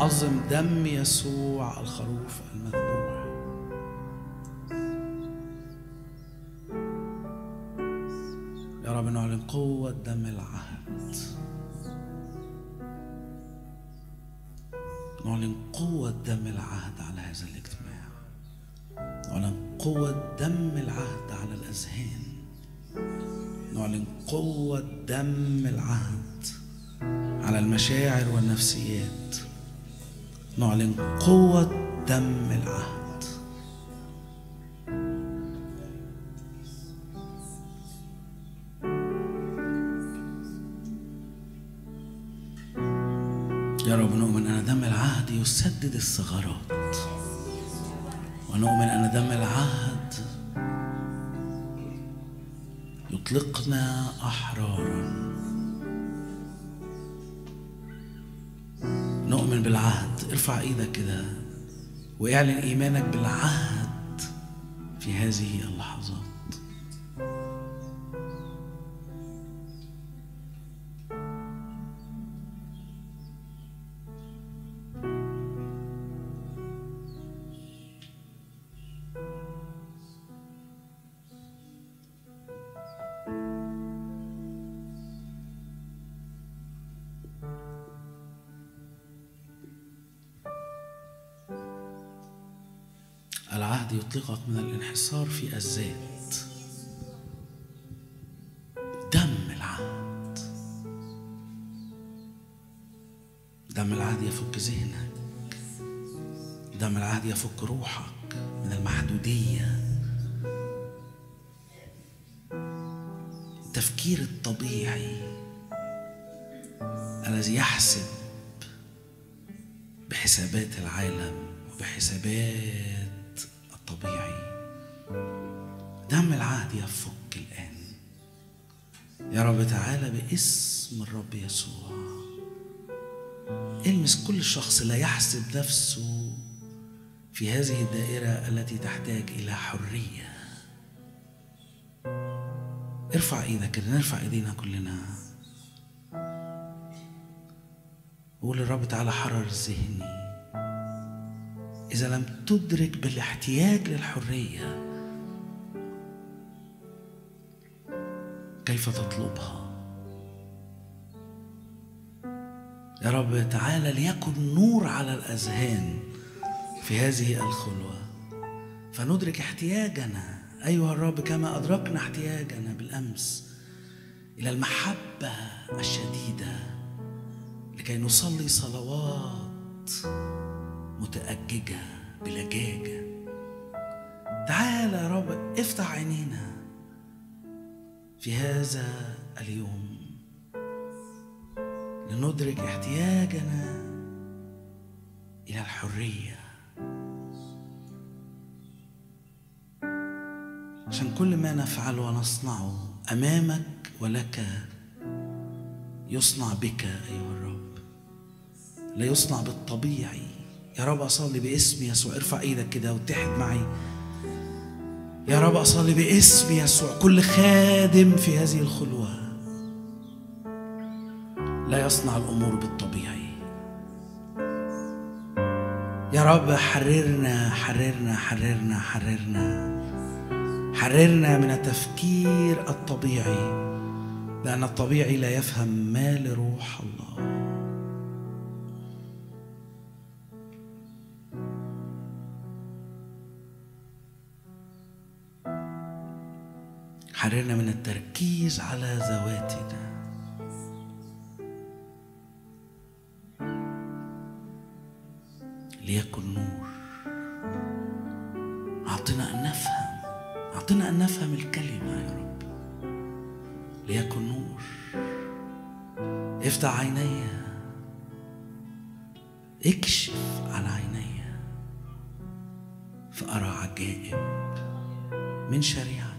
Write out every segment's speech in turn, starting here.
نعظم دم يسوع الخروف المذبوح يا رب نعلن قوة دم العهد نعلن قوة دم العهد على هذا الاجتماع نعلن قوة دم العهد على الأذهان نعلن قوة دم العهد على المشاعر والنفسيات نعلن قوة دم العهد يا رب نؤمن أن دم العهد يسدد الثغرات ونؤمن أن دم العهد يطلقنا أحرارا نؤمن بالعهد ارفع ايدك كده واعلن ايمانك بالعهد في هذه اللحظات العهد يطلقك من الانحصار في الذات دم العهد دم العهد يفك ذهنك دم العهد يفك روحك من المحدودية التفكير الطبيعي الذي يحسب بحسابات العالم وبحسابات الطبيعي دم العهد يفك الآن يا رب تعالى باسم الرب يسوع المس كل شخص لا يحسب نفسه في هذه الدائرة التي تحتاج إلى حرية ارفع ايدك كده نرفع ايدينا كلنا قول للرب تعالى حرر ذهني إذا لم تدرك بالاحتياج للحرية كيف تطلبها يا رب تعالى ليكن نور على الأذهان في هذه الخلوة فندرك احتياجنا أيها الرب كما أدركنا احتياجنا بالأمس إلى المحبة الشديدة لكي نصلي صلوات متأججة بلجاجة تعال يا رب افتح عينينا في هذا اليوم لندرك احتياجنا إلى الحرية عشان كل ما نفعله ونصنعه أمامك ولك يصنع بك أيها الرب لا يصنع بالطبيعي يا رب أصلي باسم يسوع ارفع ايدك كده واتحد معي يا رب أصلي باسم يسوع كل خادم في هذه الخلوة لا يصنع الأمور بالطبيعي يا رب حررنا حررنا حررنا حررنا حررنا من التفكير الطبيعي لأن الطبيعي لا يفهم ما لروح الله حررنا من التركيز على ذواتنا ليكن نور أعطنا أن نفهم أعطنا أن نفهم الكلمة يا رب ليكن نور افتح عيني اكشف عن عيني فأرى عجائب من شريعتك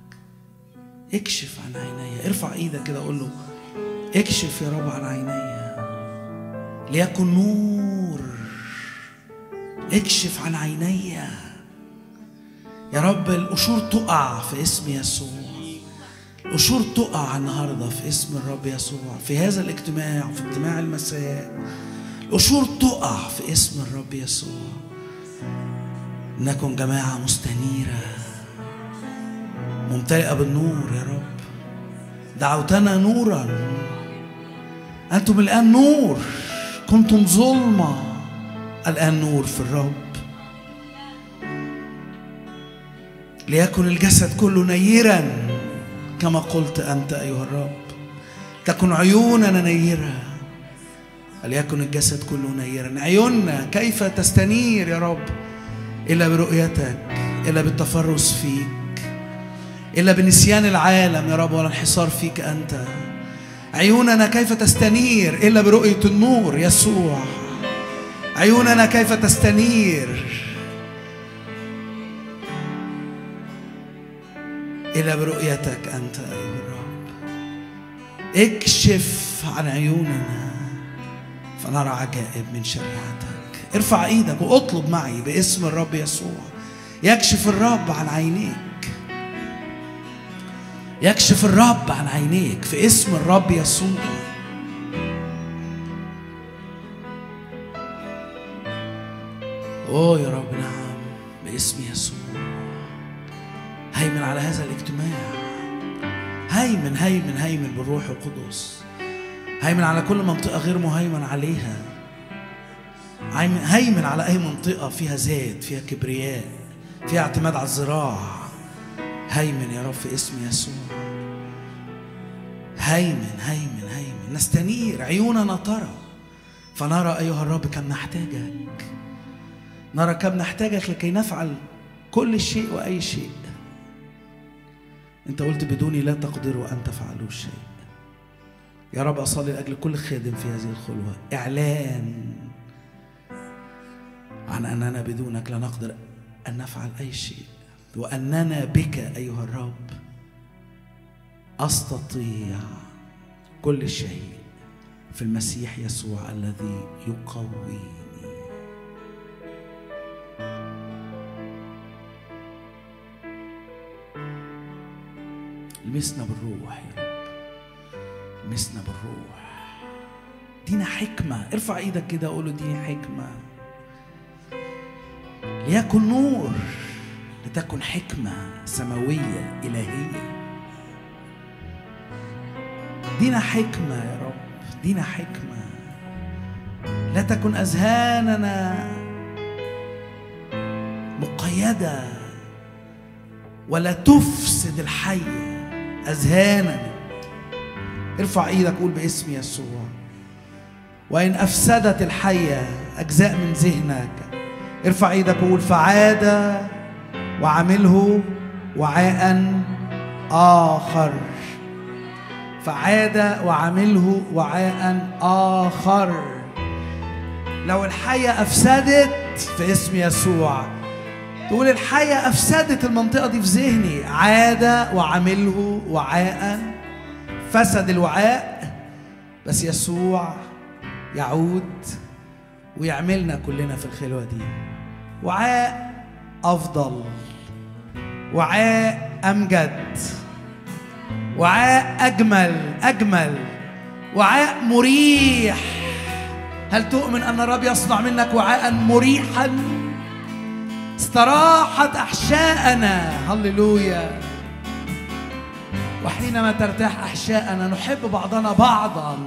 اكشف عن عيني ارفع ايدك كده قول له اكشف يا رب عن عيني ليكن نور اكشف عن عيني يا رب القشور تقع في اسم يسوع القشور تقع النهارده في اسم الرب يسوع في هذا الاجتماع في اجتماع المساء القشور تقع في اسم الرب يسوع نكن جماعة مستنيرة ممتلئة بالنور يا رب دعوتنا نورا أنتم الآن نور كنتم ظلمة الآن نور في الرب ليكن الجسد كله نيرا كما قلت أنت أيها الرب تكن عيوننا نيرة وليكن الجسد كله نيرا عيوننا كيف تستنير يا رب إلا برؤيتك إلا بالتفرس فيك إلا بنسيان العالم يا رب والانحصار فيك أنت عيوننا كيف تستنير إلا برؤية النور يسوع عيوننا كيف تستنير إلى برؤيتك أنت أيها الرب اكشف عن عيوننا فنرى عجائب من شريعتك ارفع ايدك واطلب معي باسم الرب يسوع يكشف الرب عن عينيك يكشف الرب عن عينيك في اسم الرب يسوع اوه يا رب نعم باسم يسوع هيمن على هذا الاجتماع هيمن هيمن هيمن بالروح القدس هيمن على كل منطقة غير مهيمن عليها هيمن على أي منطقة فيها زاد فيها كبرياء فيها اعتماد على الزراع هيمن يا رب في اسم يسوع هيمن هيمن هيمن نستنير عيوننا ترى فنرى أيها الرب كم نحتاجك نرى كم نحتاجك لكي نفعل كل شيء وأي شيء أنت قلت بدوني لا تقدروا أن تفعلوا شيء يا رب أصلي لأجل كل خادم في هذه الخلوة إعلان عن أننا بدونك لا نقدر أن نفعل أي شيء وأننا بك أيها الرب أستطيع كل شيء في المسيح يسوع الذي يقويني لمسنا بالروح يا رب لمسنا بالروح دينا حكمة ارفع ايدك كده قول له ديني حكمة ليكن نور لتكن حكمة سماوية إلهية دينا حكمة يا رب دينا حكمة لا تكن أذهاننا مقيدة ولا تفسد الحية أذهاننا ارفع ايدك قول باسم يسوع وإن أفسدت الحية أجزاء من ذهنك ارفع ايدك وقول فعاد وعمله وعاء آخر فعاد وعمله وعاء آخر لو الحية أفسدت في اسم يسوع تقول الحية أفسدت المنطقة دي في ذهني عاد وعمله وعاء فسد الوعاء بس يسوع يعود ويعملنا كلنا في الخلوة دي وعاء أفضل وعاء أمجد وعاء أجمل أجمل وعاء مريح هل تؤمن أن الرب يصنع منك وعاء مريحا استراحت أحشاءنا هللويا وحينما ترتاح أحشاءنا نحب بعضنا بعضا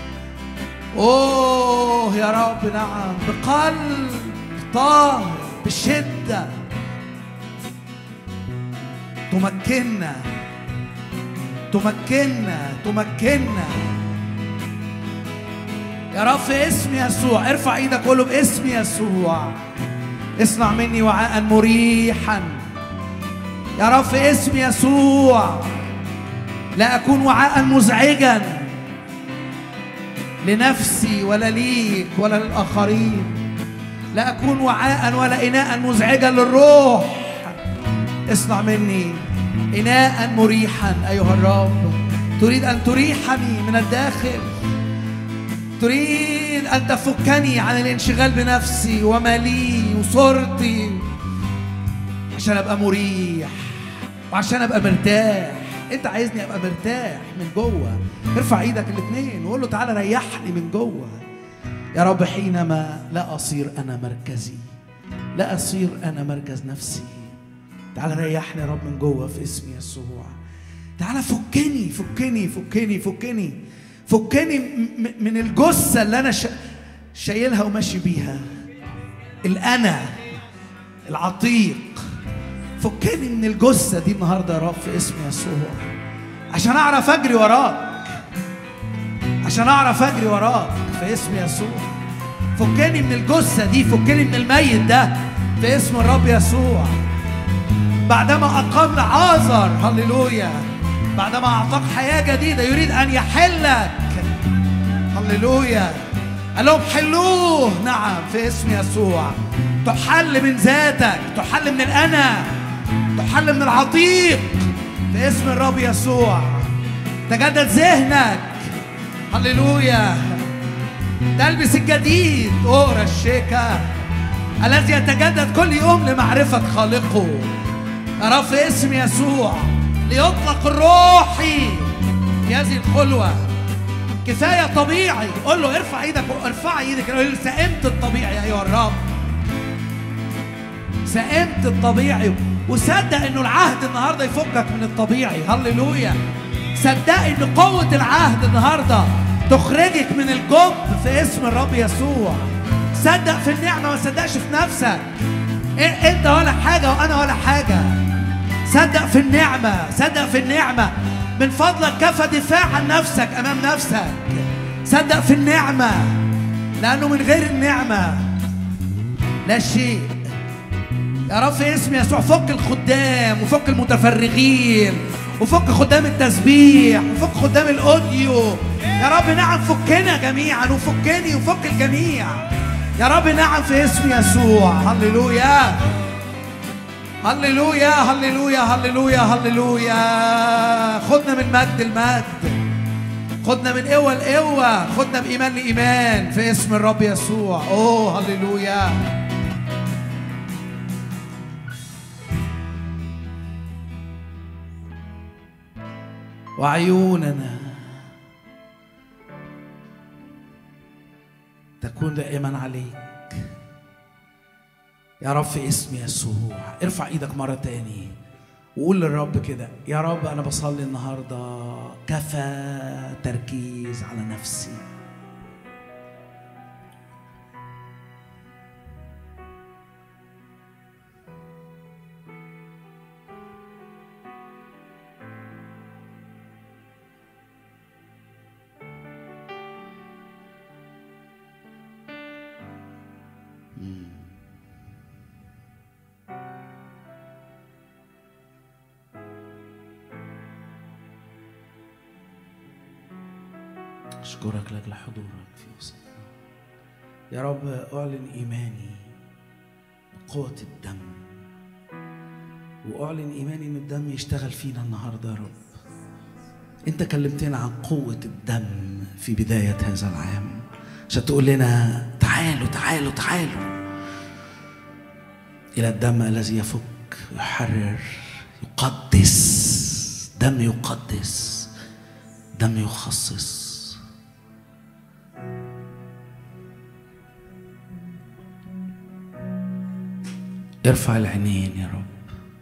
أوه يا رب نعم بقلب طاهر بشدة تمكننا تمكننا تمكننا يا رب في اسم يسوع ارفع ايدك قول له باسم يسوع اصنع مني وعاء مريحا يا رب في اسم يسوع لا اكون وعاء مزعجا لنفسي ولا ليك ولا للاخرين لا اكون وعاء ولا اناء مزعجا للروح اصنع مني إناء مريحا أيها الرب تريد أن تريحني من الداخل تريد أن تفكني عن الانشغال بنفسي ومالي وصورتي عشان أبقى مريح وعشان أبقى مرتاح أنت عايزني أبقى مرتاح من جوه ارفع إيدك الاثنين وقول له تعالى ريحني من جوه يا رب حينما لا أصير أنا مركزي لا أصير أنا مركز نفسي تعال ريحني يا رب من جوه في اسم يسوع تعال فكني فكني فكني فكني فكني من الجثة اللي أنا شايلها وماشي بيها الأنا العتيق فكني من الجثة دي النهاردة يا رب في اسم يسوع عشان أعرف أجري وراك عشان أعرف أجري وراك في اسم يسوع فكني من الجثة دي فكني من الميت ده في اسم الرب يسوع بعدما أقام لعازر هللويا بعدما أعطاك حياة جديدة يريد أن يحلك هللويا قال لهم حلوه نعم في اسم يسوع تحل من ذاتك تحل من الأنا تحل من العتيق في اسم الرب يسوع تجدد ذهنك هللويا تلبس الجديد اقرا الشيكة الذي يتجدد كل يوم لمعرفة خالقه أرى في اسم يسوع ليطلق الروحي في هذه الخلوة كفاية طبيعي قول له ارفع ايدك ارفع ايدك قول له سئمت الطبيعي ايها الرب سئمت الطبيعي وصدق انه العهد النهارده يفكك من الطبيعي هللويا صدق ان قوة العهد النهارده تخرجك من الجب في اسم الرب يسوع صدق في النعمة ما صدقش في نفسك انت ولا حاجة وانا ولا حاجة صدق في النعمة صدق في النعمة من فضلك كفى دفاع عن نفسك امام نفسك صدق في النعمة لانه من غير النعمة لا شيء يا رب في اسم يسوع فك الخدام وفك المتفرغين وفك خدام التسبيح وفك خدام الاوديو يا رب نعم فكنا جميعا وفكني وفك الجميع يا رب نعم في اسم يسوع هللويا هللويا هللويا هللويا هللويا خدنا من مجد المجد خدنا من قوة لقوة خدنا بإيمان لإيمان في اسم الرب يسوع أوه هللويا وعيوننا تكون دائما عليك يا رب في اسم يسوع ارفع ايدك مرة تاني وقول للرب كده يا رب أنا بصلي النهاردة كفى تركيز على نفسي أشكرك لأجل حضورك في وسطنا يا رب أعلن إيماني بقوة الدم وأعلن إيماني إن الدم يشتغل فينا النهاردة يا رب أنت كلمتنا عن قوة الدم في بداية هذا العام عشان تقول لنا تعالوا تعالوا تعالوا إلى الدم الذي يفك يحرر يقدس دم يقدس دم يخصص ارفع العينين يا رب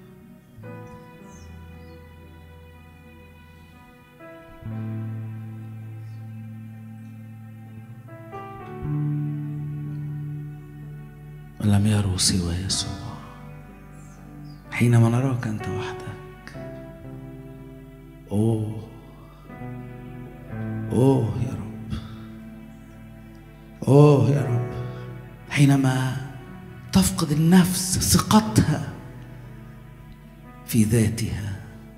ولم يروا سوى يسوع حينما نراك انت وحدك اوه اوه يا رب اوه يا رب حينما تفقد النفس ثقتها في ذاتها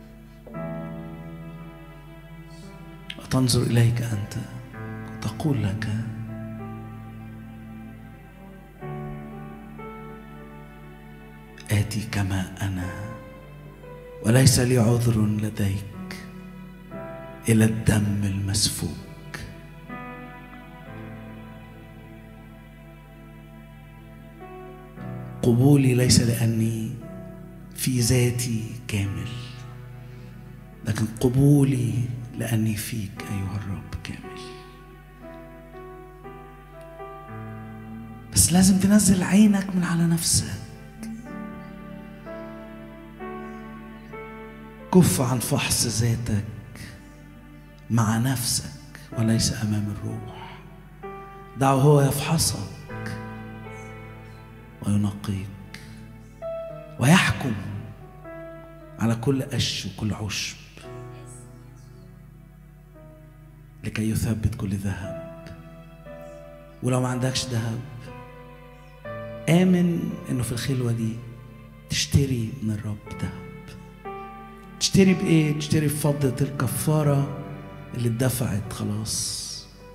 وتنظر اليك انت تقول لك اتي كما انا وليس لي عذر لديك الى الدم المسفوك قبولي ليس لاني في ذاتي كامل لكن قبولي لاني فيك ايها الرب كامل بس لازم تنزل عينك من على نفسك كف عن فحص ذاتك مع نفسك وليس امام الروح دعه هو يفحصك وينقيك ويحكم على كل قش وكل عشب لكي يثبت كل ذهب ولو ما عندكش ذهب آمن إنه في الخلوة دي تشتري من الرب ذهب تشتري بإيه؟ تشتري بفضة الكفارة اللي اتدفعت خلاص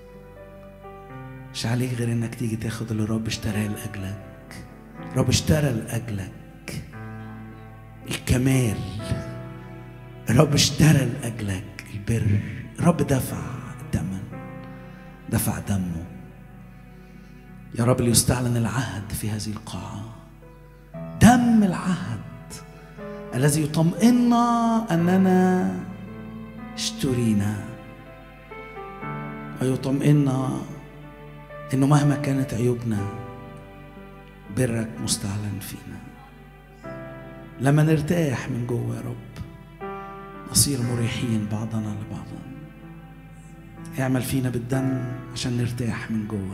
مش عليك غير إنك تيجي تاخد اللي الرب اشتراه لأجلك الرب اشترى لأجلك الكمال الرب اشترى لأجلك البر الرب دفع الثمن دفع دمه يا رب ليستعلن العهد في هذه القاعة دم العهد الذي يطمئننا أننا اشترينا ويطمئننا أنه مهما كانت عيوبنا برك مستعلن فينا لما نرتاح من جوه يا رب نصير مريحين بعضنا لبعض اعمل فينا بالدم عشان نرتاح من جوه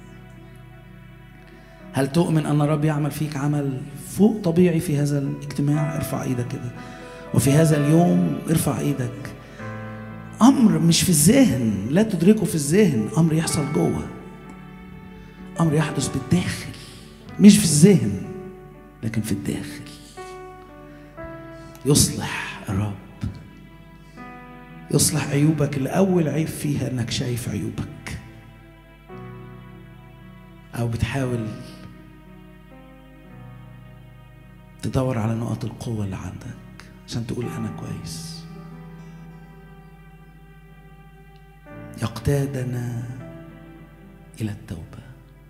هل تؤمن ان الرب يعمل فيك عمل فوق طبيعي في هذا الاجتماع ارفع ايدك كده وفي هذا اليوم ارفع ايدك امر مش في الذهن لا تدركه في الذهن امر يحصل جوه امر يحدث بالداخل مش في الذهن لكن في الداخل يصلح الرب يصلح عيوبك اللي أول عيب فيها إنك شايف عيوبك أو بتحاول تدور على نقط القوة اللي عندك عشان تقول أنا كويس يقتادنا إلى التوبة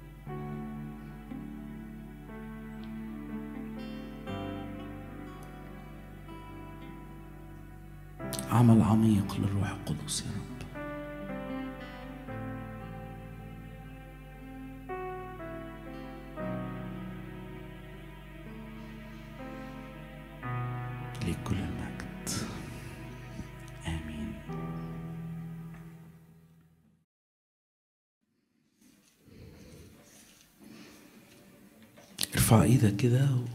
عمل عميق للروح القدس يا رب ليك كل المجد آمين ارفع ايدك كده و...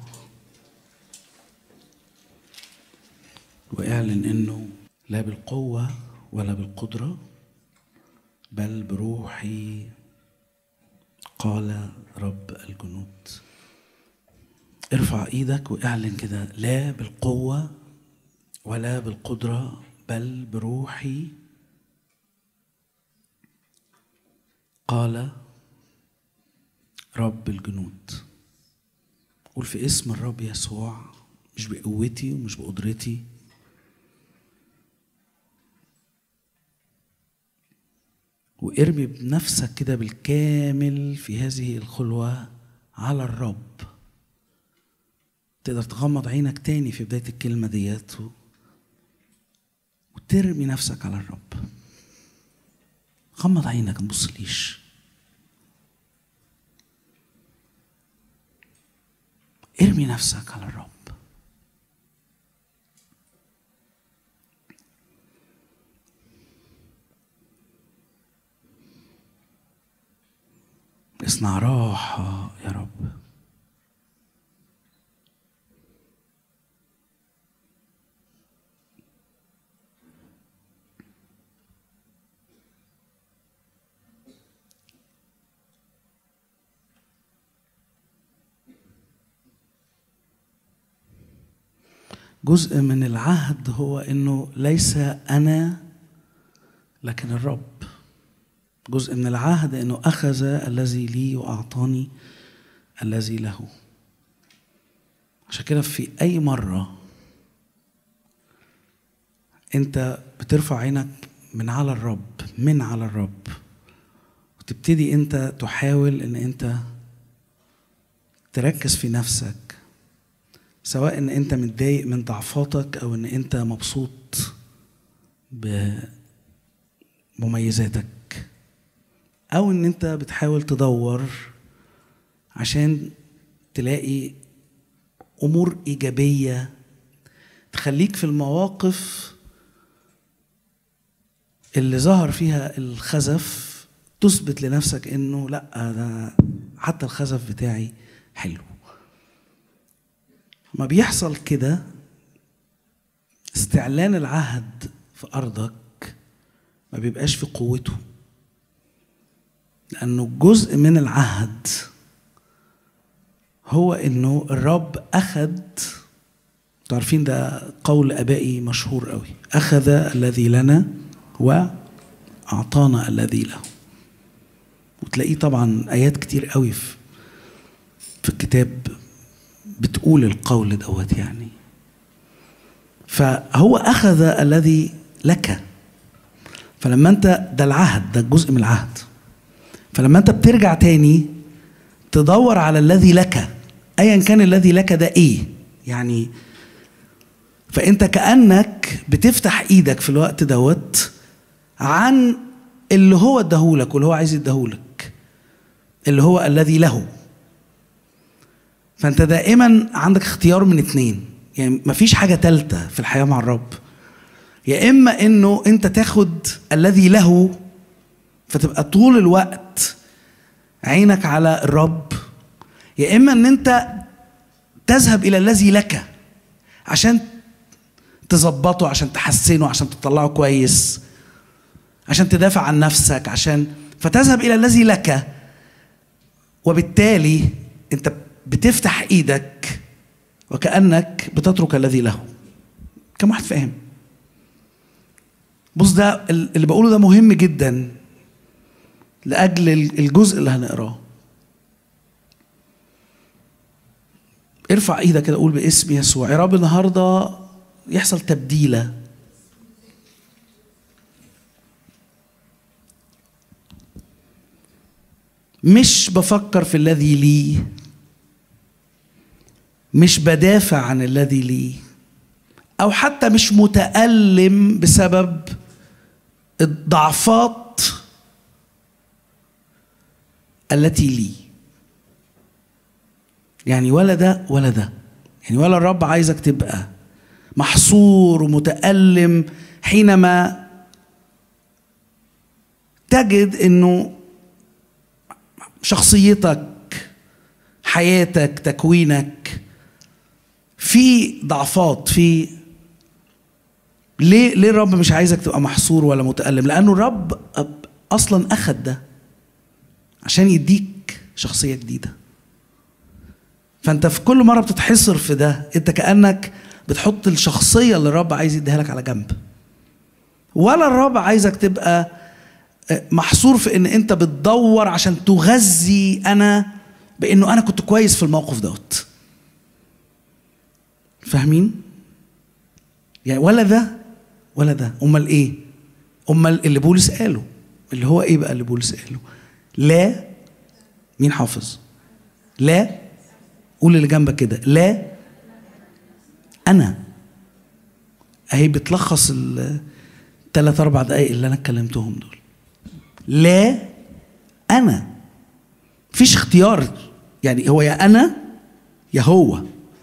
واعلن انه لا بالقوة ولا بالقدرة بل بروحي قال رب الجنود ارفع ايدك واعلن كده لا بالقوة ولا بالقدرة بل بروحي قال رب الجنود قول في اسم الرب يسوع مش بقوتي ومش بقدرتي وارمي بنفسك كده بالكامل في هذه الخلوة على الرب تقدر تغمض عينك تاني في بداية الكلمة ديت وترمي نفسك على الرب غمض عينك ما تبصليش ارمي نفسك على الرب اصنع راحة يا رب جزء من العهد هو انه ليس انا لكن الرب جزء من العهد انه اخذ الذي لي واعطاني الذي له عشان كده في اي مره انت بترفع عينك من على الرب من على الرب وتبتدي انت تحاول ان انت تركز في نفسك سواء ان انت متضايق من ضعفاتك او ان انت مبسوط بمميزاتك او ان انت بتحاول تدور عشان تلاقي امور ايجابيه تخليك في المواقف اللي ظهر فيها الخزف تثبت لنفسك انه لا ده حتى الخزف بتاعي حلو ما بيحصل كده استعلان العهد في ارضك ما بيبقاش في قوته لانه جزء من العهد هو انه الرب اخذ عارفين ده قول ابائي مشهور قوي اخذ الذي لنا واعطانا الذي له وتلاقيه طبعا ايات كتير قوي في في الكتاب بتقول القول دوت يعني فهو اخذ الذي لك فلما انت ده العهد ده جزء من العهد فلما انت بترجع تاني تدور على الذي لك ايا كان الذي لك ده ايه يعني فانت كانك بتفتح ايدك في الوقت دوت عن اللي هو اداهولك واللي هو عايز يديهولك اللي هو الذي له فانت دائما عندك اختيار من اتنين يعني مفيش حاجه تالته في الحياه مع الرب يا اما انه انت تاخد الذي له فتبقى طول الوقت عينك على الرب يا اما ان انت تذهب الى الذي لك عشان تظبطه عشان تحسنه عشان تطلعه كويس عشان تدافع عن نفسك عشان فتذهب الى الذي لك وبالتالي انت بتفتح ايدك وكانك بتترك الذي له كم واحد فاهم بص ده اللي بقوله ده مهم جدا لاجل الجزء اللي هنقراه ارفع ايدك كده قول باسم يسوع يا رب النهارده يحصل تبديله مش بفكر في الذي لي مش بدافع عن الذي لي او حتى مش متالم بسبب الضعفات التي لي يعني ولا ده ولا ده يعني ولا الرب عايزك تبقى محصور ومتألم حينما تجد انه شخصيتك حياتك تكوينك في ضعفات في ليه ليه الرب مش عايزك تبقى محصور ولا متألم لأنه الرب أصلا أخد ده عشان يديك شخصية جديدة فأنت في كل مرة بتتحصر في ده أنت كأنك بتحط الشخصية اللي الرب عايز يديها لك على جنب ولا الرب عايزك تبقى محصور في ان انت بتدور عشان تغذي انا بانه انا كنت كويس في الموقف دوت فاهمين يعني ولا ده ولا ده امال ايه امال اللي بولس قاله اللي هو ايه بقى اللي بولس قاله لا مين حافظ لا قول اللي جنبك كده لا انا اهي بتلخص الثلاث اربع دقايق اللي انا اتكلمتهم دول لا انا مفيش اختيار يعني هو يا انا يا هو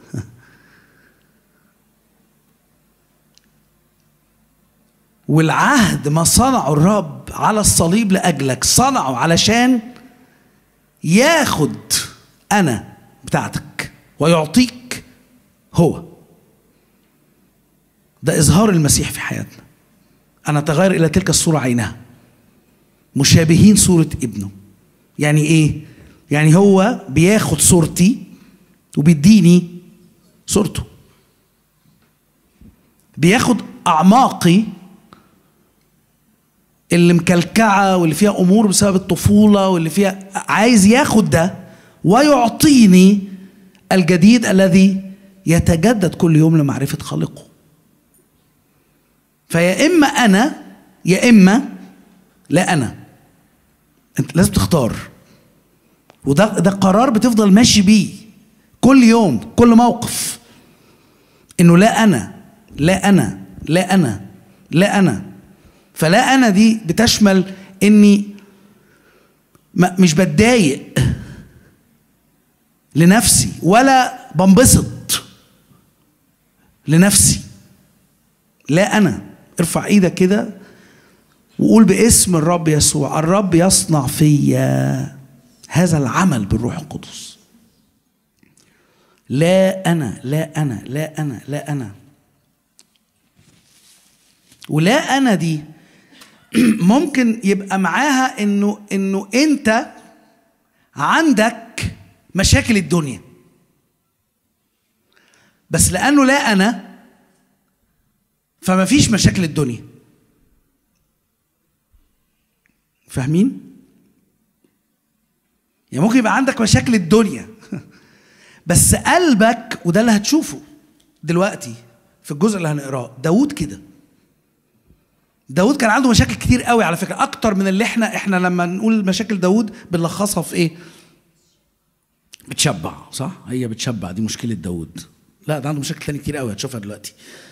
والعهد ما صنعه الرب على الصليب لاجلك صنعه علشان ياخد انا بتاعتك ويعطيك هو ده اظهار المسيح في حياتنا انا تغير الى تلك الصوره عينها مشابهين صورة ابنه يعني ايه يعني هو بياخد صورتي وبيديني صورته بياخد اعماقي اللي مكلكعه واللي فيها امور بسبب الطفوله واللي فيها عايز ياخد ده ويعطيني الجديد الذي يتجدد كل يوم لمعرفه خالقه فيا اما انا يا اما لا انا انت لازم تختار وده ده قرار بتفضل ماشي بيه كل يوم كل موقف انه لا انا لا انا لا انا لا انا فلا انا دي بتشمل اني مش بتضايق لنفسي ولا بنبسط لنفسي لا انا ارفع ايدك كده وقول باسم الرب يسوع الرب يصنع فيا هذا العمل بالروح القدس لا انا لا انا لا انا لا انا ولا انا دي ممكن يبقى معاها انه انه انت عندك مشاكل الدنيا بس لانه لا انا فما فيش مشاكل الدنيا فاهمين يعني ممكن يبقى عندك مشاكل الدنيا بس قلبك وده اللي هتشوفه دلوقتي في الجزء اللي هنقراه داود كده داود كان عنده مشاكل كتير قوي على فكره اكتر من اللي احنا احنا لما نقول مشاكل داود بنلخصها في ايه بتشبع صح هي بتشبع دي مشكله داود لا ده عنده مشاكل تانية كتير قوي هتشوفها دلوقتي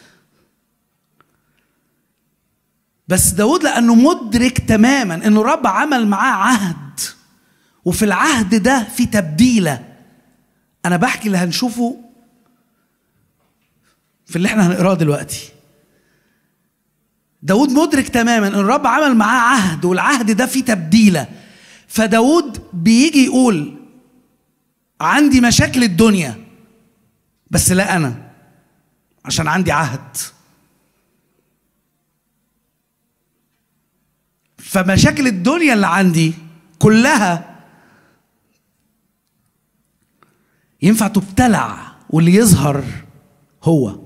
بس داود لانه مدرك تماما انه الرب عمل معاه عهد وفي العهد ده في تبديله انا بحكي اللي هنشوفه في اللي احنا هنقراه دلوقتي داود مدرك تماما ان الرب عمل معاه عهد والعهد ده فيه تبديله فداود بيجي يقول عندي مشاكل الدنيا بس لا انا عشان عندي عهد فمشاكل الدنيا اللي عندي كلها ينفع تبتلع واللي يظهر هو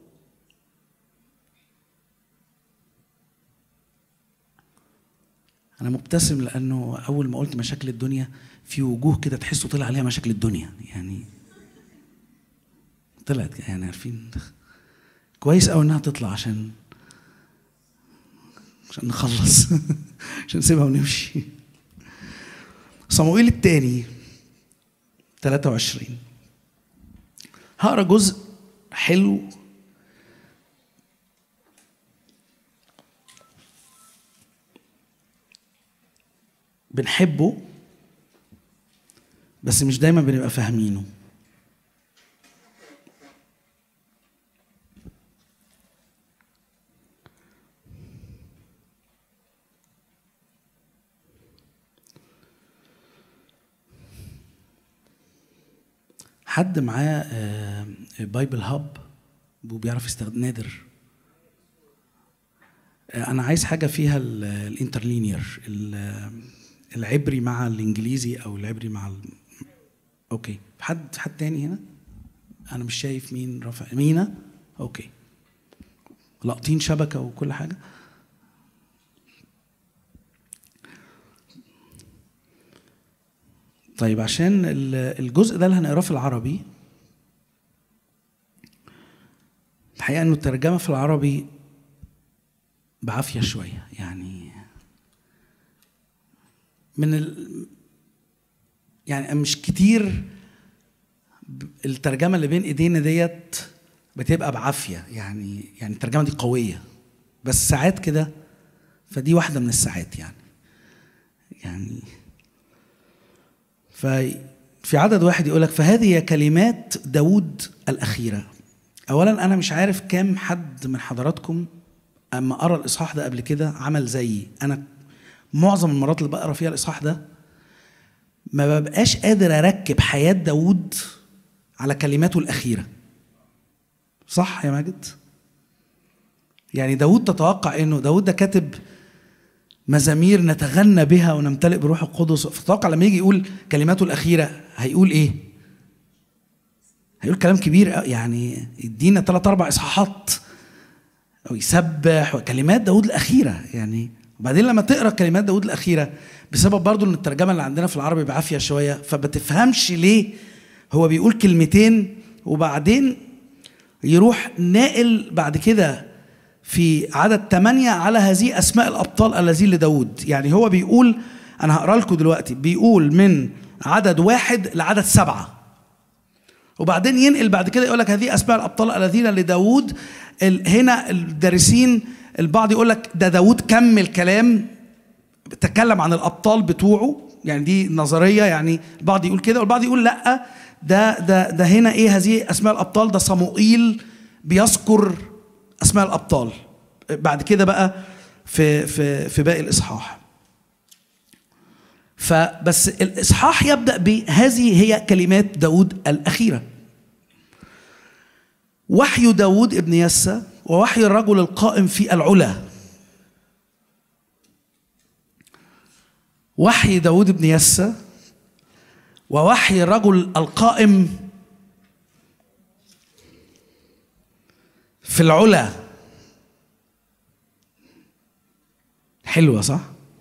انا مبتسم لانه اول ما قلت مشاكل الدنيا في وجوه كده تحسوا طلع عليها مشاكل الدنيا يعني طلعت يعني عارفين كويس قوي انها تطلع عشان عشان نخلص عشان نسيبها ونمشي صموئيل الثاني 23 هقرا جزء حلو بنحبه بس مش دايما بنبقى فاهمينه حد معاه آه، بايبل هاب وبيعرف يستخدم نادر آه، انا عايز حاجه فيها ال- الانترلينير ال- العبري مع الانجليزي او العبري مع ال... اوكي حد حد تاني هنا انا مش شايف مين رافع مينا اوكي لاقطين شبكه وكل حاجه طيب عشان ال- الجزء ده اللي هنقراه في العربي الحقيقه انه الترجمه في العربي بعافيه شويه يعني من ال... يعني مش كتير ب- الترجمه اللي بين ايدينا ديت بتبقى بعافيه يعني يعني الترجمه دي قويه بس ساعات كده فدي واحده من الساعات يعني يعني ففي عدد واحد يقول لك فهذه هي كلمات داود الأخيرة أولا أنا مش عارف كام حد من حضراتكم أما أرى الإصحاح ده قبل كده عمل زيي أنا معظم المرات اللي بقرا فيها الإصحاح ده ما ببقاش قادر أركب حياة داود على كلماته الأخيرة صح يا ماجد؟ يعني داود تتوقع انه داود ده كاتب مزامير نتغنى بها ونمتلئ بروح القدس فتوقع لما يجي يقول كلماته الأخيرة هيقول إيه؟ هيقول كلام كبير أوي، يعني يدينا ثلاث أربع إصحاحات أو يسبح وكلمات داود الأخيرة يعني وبعدين لما تقرا كلمات داود الأخيرة بسبب برضو إن الترجمة اللي عندنا في العربي بعافية شوية فبتفهمش ليه هو بيقول كلمتين وبعدين يروح ناقل بعد كده في عدد ثمانية على هذه أسماء الأبطال الذين لداود يعني هو بيقول أنا هقرأ لكم دلوقتي بيقول من عدد واحد لعدد سبعة وبعدين ينقل بعد كده يقول لك هذه أسماء الأبطال الذين لداود ال- هنا الدارسين البعض يقول لك ده داود كمل كلام تكلم عن الابطال بتوعه يعني دي نظريه يعني البعض يقول كده والبعض يقول لا ده ده ده هنا ايه هذه اسماء الابطال ده صموئيل بيذكر اسماء الابطال بعد كده بقى في في في باقي الاصحاح فبس الاصحاح يبدا بهذه هي كلمات داود الاخيره وحي داود ابن يسى ووحي الرجل القائم في العلا وحي داود بن يسى ووحي الرجل القائم في العلا حلوة صح؟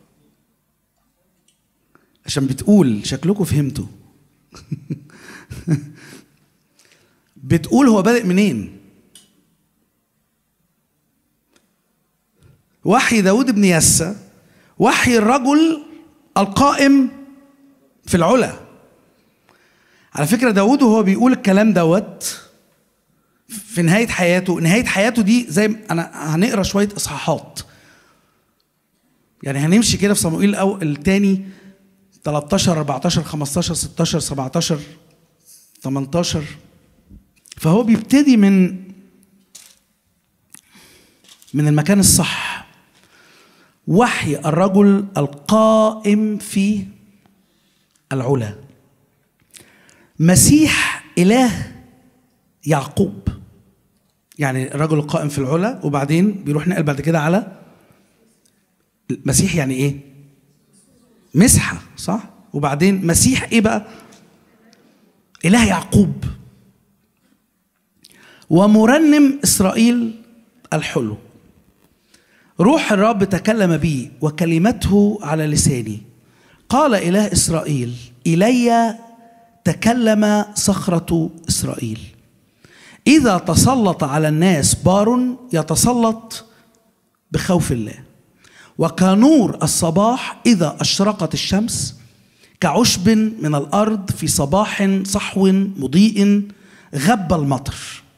عشان بتقول شكلكم فهمتوا بتقول هو بادئ منين؟ وحي داود بن يسى وحي الرجل القائم في العلا على فكرة داود وهو بيقول الكلام دوت في نهاية حياته نهاية حياته دي زي أنا هنقرا شوية إصحاحات يعني هنمشي كده في صموئيل الأول الثاني 13 14 15 16 17 18 فهو بيبتدي من من المكان الصح وحي الرجل القائم في العلا مسيح إله يعقوب يعني الرجل القائم في العلا وبعدين بيروح نقل بعد كده على مسيح يعني ايه مسحة صح وبعدين مسيح ايه بقى إله يعقوب ومرنم إسرائيل الحلو روح الرب تكلم بي وكلمته على لساني قال إله إسرائيل إلي تكلم صخرة إسرائيل إذا تسلط على الناس بار يتسلط بخوف الله وكنور الصباح إذا أشرقت الشمس كعشب من الأرض في صباح صحو مضيء غب المطر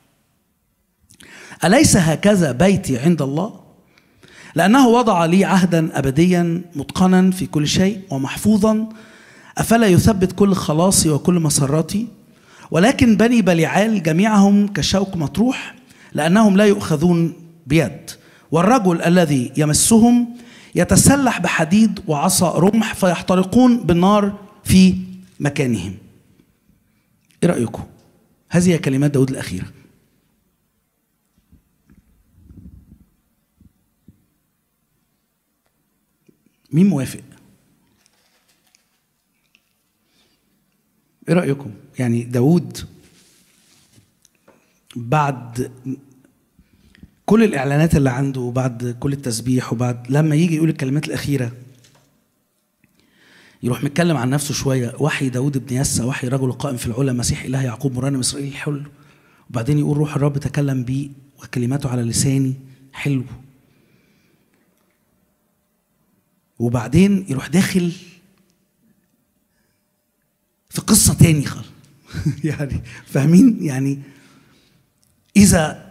أليس هكذا بيتي عند الله؟ لأنه وضع لي عهدا أبديا متقنا في كل شيء ومحفوظا أفلا يثبت كل خلاصي وكل مسراتي ولكن بني بليعال جميعهم كشوك مطروح لأنهم لا يؤخذون بيد والرجل الذي يمسهم يتسلح بحديد وعصا رمح فيحترقون بالنار في مكانهم ايه رأيكم هذه هي كلمات داود الأخيرة مين موافق ايه رايكم يعني داود بعد كل الاعلانات اللي عنده وبعد كل التسبيح وبعد لما يجي يقول الكلمات الاخيره يروح متكلم عن نفسه شويه وحي داود بن يسى وحي رجل قائم في العلا مسيح اله يعقوب مرنم اسرائيل حلو وبعدين يقول روح الرب تكلم بي وكلماته على لساني حلو وبعدين يروح داخل في قصة تاني خالص يعني فاهمين يعني إذا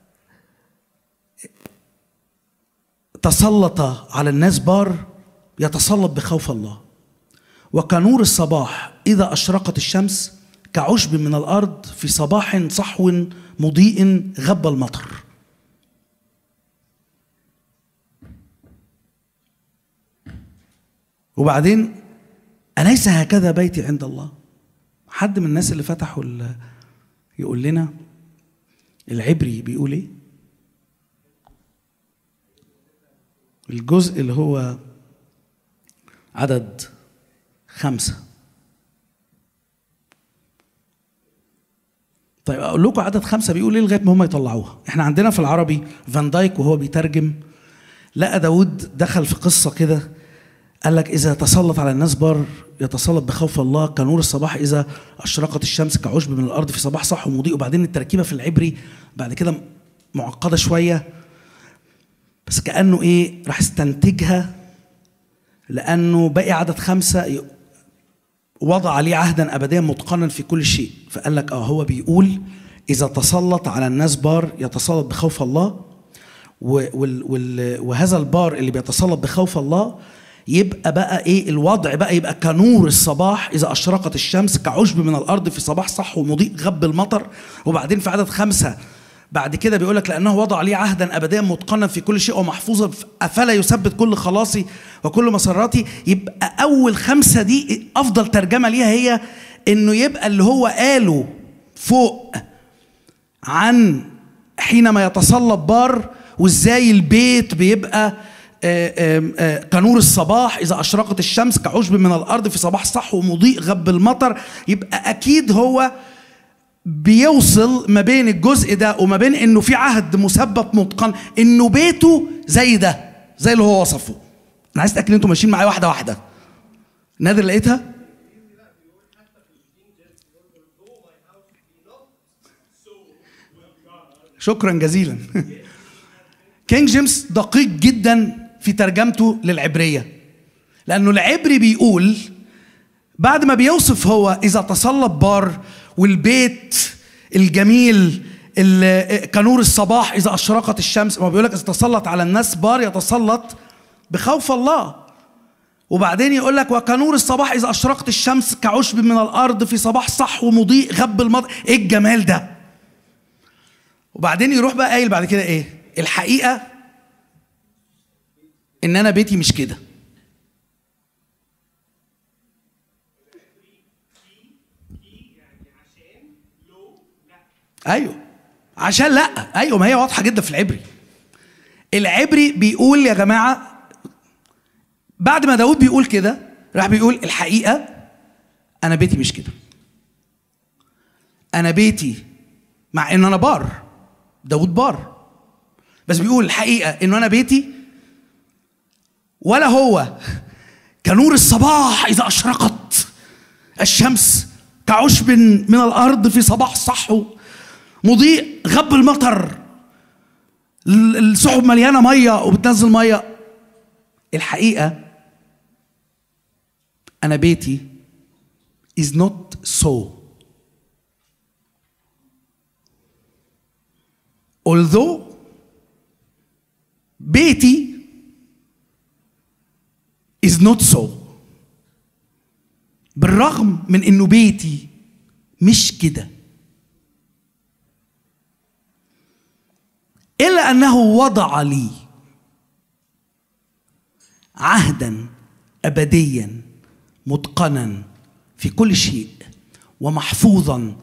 تسلط على الناس بار يتسلط بخوف الله وكنور الصباح إذا أشرقت الشمس كعشب من الأرض في صباح صحو مضيء غب المطر وبعدين أليس هكذا بيتي عند الله حد من الناس اللي فتحوا يقول لنا العبري بيقول ايه الجزء اللي هو عدد خمسة طيب اقول لكم عدد خمسة بيقول ايه لغايه ما هم يطلعوها احنا عندنا في العربي فان دايك وهو بيترجم لقى داود دخل في قصه كده قال لك إذا تسلط على الناس بار يتسلط بخوف الله كنور الصباح إذا أشرقت الشمس كعشب من الأرض في صباح صح ومضيء وبعدين التركيبة في العبري بعد كده معقدة شوية بس كأنه إيه راح استنتجها لأنه باقي عدد خمسة وضع عليه عهدا أبديا متقنا في كل شيء فقال لك آه هو بيقول إذا تسلط على الناس بار يتسلط بخوف الله وهذا البار اللي بيتسلط بخوف الله يبقى بقى ايه الوضع بقى يبقى كنور الصباح اذا اشرقت الشمس كعشب من الارض في صباح صح ومضيء غب المطر وبعدين في عدد خمسه بعد كده بيقول لك لانه وضع لي عهدا ابديا متقنا في كل شيء ومحفوظا افلا يثبت كل خلاصي وكل مسراتي يبقى اول خمسه دي افضل ترجمه ليها هي انه يبقى اللي هو قاله فوق عن حينما يتصلب بار وازاي البيت بيبقى آه، آه، آه، كنور الصباح اذا اشرقت الشمس كعشب من الارض في صباح صح ومضيء غب المطر يبقى اكيد هو بيوصل ما بين الجزء ده وما بين انه في عهد مثبت متقن انه بيته زي ده زي اللي هو وصفه انا عايز اتاكد ان انتوا ماشيين معايا واحده واحده نادر لقيتها شكرا جزيلا كينج جيمس دقيق جدا في ترجمته للعبريه لانه العبري بيقول بعد ما بيوصف هو اذا تصلب بار والبيت الجميل ال- كنور الصباح اذا اشرقت الشمس ما بيقول لك اذا تسلط على الناس بار يتسلط بخوف الله وبعدين يقول لك وكنور الصباح اذا اشرقت الشمس كعشب من الارض في صباح صح ومضيء غب المطر ايه الجمال ده وبعدين يروح بقى قايل بعد كده ايه الحقيقه ان انا بيتي مش كده ايوه عشان لا ايوه ما هي واضحه جدا في العبري العبري بيقول يا جماعه بعد ما داود بيقول كده راح بيقول الحقيقه انا بيتي مش كده انا بيتي مع ان انا بار داود بار بس بيقول الحقيقه انه انا بيتي ولا هو كنور الصباح اذا اشرقت الشمس كعشب من الارض في صباح صحو مضيء غب المطر ال- السحب مليانه ميه وبتنزل ميه الحقيقه انا بيتي is not so although بيتي is not so بالرغم من انه بيتي مش كده الا انه وضع لي عهدا ابديا متقنا في كل شيء ومحفوظا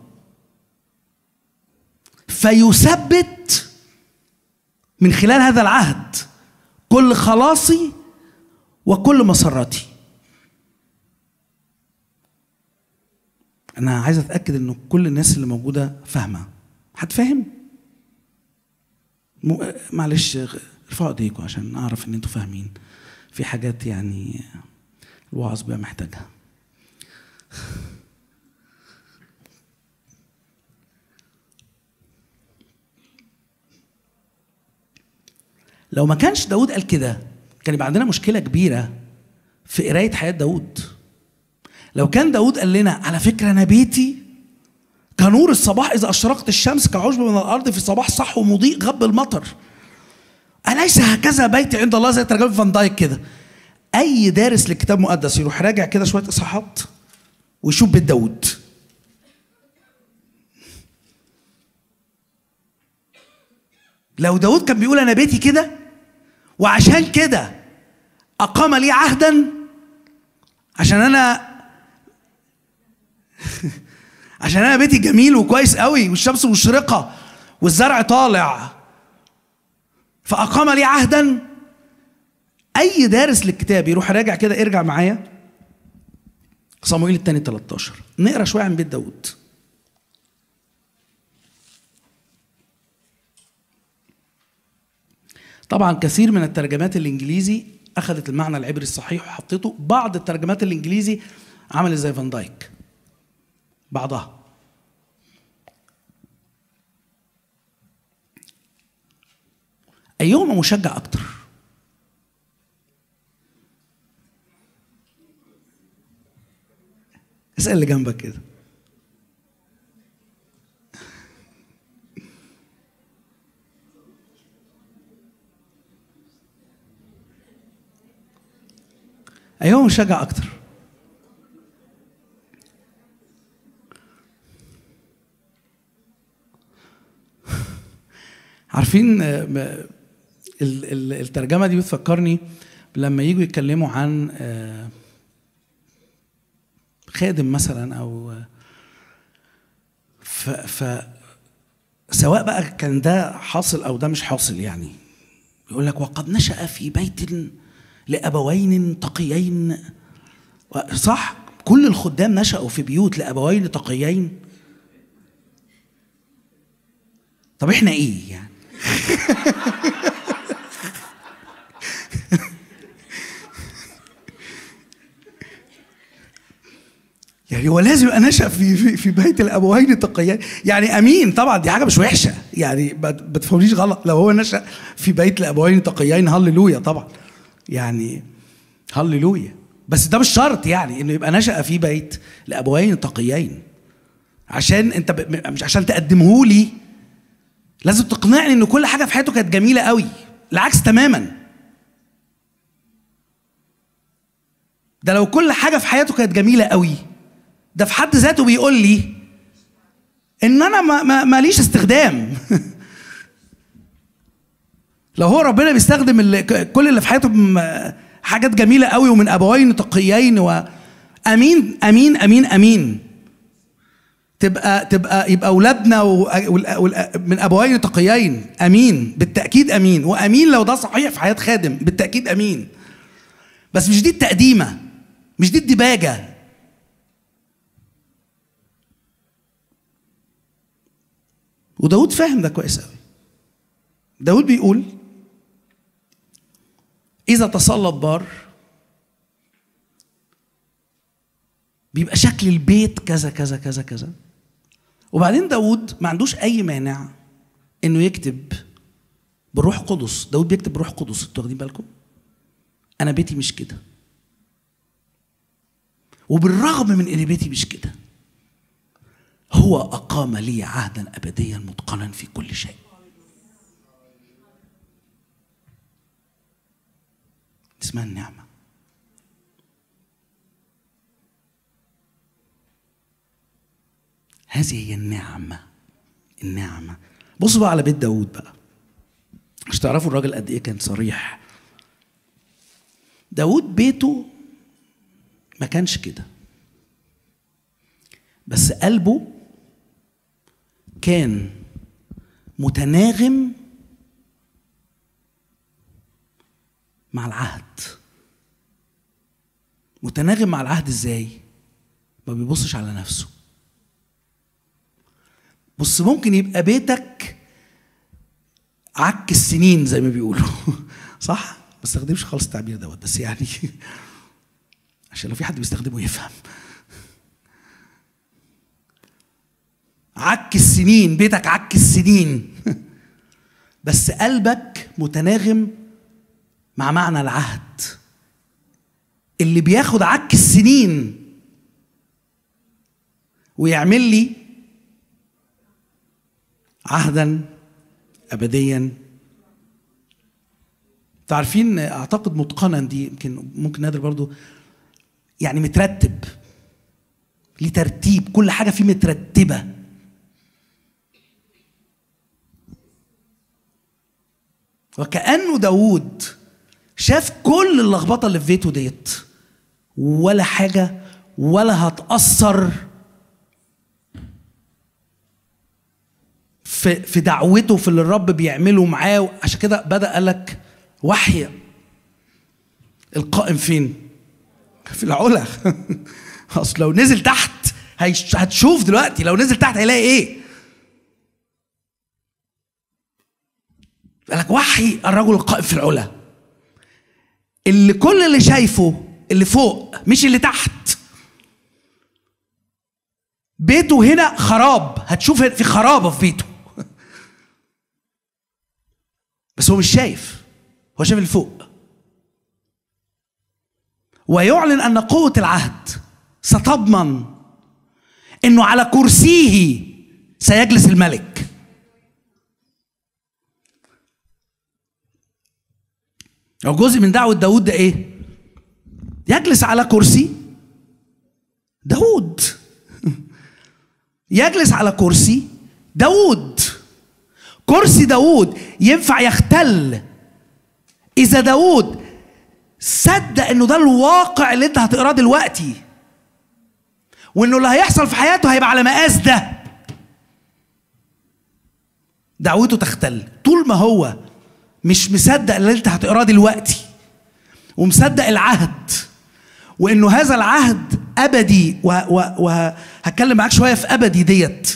فيثبت من خلال هذا العهد كل خلاصي وكل مسرتي انا عايز اتاكد ان كل الناس اللي موجوده فاهمه حد فاهم م... معلش ارفعوا ايديكم عشان اعرف ان انتوا فاهمين في حاجات يعني الوعظ بقى محتاجها لو ما كانش داود قال كده كان يبقى عندنا مشكلة كبيرة في قراية حياة داود لو كان داود قال لنا على فكرة أنا بيتي كنور الصباح إذا أشرقت الشمس كعشب من الأرض في صباح صح ومضيء غب المطر أليس هكذا بيتي عند الله زي ترجمة فان دايك كده أي دارس للكتاب المقدس يروح راجع كده شوية إصحاحات ويشوف بيت داود لو داود كان بيقول أنا بيتي كده وعشان كده أقام لي عهدا عشان أنا عشان أنا بيتي جميل وكويس قوي والشمس مشرقة والزرع طالع فأقام لي عهدا أي دارس للكتاب يروح راجع كده ارجع معايا صموئيل الثاني 13 نقرا شوية عن بيت داود طبعا كثير من الترجمات الانجليزي اخذت المعنى العبري الصحيح وحطته بعض الترجمات الانجليزي عملت زي فان دايك بعضها ايهما مشجع اكتر اسال اللي جنبك كده ايوه مشجع اكتر عارفين آه، م- ال- ال- الترجمه دي بتفكرني لما يجوا يتكلموا عن آه، خادم مثلا او آه، ف, ف سواء بقى كان ده حاصل او ده مش حاصل يعني يقول لك وقد نشأ في بيت لأبوين تقيين و- صح كل الخدام نشأوا في بيوت لأبوين تقيين طب احنا ايه يعني يعني هو لازم يبقى نشأ في في, في بيت الابوين التقيين يعني امين طبعا دي حاجه مش وحشه يعني ما ما تفهمنيش غلط لو هو نشأ في بيت الابوين التقيين هللويا طبعا يعني هللويا بس ده مش شرط يعني انه يبقى نشأ في بيت لابوين تقيين عشان انت ب... مش عشان تقدمه لي لازم تقنعني ان كل حاجه في حياته كانت جميله قوي العكس تماما ده لو كل حاجه في حياته كانت جميله قوي ده في حد ذاته بيقول لي ان انا ما ما ماليش استخدام لو هو ربنا بيستخدم اللي كل اللي في حياته بم- حاجات جميله قوي ومن ابوين تقيين وامين امين امين امين تبقى تبقى يبقى اولادنا و- وال- وال- من ابوين تقيين امين بالتاكيد امين وامين لو ده صحيح في حياه خادم بالتاكيد امين بس مش دي التقديمه مش دي الدباجه وداود فاهم ده كويس قوي داود بيقول إذا تصلب بار بيبقى شكل البيت كذا كذا كذا كذا وبعدين داود ما عندوش أي مانع إنه يكتب بالروح القدس داود بيكتب بالروح القدس انتوا واخدين بالكم أنا بيتي مش كده وبالرغم من إن بيتي مش كده هو أقام لي عهدا أبديا متقنا في كل شيء اسمها النعمة هذه هي النعمة النعمة بصوا بقى على بيت داود بقى مش تعرفوا الراجل قد ايه كان صريح داود بيته ما كانش كده بس قلبه كان متناغم مع العهد متناغم مع العهد ازاي ما بيبصش على نفسه بص ممكن يبقى بيتك عك السنين زي ما بيقولوا صح ما استخدمش خالص التعبير دوت بس يعني عشان لو في حد بيستخدمه يفهم عك السنين بيتك عك السنين بس قلبك متناغم مع معنى العهد اللي بياخد عك السنين ويعمل لي عهدا ابديا تعرفين اعتقد متقنا دي يمكن ممكن نادر برضو يعني مترتب ليه ترتيب كل حاجه فيه مترتبه وكأنه داوود شاف كل اللخبطة اللي في بيته ديت ولا حاجة ولا هتأثر في في دعوته في اللي الرب بيعمله معاه عشان كده بدأ قال لك وحي القائم فين؟ في العلا اصل لو نزل تحت هيش- هتشوف دلوقتي لو نزل تحت هيلاقي ايه؟ قال لك وحي الرجل القائم في العلا اللي كل اللي شايفه اللي فوق مش اللي تحت بيته هنا خراب هتشوف في خرابه في بيته بس هو مش شايف هو شايف اللي فوق ويعلن ان قوه العهد ستضمن انه على كرسيه سيجلس الملك أو جزء من دعوة داود ده إيه؟ يجلس على كرسي داود يجلس على كرسي داود كرسي داود ينفع يختل اذا داود صدق انه ده الواقع اللي انت هتقراه دلوقتي وانه اللي هيحصل في حياته هيبقى على مقاس ده دعوته تختل طول ما هو مش مصدق اللي انت هتقراه دلوقتي ومصدق العهد وانه هذا العهد ابدي وهتكلم معاك شويه في ابدي ديت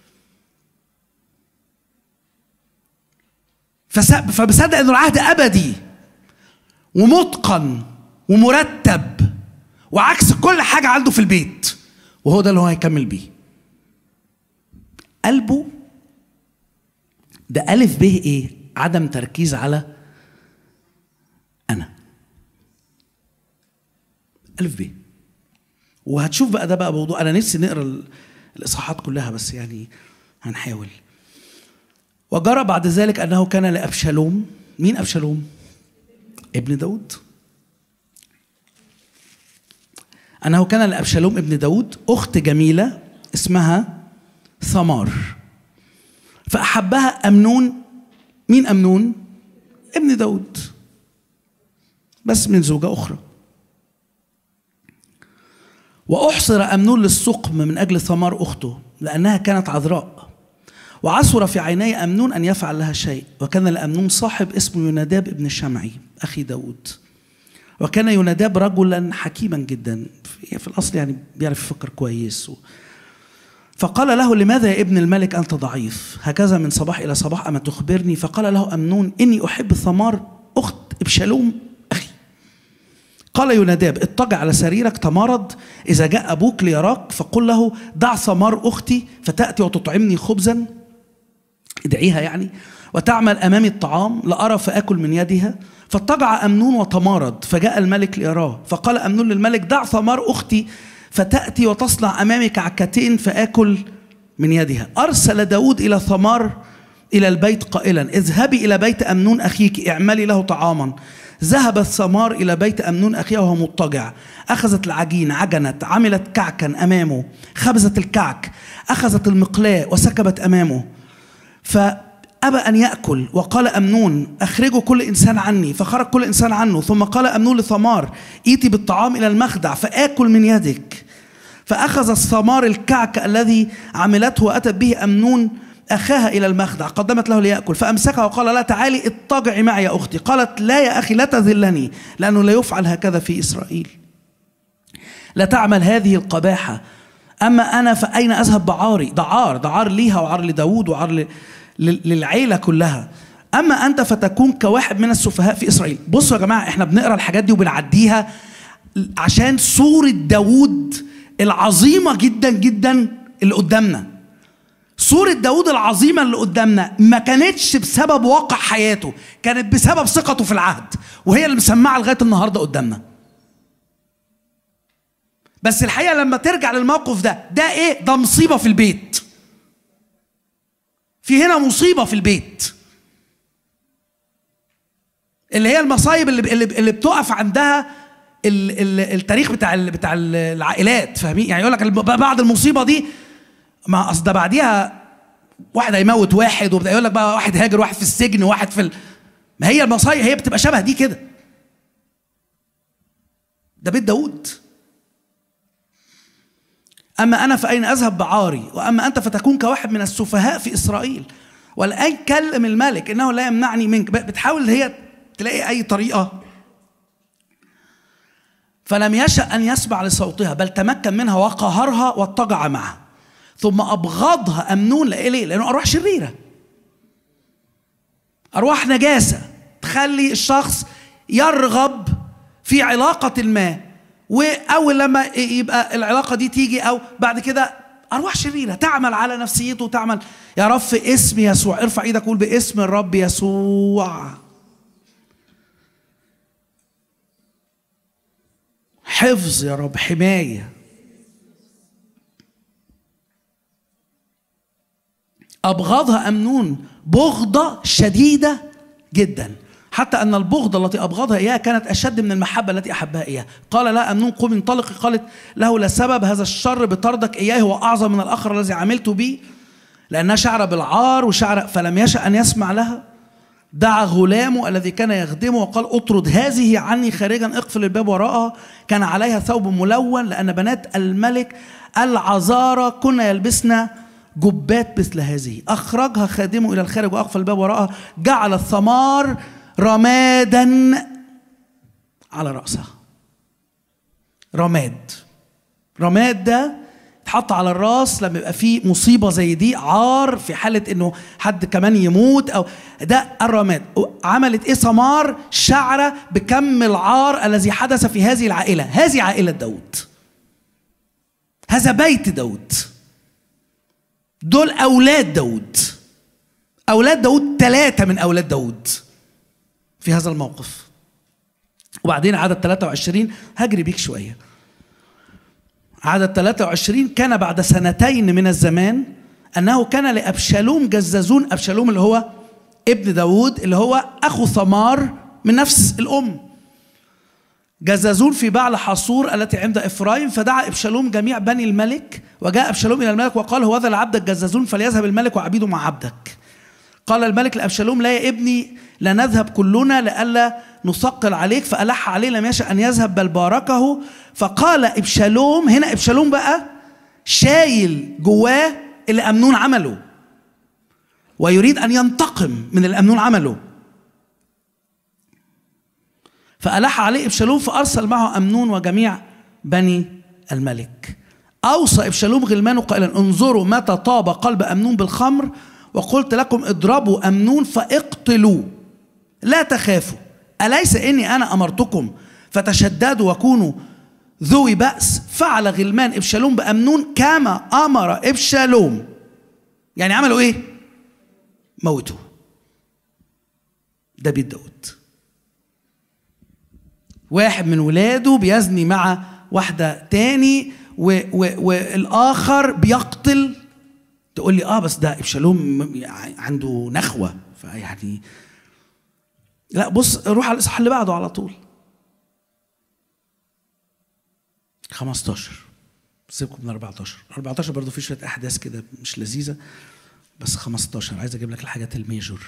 فبصدق انه العهد ابدي ومتقن ومرتب وعكس كل حاجه عنده في البيت وهو ده اللي هو هيكمل بيه قلبه ده ألف به إيه؟ عدم تركيز على أنا ألف به وهتشوف بقى ده بقى موضوع أنا نفسي نقرا الإصحاحات كلها بس يعني هنحاول وجرى بعد ذلك أنه كان لأبشالوم مين أبشالوم؟ ابن داود أنه كان لأبشالوم ابن داود أخت جميلة اسمها ثمار فأحبها أمنون مين أمنون؟ ابن داود بس من زوجة أخرى وأحصر أمنون للسقم من أجل ثمار أخته لأنها كانت عذراء وعثر في عيني أمنون أن يفعل لها شيء وكان لأمنون صاحب اسمه يناداب ابن شمعي أخي داود وكان يناداب رجلا حكيما جدا في الأصل يعني بيعرف يفكر كويس و... فقال له لماذا يا ابن الملك أنت ضعيف هكذا من صباح إلى صباح أما تخبرني فقال له أمنون إني أحب ثمار أخت إبشالوم أخي قال يناداب اضطجع على سريرك تمرض إذا جاء أبوك ليراك فقل له دع ثمار أختي فتأتي وتطعمني خبزا ادعيها يعني وتعمل أمامي الطعام لأرى فآكل من يدها فاضطجع أمنون وتمارض فجاء الملك ليراه فقال أمنون للملك دع ثمار أختي فتأتي وتصنع أمامي كعكتين فآكل من يدها أرسل داود إلى ثمار إلى البيت قائلا اذهبي إلى بيت أمنون أخيك اعملي له طعاما ذهبت ثمار إلى بيت أمنون أخيها وهو مضطجع أخذت العجين عجنت عملت كعكا أمامه خبزت الكعك أخذت المقلاة وسكبت أمامه فأبى أن يأكل وقال أمنون أخرجوا كل إنسان عني فخرج كل إنسان عنه ثم قال أمنون لثمار إيتي بالطعام إلى المخدع فآكل من يدك فأخذ الثمار الكعك الذي عملته وأتت به أمنون أخاها إلى المخدع قدمت له ليأكل فأمسكها وقال لا تعالي اضطجعي معي يا أختي قالت لا يا أخي لا تذلني لأنه لا يفعل هكذا في إسرائيل لا تعمل هذه القباحة أما أنا فأين أذهب بعاري ده عار ده عار ليها وعار لداود وعار للعيلة كلها أما أنت فتكون كواحد من السفهاء في إسرائيل بصوا يا جماعة إحنا بنقرأ الحاجات دي وبنعديها عشان صورة داود العظيمة جدا جدا اللي قدامنا صورة داود العظيمة اللي قدامنا ما كانتش بسبب واقع حياته كانت بسبب ثقته في العهد وهي اللي مسمعة لغاية النهاردة قدامنا بس الحقيقة لما ترجع للموقف ده ده ايه ده مصيبة في البيت في هنا مصيبة في البيت اللي هي المصايب اللي اللي, اللي بتقف عندها ال ال التاريخ بتاع ال بتاع العائلات فاهمين يعني يقول لك بعد المصيبه دي ما اصل ده بعديها واحد هيموت واحد وبدا يقول لك بقى واحد هاجر واحد في السجن واحد في ال... ما هي المصايب هي بتبقى شبه دي كده ده بيت داود أما أنا فأين أذهب بعاري وأما أنت فتكون كواحد من السفهاء في إسرائيل والآن كلم الملك إنه لا يمنعني منك بتحاول هي تلاقي أي طريقة فلم يشأ أن يسمع لصوتها بل تمكن منها وقهرها واضطجع معها ثم أبغضها أمنون ليه؟ لأنه أرواح شريرة أرواح نجاسة تخلي الشخص يرغب في علاقة ما واول لما يبقى العلاقه دي تيجي او بعد كده ارواح شريره تعمل على نفسيته تعمل يا رب في اسم يسوع ارفع ايدك قول باسم الرب يسوع حفظ يا رب حمايه ابغضها امنون بغضه شديده جدا حتى أن البغض التي أبغضها إياها كانت أشد من المحبة التي أحبها إياها قال لا أمنون قم انطلق قالت له لا سبب هذا الشر بطردك إياه هو أعظم من الآخر الذي عملت به لأنها شعر بالعار وشعر فلم يشأ أن يسمع لها دعا غلامه الذي كان يخدمه وقال اطرد هذه عني خارجا اقفل الباب وراءها كان عليها ثوب ملون لأن بنات الملك العذارى كن يلبسن جبات مثل هذه أخرجها خادمه إلى الخارج وأقفل الباب وراءها جعل الثمار رمادا على رأسها رماد رماد ده اتحط على الراس لما يبقى فيه مصيبه زي دي عار في حاله انه حد كمان يموت او ده الرماد عملت ايه ثمار شعره بكم العار الذي حدث في هذه العائله هذه عائله داود هذا بيت داود دول اولاد داود اولاد داود ثلاثه من اولاد داود في هذا الموقف وبعدين عدد 23 هجري بيك شويه عدد 23 كان بعد سنتين من الزمان أنه كان لأبشالوم جزازون أبشالوم اللي هو ابن داود اللي هو أخو ثمار من نفس الأم جزازون في بعل حصور التي عند إفرايم فدعا إبشالوم جميع بني الملك وجاء أبشالوم إلى الملك وقال هو ذا العبد الجزازون فليذهب الملك وعبيده مع عبدك قال الملك لأبشالوم لا يا ابني لا نذهب كلنا لئلا نثقل عليك فألح عليه لم يشأ أن يذهب بل باركه فقال ابشالوم هنا ابشالوم بقى شايل جواه اللي امنون عمله ويريد ان ينتقم من اللي امنون عمله فألح عليه ابشالوم فارسل معه امنون وجميع بني الملك اوصى ابشالوم غلمانه قائلا انظروا متى طاب قلب امنون بالخمر وقلت لكم اضربوا امنون فاقتلوه لا تخافوا اليس اني انا امرتكم فتشددوا وكونوا ذوي بأس فعل غلمان إبشالوم بأمنون كما أمر إبشالوم يعني عملوا إيه؟ موتوه ده بيت داود واحد من ولاده بيزني مع واحدة تاني و و والآخر بيقتل تقول لي اه بس ده ابشالوم عنده نخوه فيعني لا بص روح على الاصحاح اللي بعده على طول 15 سيبكم من 14 14 برضه في شويه احداث كده مش لذيذه بس 15 عايز اجيب لك الحاجات الميجور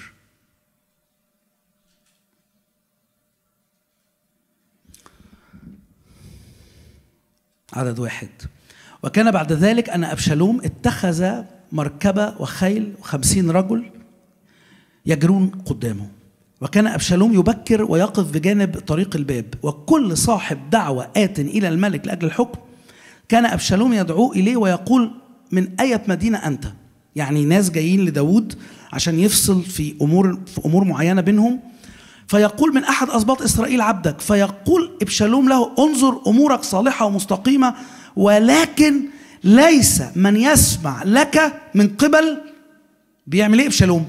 عدد واحد وكان بعد ذلك أن أبشالوم اتخذ مركبة وخيل وخمسين رجل يجرون قدامه وكان أبشالوم يبكر ويقف بجانب طريق الباب وكل صاحب دعوة آت إلى الملك لأجل الحكم كان أبشالوم يدعوه إليه ويقول من أية مدينة أنت يعني ناس جايين لداود عشان يفصل في أمور في أمور معينة بينهم فيقول من أحد أسباط إسرائيل عبدك فيقول إبشالوم له انظر أمورك صالحة ومستقيمة ولكن ليس من يسمع لك من قبل بيعمل ايه ابشالوم؟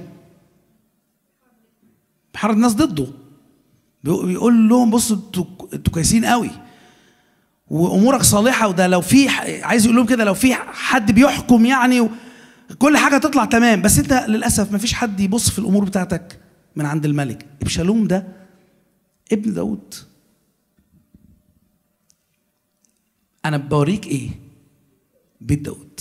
بيحرض الناس ضده بيقول لهم بصوا انتوا كويسين قوي وامورك صالحه وده لو في عايز يقول لهم كده لو في حد بيحكم يعني كل حاجه تطلع تمام بس انت للاسف ما فيش حد يبص في الامور بتاعتك من عند الملك ابشالوم ده ابن داود انا بوريك ايه بيت داود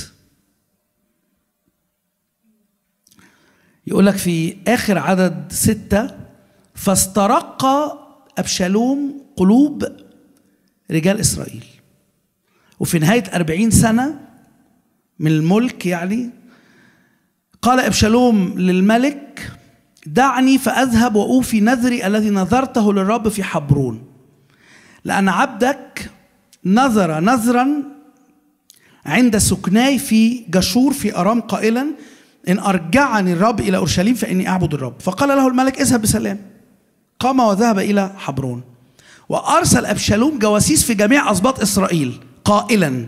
يقول لك في اخر عدد ستة فاسترق ابشالوم قلوب رجال اسرائيل وفي نهاية أربعين سنة من الملك يعني قال ابشالوم للملك دعني فاذهب واوفي نذري الذي نذرته للرب في حبرون لان عبدك نذر نذرا عند سكناي في جشور في ارام قائلا ان ارجعني الرب الى اورشليم فاني اعبد الرب فقال له الملك اذهب بسلام قام وذهب الى حبرون وارسل ابشالوم جواسيس في جميع اسباط اسرائيل قائلا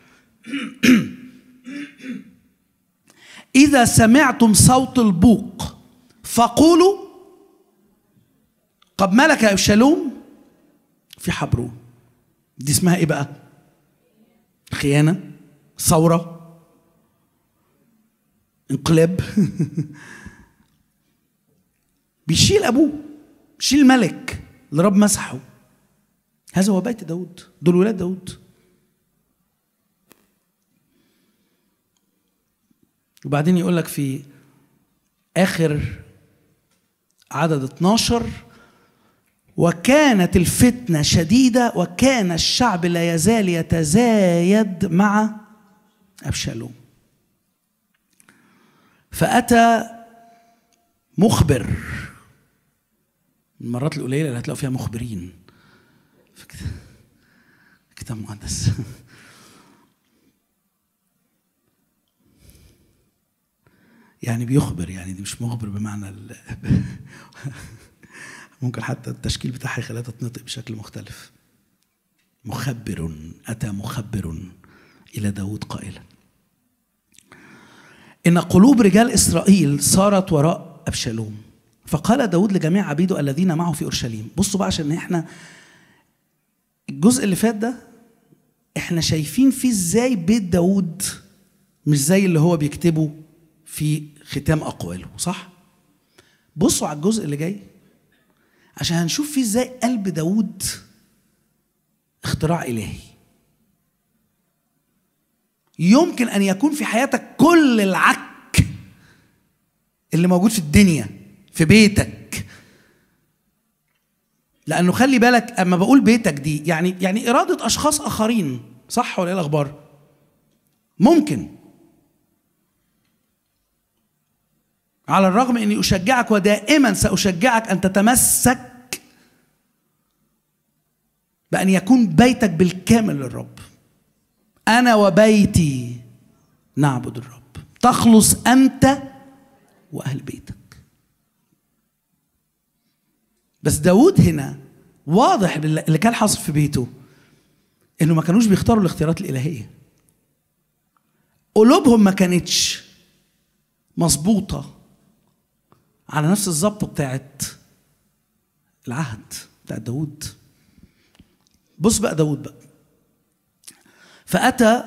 اذا سمعتم صوت البوق فقولوا قد ملك ابشالوم في حبرون دي اسمها ايه بقى خيانه ثوره انقلاب بيشيل ابوه شيل الملك اللي رب مسحه هذا هو بيت داود دول ولاد داود وبعدين يقول لك في آخر عدد 12 وكانت الفتنة شديدة وكان الشعب لا يزال يتزايد مع أبشالوم فأتى مخبر المرات القليلة اللي هتلاقوا فيها مخبرين في كتاب مقدس يعني بيخبر يعني دي مش مخبر بمعنى ال... ممكن حتى التشكيل بتاعها يخليها تتنطق بشكل مختلف مخبر أتى مخبر إلى داود قائلا إن قلوب رجال إسرائيل صارت وراء أبشالوم فقال داود لجميع عبيده الذين معه في أورشليم بصوا بقى عشان إحنا الجزء اللي فات ده إحنا شايفين فيه إزاي بيت داود مش زي اللي هو بيكتبه في ختام أقواله صح؟ بصوا على الجزء اللي جاي عشان هنشوف فيه ازاي قلب داود اختراع إلهي يمكن أن يكون في حياتك كل العك اللي موجود في الدنيا في بيتك لأنه خلي بالك أما بقول بيتك دي يعني يعني إرادة أشخاص آخرين صح ولا إيه الأخبار؟ ممكن على الرغم اني اشجعك ودائما ساشجعك ان تتمسك بان يكون بيتك بالكامل للرب انا وبيتي نعبد الرب تخلص انت واهل بيتك بس داود هنا واضح اللي كان حاصل في بيته انه ما كانوش بيختاروا الاختيارات الالهيه قلوبهم ما كانتش مظبوطه على نفس الظبط بتاعت العهد بتاعت داود بص بقى داود بقى فأتى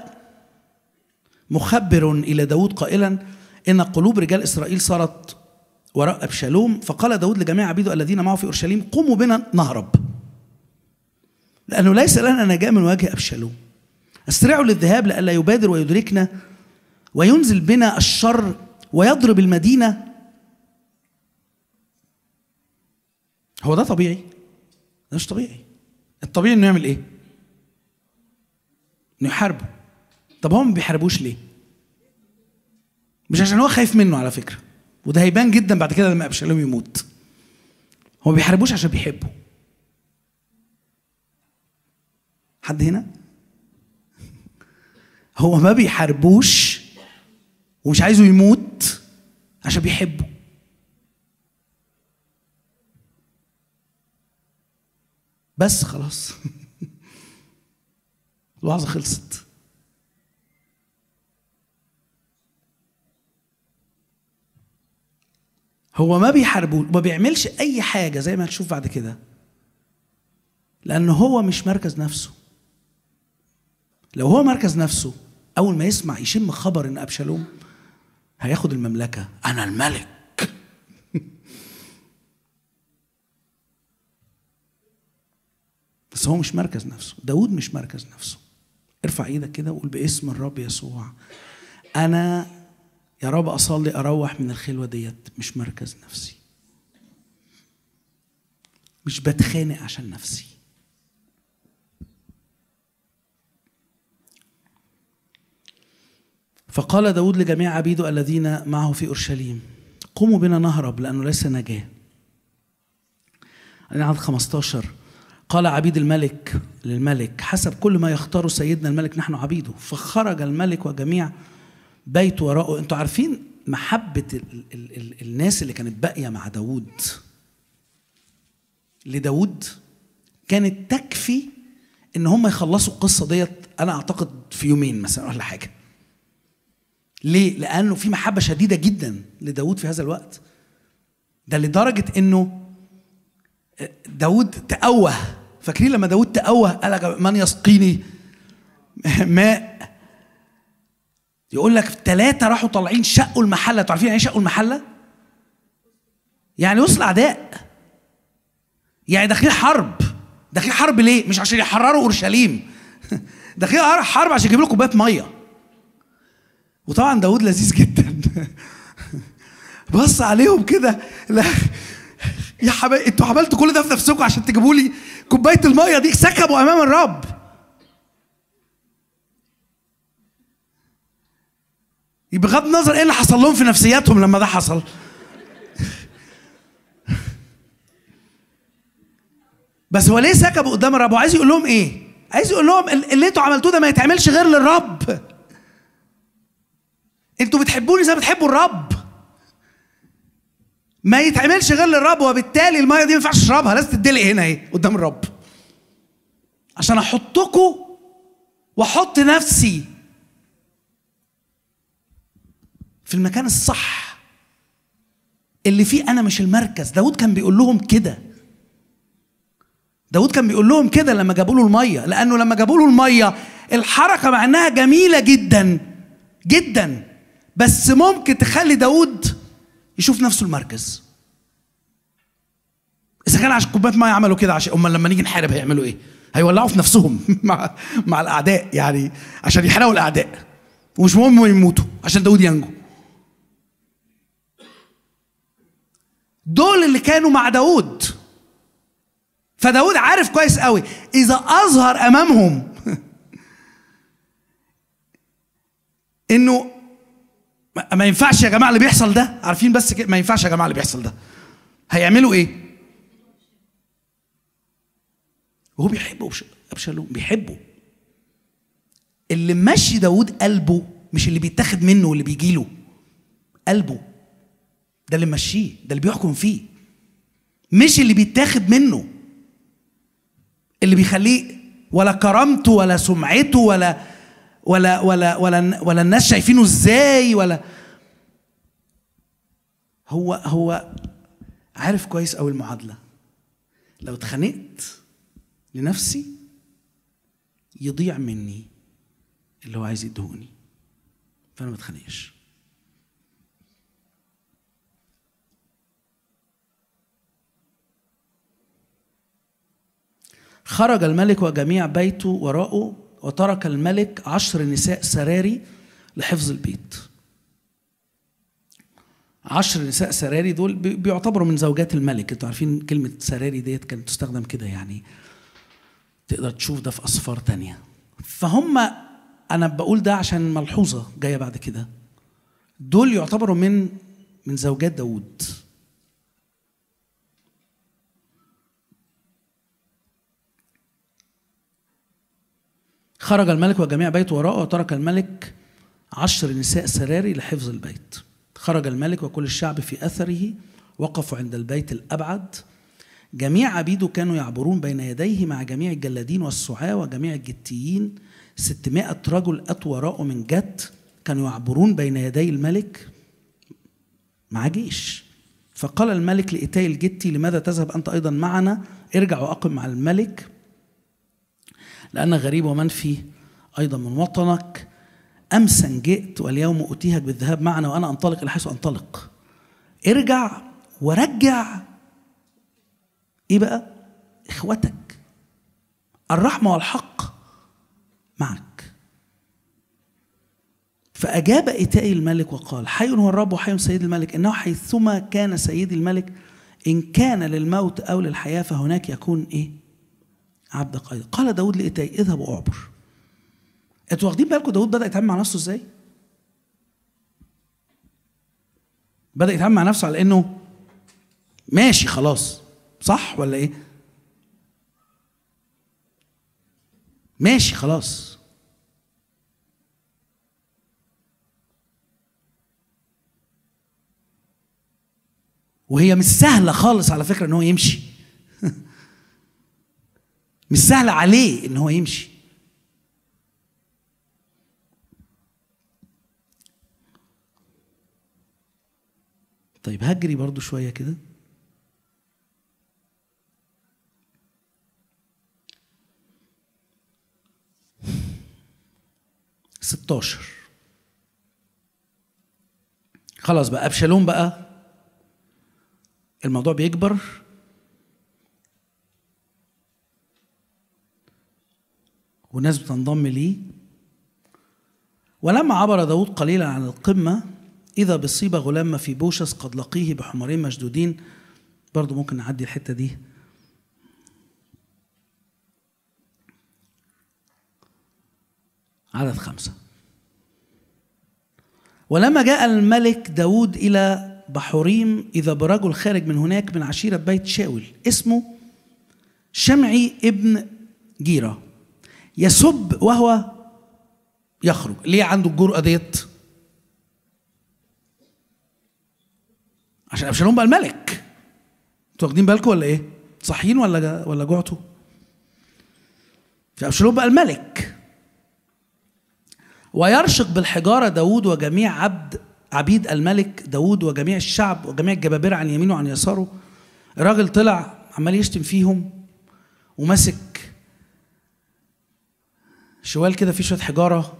مخبر إلى داود قائلا إن قلوب رجال إسرائيل صارت وراء أبشالوم فقال داود لجميع عبيده الذين معه في أورشليم قوموا بنا نهرب لأنه ليس لنا نجاة من وجه أبشالوم اسرعوا للذهاب لئلا يبادر ويدركنا وينزل بنا الشر ويضرب المدينة هو ده طبيعي ده مش طبيعي الطبيعي انه يعمل ايه انه يحاربه طب هو ما بيحاربوش ليه مش عشان هو خايف منه على فكره وده هيبان جدا بعد كده لما ابشالوم يموت هو ما بيحاربوش عشان بيحبه حد هنا هو ما بيحاربوش ومش عايزه يموت عشان بيحبه بس خلاص الوعظة خلصت هو ما بيحاربوه ما بيعملش أي حاجة زي ما هتشوف بعد كده لأنه هو مش مركز نفسه لو هو مركز نفسه أول ما يسمع يشم خبر إن أبشالوم هياخد المملكة أنا الملك بس هو مش مركز نفسه داود مش مركز نفسه ارفع ايدك كده وقول باسم الرب يسوع انا يا رب اصلي اروح من الخلوه ديت مش مركز نفسي مش بتخانق عشان نفسي فقال داود لجميع عبيده الذين معه في اورشليم قوموا بنا نهرب لانه ليس نجاه عدد 15 قال عبيد الملك للملك حسب كل ما يختار سيدنا الملك نحن عبيده فخرج الملك وجميع بيت وراءه انتوا عارفين محبة ال ال ال الناس اللي كانت باقية مع داود لداود كانت تكفي ان هم يخلصوا القصة ديت انا اعتقد في يومين مثلا ولا حاجة ليه؟ لأنه في محبة شديدة جدا لداود في هذا الوقت ده لدرجة انه داود تأوه فاكرين لما داود تأوه قال من يسقيني ماء يقول لك ثلاثة راحوا طالعين شقوا المحلة تعرفين يعني شقوا المحلة؟ يعني وصل أعداء يعني داخلين حرب داخلين حرب ليه مش عشان يحرروا اورشليم داخلين حرب عشان يجيب لكم كوبايه ميه وطبعا داود لذيذ جدا بص عليهم كده لا يا حبايبي انتوا عملتوا كل ده في نفسكم عشان تجيبوا لي كوبايه الميه دي سكبوا امام الرب بغض النظر ايه اللي حصل لهم في نفسياتهم لما ده حصل بس هو ليه سكبوا قدام الرب وعايز يقول لهم ايه عايز يقول لهم اللي انتوا عملتوه ده ما يتعملش غير للرب انتوا بتحبوني زي ما بتحبوا الرب ما يتعملش غير للرب وبالتالي الميه دي ما ينفعش اشربها لازم تدلق هنا اهي قدام الرب عشان احطكم واحط نفسي في المكان الصح اللي فيه انا مش المركز داود كان بيقول لهم كده داود كان بيقول لهم كده لما جابوا له الميه لانه لما جابوا له الميه الحركه مع انها جميله جدا جدا بس ممكن تخلي داود يشوف نفسه المركز اذا كان عشان كوبايه ميه عملوا كده عشان امال لما نيجي نحارب هيعملوا ايه هيولعوا في نفسهم مع مع الاعداء يعني عشان يحرقوا الاعداء ومش مهم يموتوا عشان داود ينجو دول اللي كانوا مع داود فداود عارف كويس قوي اذا اظهر امامهم انه ما ينفعش يا جماعه اللي بيحصل ده عارفين بس كده ما ينفعش يا جماعه اللي بيحصل ده هيعملوا ايه وهو بيحبه ابشالوم بيحبه اللي ماشي داود قلبه مش اللي بيتاخد منه واللي بيجي له قلبه ده اللي ماشيه ده اللي بيحكم فيه مش اللي بيتاخد منه اللي بيخليه ولا كرامته ولا سمعته ولا ولا ولا ولا ولا الناس شايفينه ازاي ولا هو هو عارف كويس قوي المعادله لو اتخانقت لنفسي يضيع مني اللي هو عايز يدهوني فانا ما اتخانقش خرج الملك وجميع بيته وراءه وترك الملك عشر نساء سراري لحفظ البيت عشر نساء سراري دول بيعتبروا من زوجات الملك انتوا عارفين كلمة سراري ديت كانت تستخدم كده يعني تقدر تشوف ده في أسفار تانية فهم أنا بقول ده عشان ملحوظة جاية بعد كده دول يعتبروا من من زوجات داود خرج الملك وجميع بيته وراءه وترك الملك عشر نساء سراري لحفظ البيت خرج الملك وكل الشعب في أثره وقفوا عند البيت الأبعد جميع عبيده كانوا يعبرون بين يديه مع جميع الجلادين والسعاة وجميع الجتيين ستمائة رجل أتوا وراءه من جت كانوا يعبرون بين يدي الملك مع جيش فقال الملك لإيتاي الجتي لماذا تذهب أنت أيضا معنا ارجع وأقم مع الملك لأنك غريب ومنفي أيضا من وطنك أمسا جئت واليوم أتيهك بالذهاب معنا وأنا أنطلق إلى حيث أنطلق ارجع ورجع إيه بقى؟ إخوتك الرحمة والحق معك فأجاب إيتائي الملك وقال حي هو الرب وحي سيد الملك إنه حيثما كان سيدي الملك إن كان للموت أو للحياة فهناك يكون إيه؟ عبدك أيضا قال داود لإيتاي اذهب وأعبر انتوا واخدين بالكم داود بدأ يتعامل مع نفسه ازاي؟ بدأ يتعامل مع نفسه على انه ماشي خلاص صح ولا ايه؟ ماشي خلاص وهي مش سهلة خالص على فكرة ان هو يمشي مش سهل عليه ان هو يمشي طيب هجري برضو شوية كده ستاشر خلاص بقى أبشالوم بقى الموضوع بيكبر والناس بتنضم ليه ولما عبر داود قليلا عن القمة إذا بصيب غلام في بوشس قد لقيه بحمارين مشدودين برضو ممكن نعدي الحتة دي عدد خمسة ولما جاء الملك داود إلى بحوريم إذا برجل خارج من هناك من عشيرة بيت شاول اسمه شمعي ابن جيرة يسب وهو يخرج ليه عنده الجرأة ديت عشان ابشالوم بقى الملك انتوا واخدين بالكم ولا ايه صحيين ولا ولا جوعتوا فابشالوم بقى الملك ويرشق بالحجارة داود وجميع عبد عبيد الملك داود وجميع الشعب وجميع الجبابرة عن يمينه وعن يساره الراجل طلع عمال يشتم فيهم وماسك شوال كده فيه شوية حجارة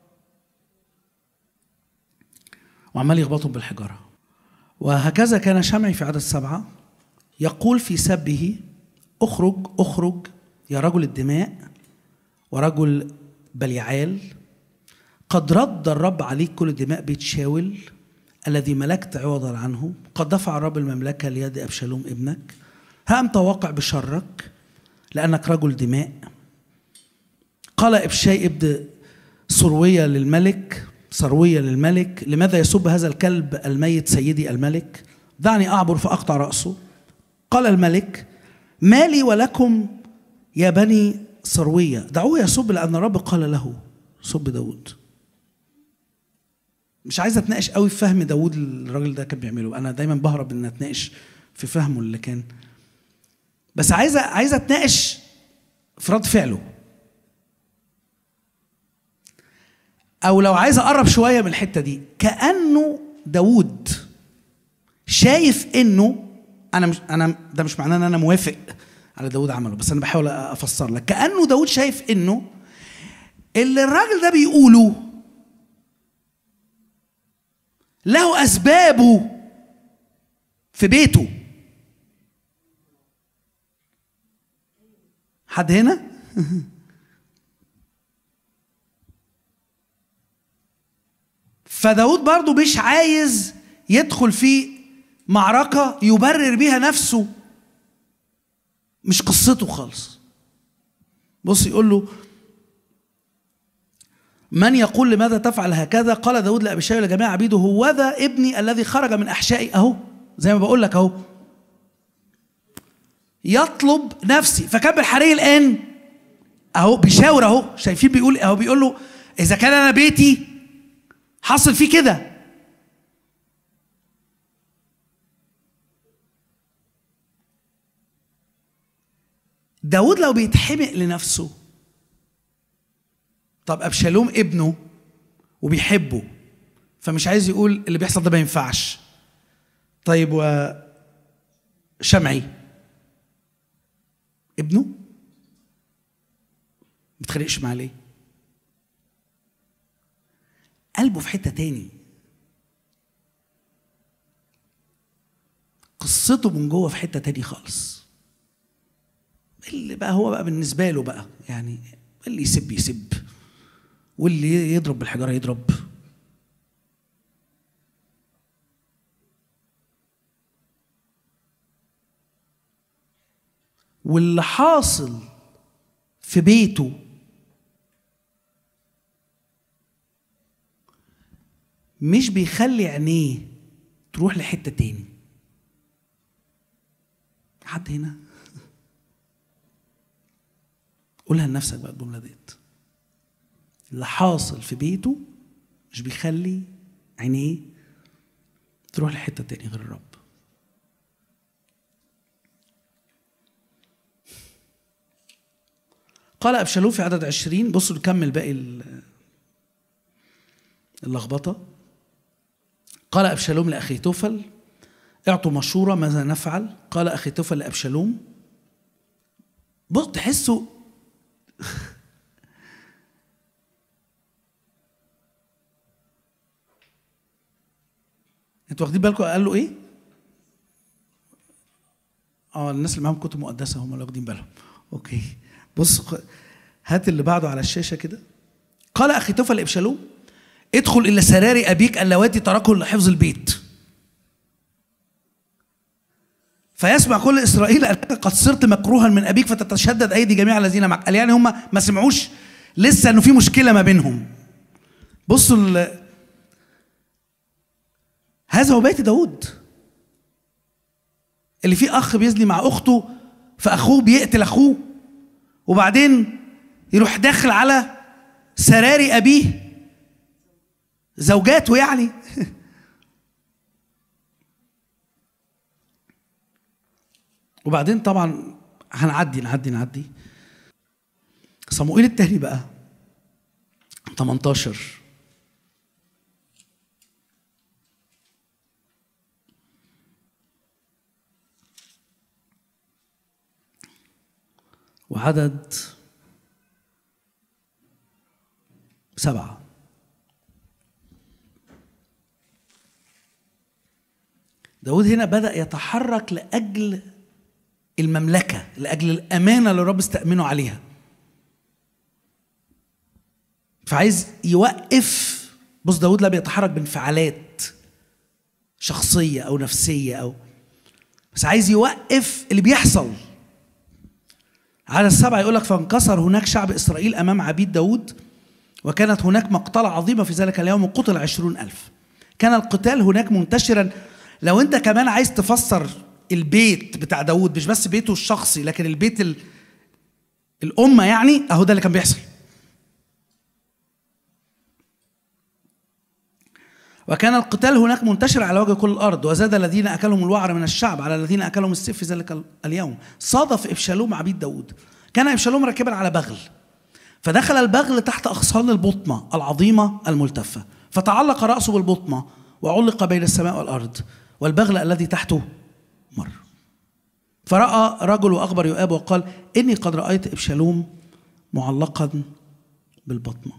وعمال يخبطهم بالحجارة وهكذا كان شمعي في عدد سبعة يقول في سبه اخرج اخرج يا رجل الدماء ورجل بليعال قد رد الرب عليك كل دماء بيت شاول الذي ملكت عوضا عنه قد دفع الرب المملكة ليد أبشالوم ابنك ها أنت واقع بشرك لأنك رجل دماء قال إبشاي ابن سروية للملك سروية للملك لماذا يسب هذا الكلب الميت سيدي الملك دعني أعبر فأقطع رأسه قال الملك ما لي ولكم يا بني سروية دعوه يسب لأن الرب قال له سب داود مش عايز اتناقش قوي في فهم داود الراجل ده كان بيعمله انا دايما بهرب ان اتناقش في فهمه اللي كان بس عايز عايز اتناقش في رد فعله او لو عايز اقرب شويه من الحته دي كانه داود شايف انه انا مش انا ده مش معناه ان انا موافق على داود عمله بس انا بحاول افسر لك كانه داود شايف انه اللي الراجل ده بيقوله له اسبابه في بيته حد هنا فداود برضو مش عايز يدخل في معركة يبرر بيها نفسه مش قصته خالص بص يقول له من يقول لماذا تفعل هكذا قال داود لأبي لجميع عبيده هو ذا ابني الذي خرج من أحشائي أهو زي ما بقول لك أهو يطلب نفسي فكان بالحري الآن أهو بيشاور أهو شايفين بيقول أهو بيقول له إذا كان أنا بيتي حصل فيه كده داود لو بيتحمق لنفسه طب ابشالوم ابنه وبيحبه فمش عايز يقول اللي بيحصل ده ما ينفعش طيب و شمعي ابنه ما بيتخانقش معاه ليه قلبه في حته تاني قصته من جوه في حته تاني خالص اللي بقى هو بقى بالنسبه له بقى يعني اللي يسب يسب واللي يضرب بالحجاره يضرب واللي حاصل في بيته مش بيخلي عينيه تروح لحته تاني حد هنا قولها لنفسك بقى الجمله ديت اللي حاصل في بيته مش بيخلي عينيه تروح لحته تاني غير الرب قال أبشالوم في عدد عشرين بصوا نكمل باقي اللخبطة قال أبشالوم لأخي توفل اعطوا مشورة ماذا نفعل قال أخي توفل لأبشالوم بص تحسوا انتوا واخدين بالكم قال له ايه؟ اه الناس اللي معاهم كتب مقدسه هم اللي واخدين بالهم اوكي بص هات اللي بعده على الشاشة كده قال أخي توفى لإبشالوم ادخل إلى سراري أبيك اللواتي تركه لحفظ البيت فيسمع كل إسرائيل أنك قد صرت مكروها من أبيك فتتشدد أيدي جميع الذين معك قال يعني هم ما سمعوش لسه إنه في مشكلة ما بينهم بصوا ال... هذا هو بيت داود اللي فيه أخ بيزني مع أخته فأخوه بيقتل أخوه وبعدين يروح داخل على سراري أبيه زوجاته يعني وبعدين طبعا هنعدي نعدي نعدي صموئيل التاني بقى 18 وعدد سبعة داود هنا بدأ يتحرك لأجل المملكة لأجل الأمانة اللي الرب استأمنه عليها فعايز يوقف بص داود لا بيتحرك بانفعالات شخصية أو نفسية أو بس عايز يوقف اللي بيحصل على السبعة يقول لك فانكسر هناك شعب إسرائيل أمام عبيد داود وكانت هناك مقتلة عظيمة في ذلك اليوم وقتل عشرون ألف كان القتال هناك منتشرا لو أنت كمان عايز تفسر البيت بتاع داود مش بس بيته الشخصي لكن البيت ال... الأمة يعني أهو ده اللي كان بيحصل وكان القتال هناك منتشر على وجه كل الارض وزاد الذين اكلهم الوعر من الشعب على الذين اكلهم السيف في ذلك اليوم صادف ابشالوم عبيد داود كان ابشالوم راكبا على بغل فدخل البغل تحت اغصان البطمه العظيمه الملتفه فتعلق راسه بالبطمه وعلق بين السماء والارض والبغل الذي تحته مر فراى رجل واخبر يؤاب وقال اني قد رايت ابشالوم معلقا بالبطمه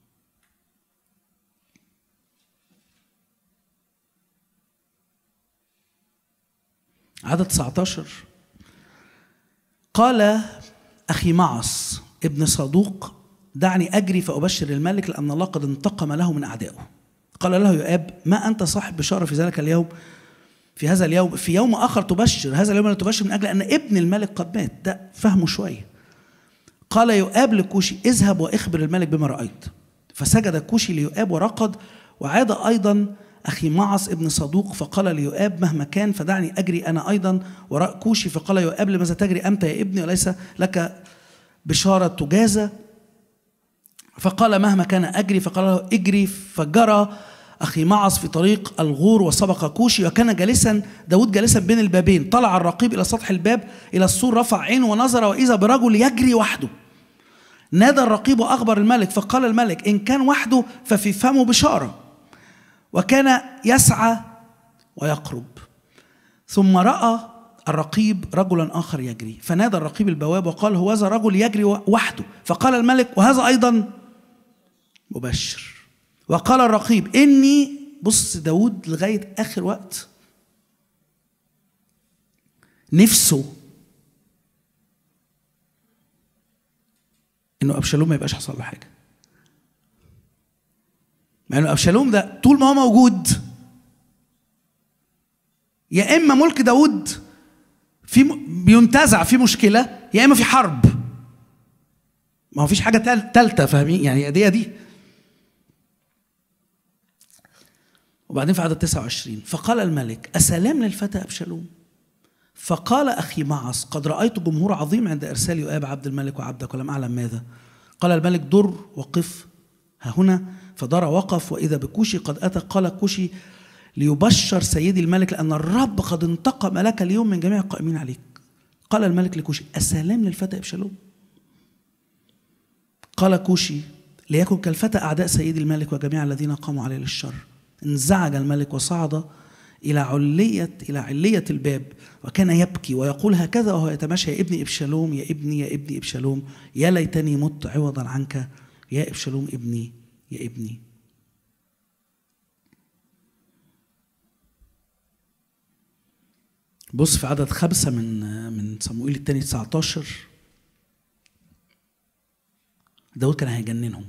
عدد 19 قال أخي معص ابن صدوق دعني أجري فأبشر الملك لأن الله قد انتقم له من أعدائه قال له يؤاب ما أنت صاحب بشارة في ذلك اليوم في هذا اليوم في يوم آخر تبشر هذا اليوم لا تبشر من أجل أن ابن الملك قد مات ده فهمه شوية قال يؤاب لكوشي اذهب وأخبر الملك بما رأيت فسجد كوشي ليؤاب ورقد وعاد أيضا أخي معص ابن صدوق فقال ليؤاب مهما كان فدعني أجري أنا أيضا وراء كوشي فقال يؤاب لماذا تجري أنت يا ابني وليس لك بشارة تجازى فقال مهما كان أجري فقال له اجري فجرى أخي معص في طريق الغور وسبق كوشي وكان جالسا داود جالسا بين البابين طلع الرقيب إلى سطح الباب إلى السور رفع عينه ونظر وإذا برجل يجري وحده نادى الرقيب وأخبر الملك فقال الملك إن كان وحده ففي فمه بشارة وكان يسعى ويقرب ثم راى الرقيب رجلا اخر يجري فنادى الرقيب البواب وقال هو هذا رجل يجري وحده فقال الملك وهذا ايضا مبشر وقال الرقيب اني بص داود لغايه اخر وقت نفسه انه ابشالوم ما يبقاش حصل له حاجه مع انه ابشالوم ده طول ما هو موجود يا اما ملك داود في بينتزع في مشكله يا اما في حرب ما هو فيش حاجه ثالثه فاهمين يعني دي دي وبعدين في عدد 29 فقال الملك أسلام للفتى أبشالوم فقال أخي معص قد رأيت جمهور عظيم عند إرسال يؤاب عبد الملك وعبدك ولم أعلم ماذا قال الملك در وقف ها هنا فدار وقف وإذا بكوشي قد أتى قال كوشي ليبشر سيدي الملك لأن الرب قد انتقم لك اليوم من جميع القائمين عليك قال الملك لكوشي السلام للفتى أبشالوم قال كوشي ليكن كالفتى أعداء سيدي الملك وجميع الذين قاموا عليه للشر انزعج الملك وصعد إلى علية إلى علية الباب وكان يبكي ويقول هكذا وهو يتمشى يا ابني إبشالوم يا ابني يا ابني إبشالوم يا ليتني مت عوضا عنك يا إبشالوم ابني يا ابني بص في عدد خمسة من من صموئيل الثاني 19 داود كان هيجننهم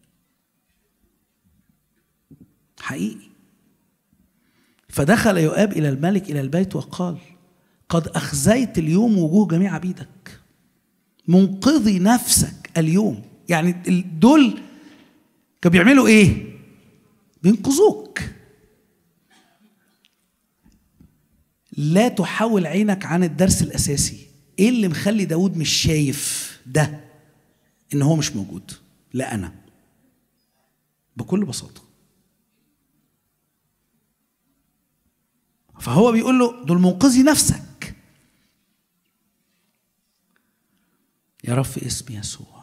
حقيقي فدخل يؤاب إلى الملك إلى البيت وقال قد أخزيت اليوم وجوه جميع عبيدك منقذي نفسك اليوم يعني دول كانوا بيعملوا ايه بينقذوك لا تحول عينك عن الدرس الاساسي ايه اللي مخلي داود مش شايف ده ان هو مش موجود لا انا بكل بساطه فهو بيقول له دول منقذي نفسك يا رب في اسم يسوع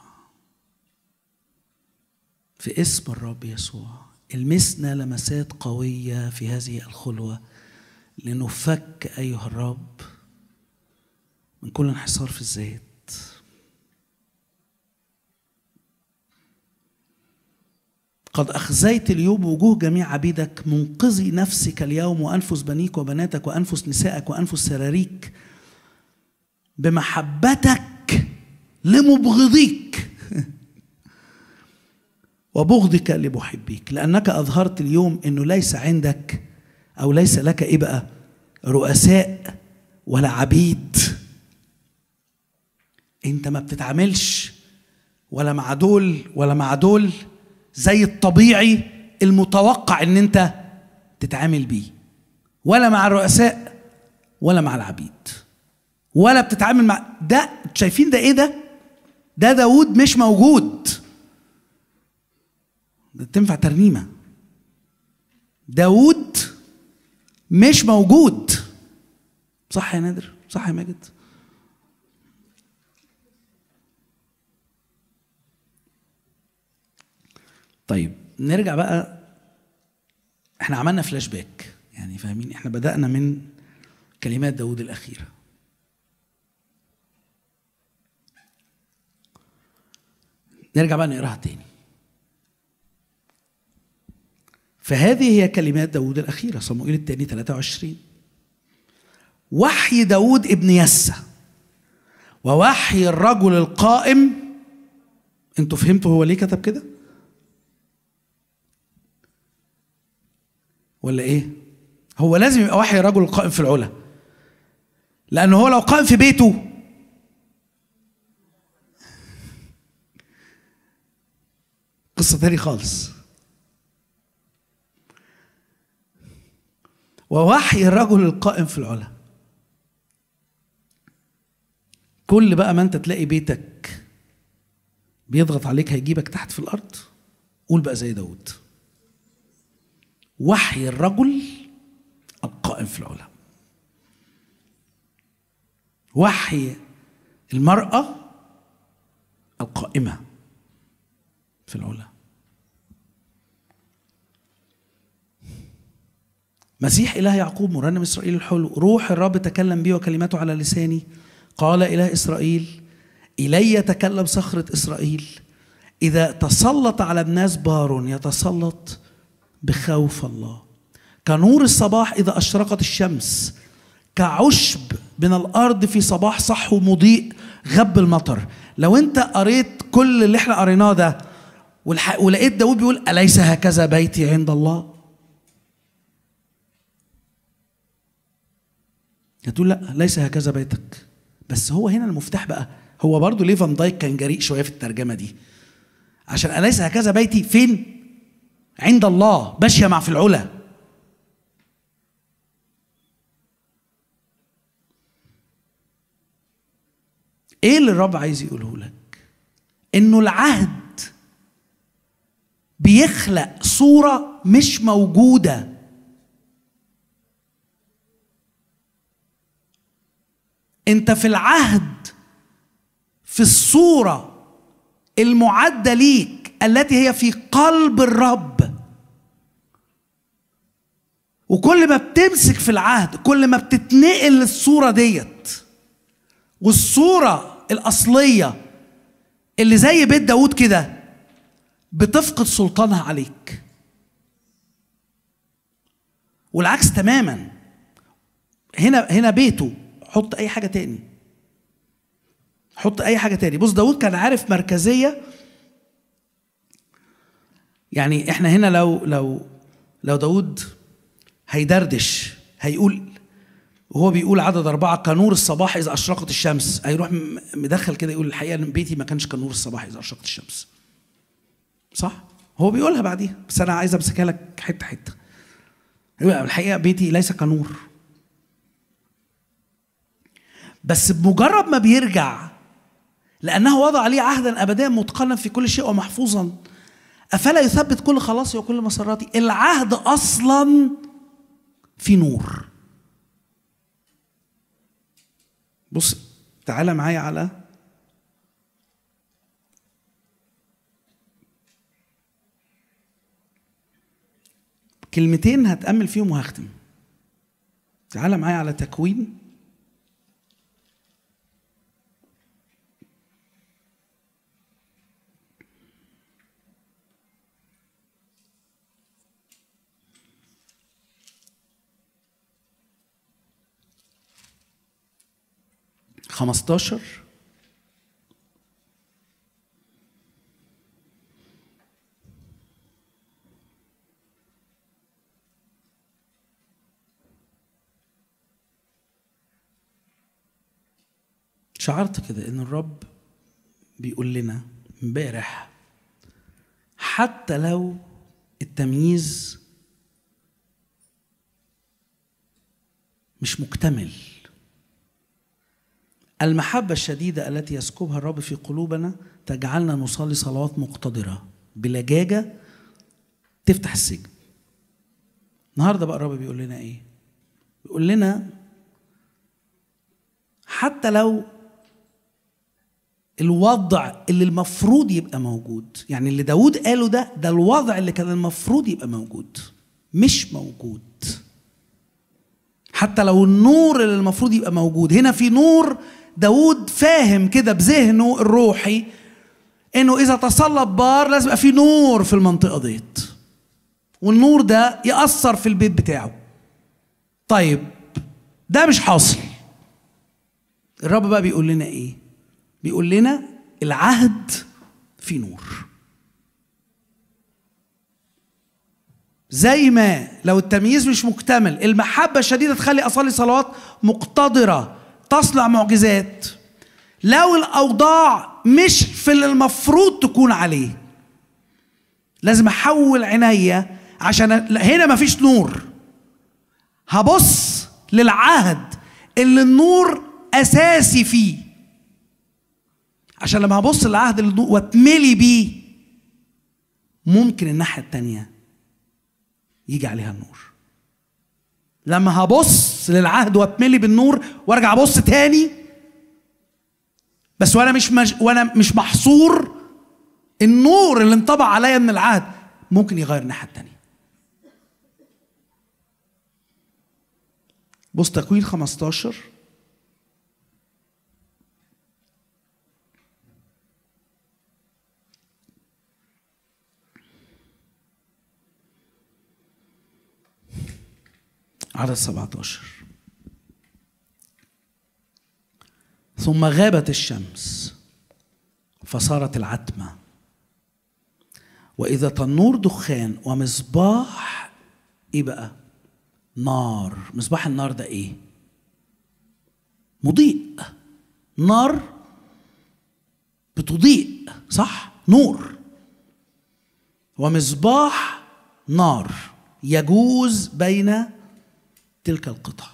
في اسم الرب يسوع المسنا لمسات قوية في هذه الخلوة لنفك أيها الرب من كل انحصار في الذات قد أخزيت اليوم وجوه جميع عبيدك منقذي نفسك اليوم وأنفس بنيك وبناتك وأنفس نسائك وأنفس سراريك بمحبتك لمبغضيك وبغضك لمحبيك لأنك أظهرت اليوم أنه ليس عندك أو ليس لك إيه بقى رؤساء ولا عبيد أنت ما بتتعاملش ولا مع دول ولا مع دول زي الطبيعي المتوقع ان انت تتعامل بيه ولا مع الرؤساء ولا مع العبيد ولا بتتعامل مع ده شايفين ده ايه ده ده داود مش موجود ده تنفع ترنيمه داود مش موجود صح يا نادر صح يا ماجد طيب نرجع بقى احنا عملنا فلاش باك يعني فاهمين احنا بدأنا من كلمات داود الأخيرة نرجع بقى نقراها تاني فهذه هي كلمات داود الأخيرة صموئيل الثاني 23 وحي داود ابن يسى ووحي الرجل القائم انتوا فهمتوا هو ليه كتب كده؟ ولا ايه هو لازم يبقى وحي الرجل القائم في العلا لانه هو لو قائم في بيته قصة تاني خالص ووحي الرجل القائم في العلا كل بقى ما انت تلاقي بيتك بيضغط عليك هيجيبك تحت في الارض قول بقى زي داود وحي الرجل القائم في العلا وحي المرأة القائمة في العلا مسيح إله يعقوب مرنم إسرائيل الحلو روح الرب تكلم بي وكلماته على لساني قال إله إسرائيل إلي تكلم صخرة إسرائيل إذا تسلط على الناس بار يتسلط بخوف الله كنور الصباح إذا أشرقت الشمس كعشب من الأرض في صباح صحو مضيء غب المطر لو أنت قريت كل اللي احنا قريناه ده ولقيت داود بيقول أليس هكذا بيتي عند الله هتقول لا ليس هكذا بيتك بس هو هنا المفتاح بقى هو برضه ليه فان دايك كان جريء شويه في الترجمه دي عشان أليس هكذا بيتي فين عند الله ماشية مع في العلا ايه اللي الرب عايز يقوله لك انه العهد بيخلق صورة مش موجودة انت في العهد في الصورة المعدة ليك التي هي في قلب الرب وكل ما بتمسك في العهد كل ما بتتنقل للصورة ديت والصورة الأصلية اللي زي بيت داود كده بتفقد سلطانها عليك والعكس تماما هنا هنا بيته حط اي حاجه تاني حط اي حاجه تاني بص داود كان عارف مركزيه يعني احنا هنا لو لو لو داود هيدردش هيقول وهو بيقول عدد أربعة كنور الصباح إذا أشرقت الشمس هيروح م- مدخل كده يقول الحقيقة إن بيتي ما كانش كنور الصباح إذا أشرقت الشمس صح؟ هو بيقولها بعديها بس أنا عايز أمسكها لك حتة حتة يبقى الحقيقة بيتي ليس كنور بس بمجرد ما بيرجع لأنه وضع لي عهدا أبديا متقنا في كل شيء ومحفوظا أفلا يثبت كل خلاصي وكل مسراتي العهد أصلا في نور بص تعالى معايا على كلمتين هتأمل فيهم وهختم تعالى معايا على تكوين خمستاشر شعرت كده ان الرب بيقول لنا امبارح حتى لو التمييز مش مكتمل المحبة الشديدة التي يسكبها الرب في قلوبنا تجعلنا نصلي صلوات مقتدرة بلجاجة تفتح السجن النهاردة بقى الرب بيقول لنا ايه بيقول لنا حتى لو الوضع اللي المفروض يبقى موجود يعني اللي داود قاله ده ده الوضع اللي كان المفروض يبقى موجود مش موجود حتى لو النور اللي المفروض يبقى موجود هنا في نور داود فاهم كده بذهنه الروحي انه اذا تصلب بار لازم يبقى في نور في المنطقه ديت والنور ده ياثر في البيت بتاعه طيب ده مش حاصل الرب بقى بيقول لنا ايه بيقول لنا العهد في نور زي ما لو التمييز مش مكتمل المحبة الشديدة تخلي أصلي صلوات مقتدرة تصنع معجزات لو الأوضاع مش في اللي المفروض تكون عليه لازم أحول عينيا عشان هنا مفيش نور هبص للعهد اللي النور أساسي فيه عشان لما هبص للعهد اللي النور واتملي بيه ممكن الناحية التانية يجي عليها النور لما هبص للعهد واتملي بالنور وارجع ابص تاني بس وانا مش مج... وانا مش محصور النور اللي انطبع عليا من العهد ممكن يغير الناحيه التانيه بص تكوين 15 عدد 17 ثم غابت الشمس فصارت العتمة وإذا تنور دخان ومصباح إيه بقى؟ نار مصباح النار ده إيه؟ مضيء نار بتضيء صح؟ نور ومصباح نار يجوز بين تلك القطع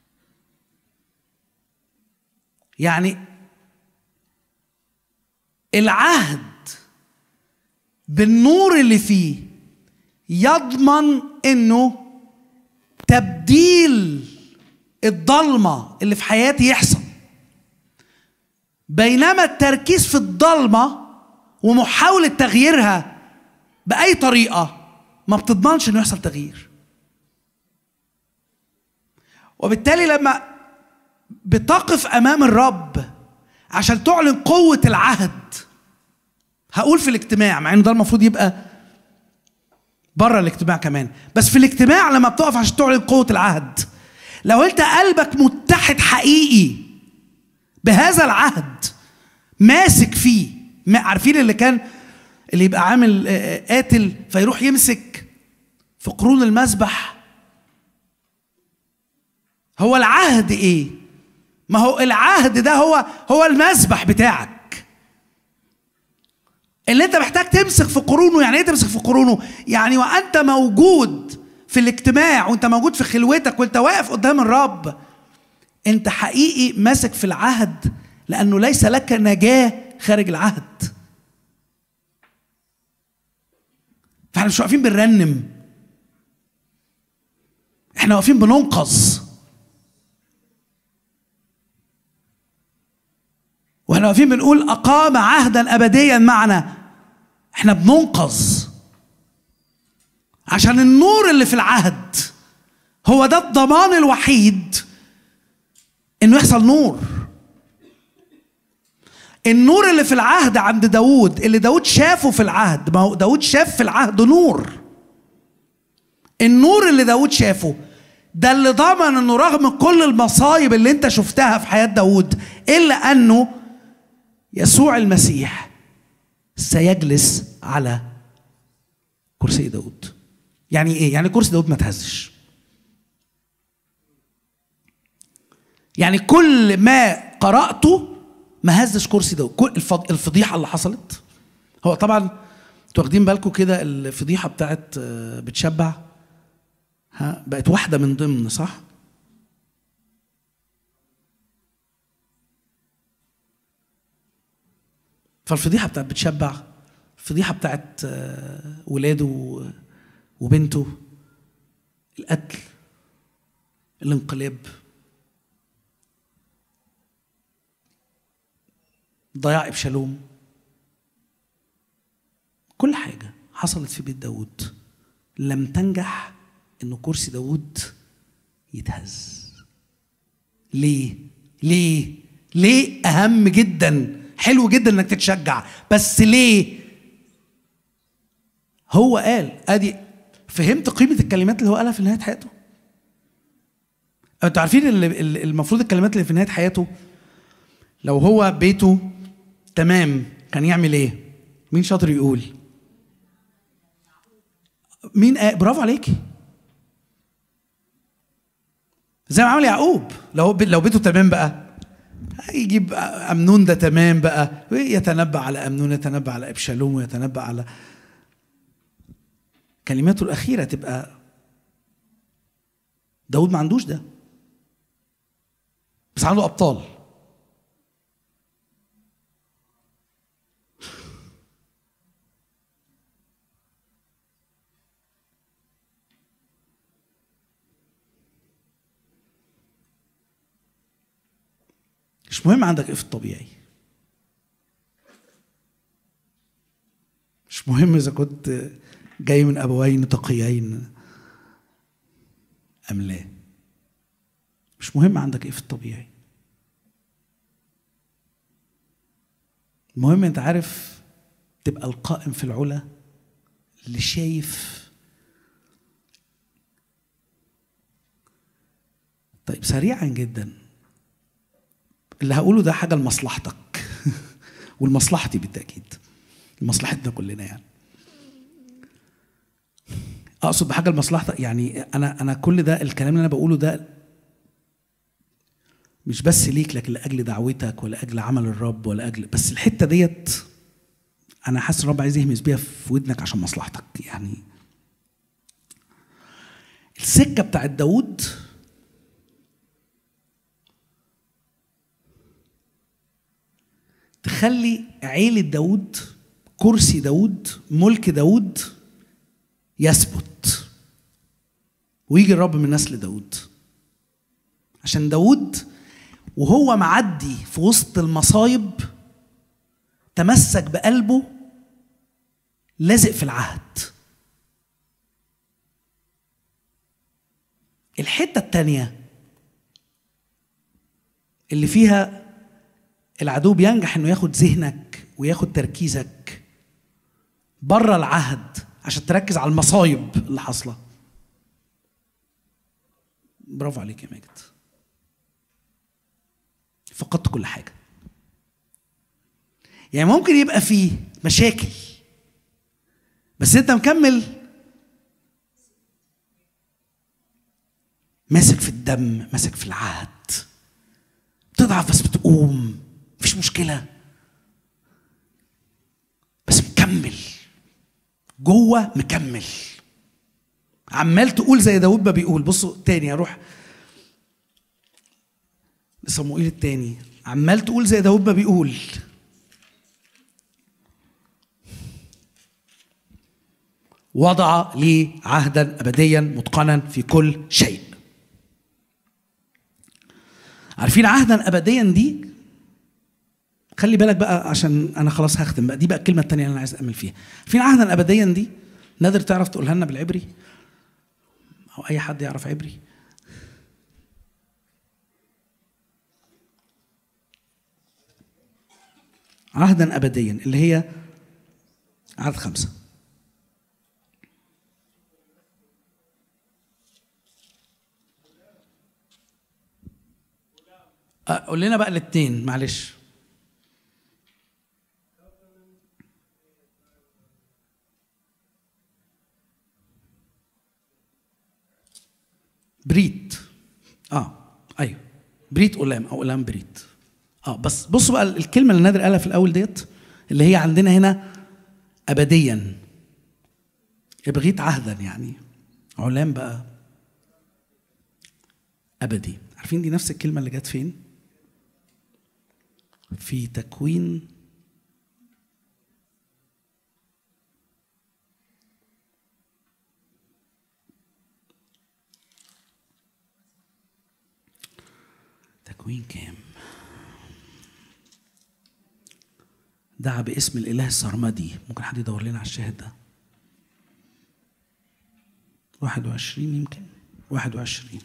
يعني العهد بالنور اللي فيه يضمن انه تبديل الضلمه اللي في حياتي يحصل بينما التركيز في الضلمه ومحاوله تغييرها باي طريقه ما بتضمنش انه يحصل تغيير وبالتالي لما بتقف امام الرب عشان تعلن قوه العهد هقول في الاجتماع مع ان ده المفروض يبقى بره الاجتماع كمان بس في الاجتماع لما بتقف عشان تعلن قوه العهد لو انت قلبك متحد حقيقي بهذا العهد ماسك فيه عارفين اللي كان اللي يبقى عامل آه، آه، قاتل فيروح يمسك في قرون المذبح هو العهد ايه ما هو العهد ده هو هو المذبح بتاعك اللي انت محتاج تمسك في قرونه يعني ايه تمسك في قرونه يعني وانت موجود في الاجتماع وانت موجود في خلوتك وانت واقف قدام الرب انت حقيقي ماسك في العهد لانه ليس لك نجاه خارج العهد فاحنا مش واقفين بنرنم احنا واقفين بننقذ واحنا واقفين بنقول اقام عهدا ابديا معنا احنا بننقذ عشان النور اللي في العهد هو ده الضمان الوحيد انه يحصل نور النور اللي في العهد عند داود اللي داود شافه في العهد ما هو داود شاف في العهد نور النور اللي داود شافه ده اللي ضمن انه رغم كل المصايب اللي انت شفتها في حياة داود الا انه يسوع المسيح سيجلس على كرسي داود يعني ايه يعني كرسي داود ما تهزش يعني كل ما قرأته ما هزش كرسي داود كل الفض- الفضيحة اللي حصلت هو طبعا انتوا واخدين بالكم كده الفضيحة بتاعت آه، بتشبع ها بقت واحدة من ضمن صح؟ فالفضيحة بتاعت بتشبع الفضيحة بتاعت آه، ولاده و- وبنته القتل الانقلاب ضياع ابشالوم كل حاجة حصلت في بيت داود لم تنجح انه كرسي داود يتهز ليه ليه ليه اهم جدا حلو جدا انك تتشجع بس ليه هو قال ادي فهمت قيمه الكلمات اللي هو قالها في نهايه حياته انتوا عارفين اللي- اللي- المفروض الكلمات اللي في نهايه حياته لو هو بيته تمام كان يعمل ايه مين شاطر يقول مين آه برافو عليكي زي ما عمل يعقوب لو لو بيته تمام بقى يجيب امنون ده تمام بقى يتنبأ على امنون يتنبأ على ابشالوم ويتنبأ على كلماته الاخيره تبقى داود ما عندوش ده بس عنده ابطال مش مهم عندك ايه في الطبيعي مش مهم اذا كنت جاي من ابوين تقيين ام لا مش مهم عندك ايه في الطبيعي المهم انت عارف تبقى القائم في العلا اللي شايف طيب سريعا جدا اللي هقوله ده حاجه لمصلحتك ولمصلحتي بالتاكيد لمصلحتنا كلنا يعني اقصد بحاجه لمصلحتك يعني انا انا كل ده الكلام اللي انا بقوله ده مش بس ليك لكن لاجل دعوتك ولا اجل عمل الرب ولا اجل بس الحته ديت انا حاسس الرب عايز يهمس بيها في ودنك عشان مصلحتك يعني السكه بتاعت داوود تخلي عيلة داود كرسي داود ملك داود يثبت ويجي الرب من نسل داود عشان داود وهو معدي في وسط المصايب تمسك بقلبه لازق في العهد الحتة التانية اللي فيها العدو بينجح انه ياخد ذهنك وياخد تركيزك بره العهد عشان تركز على المصايب اللي حاصله برافو عليك يا ماجد فقدت كل حاجه يعني ممكن يبقى فيه مشاكل بس انت مكمل ماسك في الدم ماسك في العهد بتضعف بس بتقوم مفيش مشكله بس مكمل جوه مكمل عمال تقول زي داود ما بيقول بصوا تاني اروح لصموئيل التاني عمال تقول زي داود ما بيقول وضع لي عهدا ابديا متقنا في كل شيء عارفين عهدا ابديا دي خلي بالك بقى عشان انا خلاص هختم بقى دي بقى الكلمه الثانيه اللي انا عايز اكمل فيها عارفين عهدا ابديا دي نادر تعرف تقولها لنا بالعبري او اي حد يعرف عبري عهدا ابديا اللي هي عدد خمسه أه، قول لنا بقى الاثنين معلش بريت اه ايوه بريت قلام او قلام بريت اه بس بصوا بقى الكلمه اللي نادر قالها في الاول ديت اللي هي عندنا هنا ابديا ابغيت عهدا يعني علام بقى ابدي عارفين دي نفس الكلمه اللي جت فين في تكوين تكوين كام دعا باسم الاله السرمدي ممكن حد يدور لنا على الشاهد ده 21 يمكن 21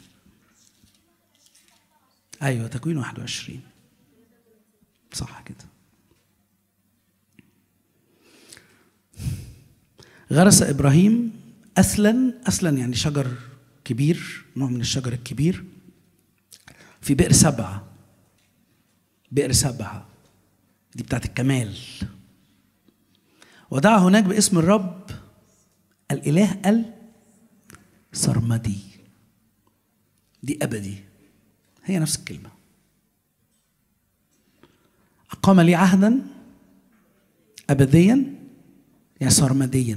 ايوه تكوين 21 صح كده غرس ابراهيم اثلا اثلا يعني شجر كبير نوع من الشجر الكبير في بئر سبعه بئر سبعه دي بتاعت الكمال ودعا هناك باسم الرب الاله السرمدي دي ابدي هي نفس الكلمه أقام لي عهدا أبديا يعني سرمديا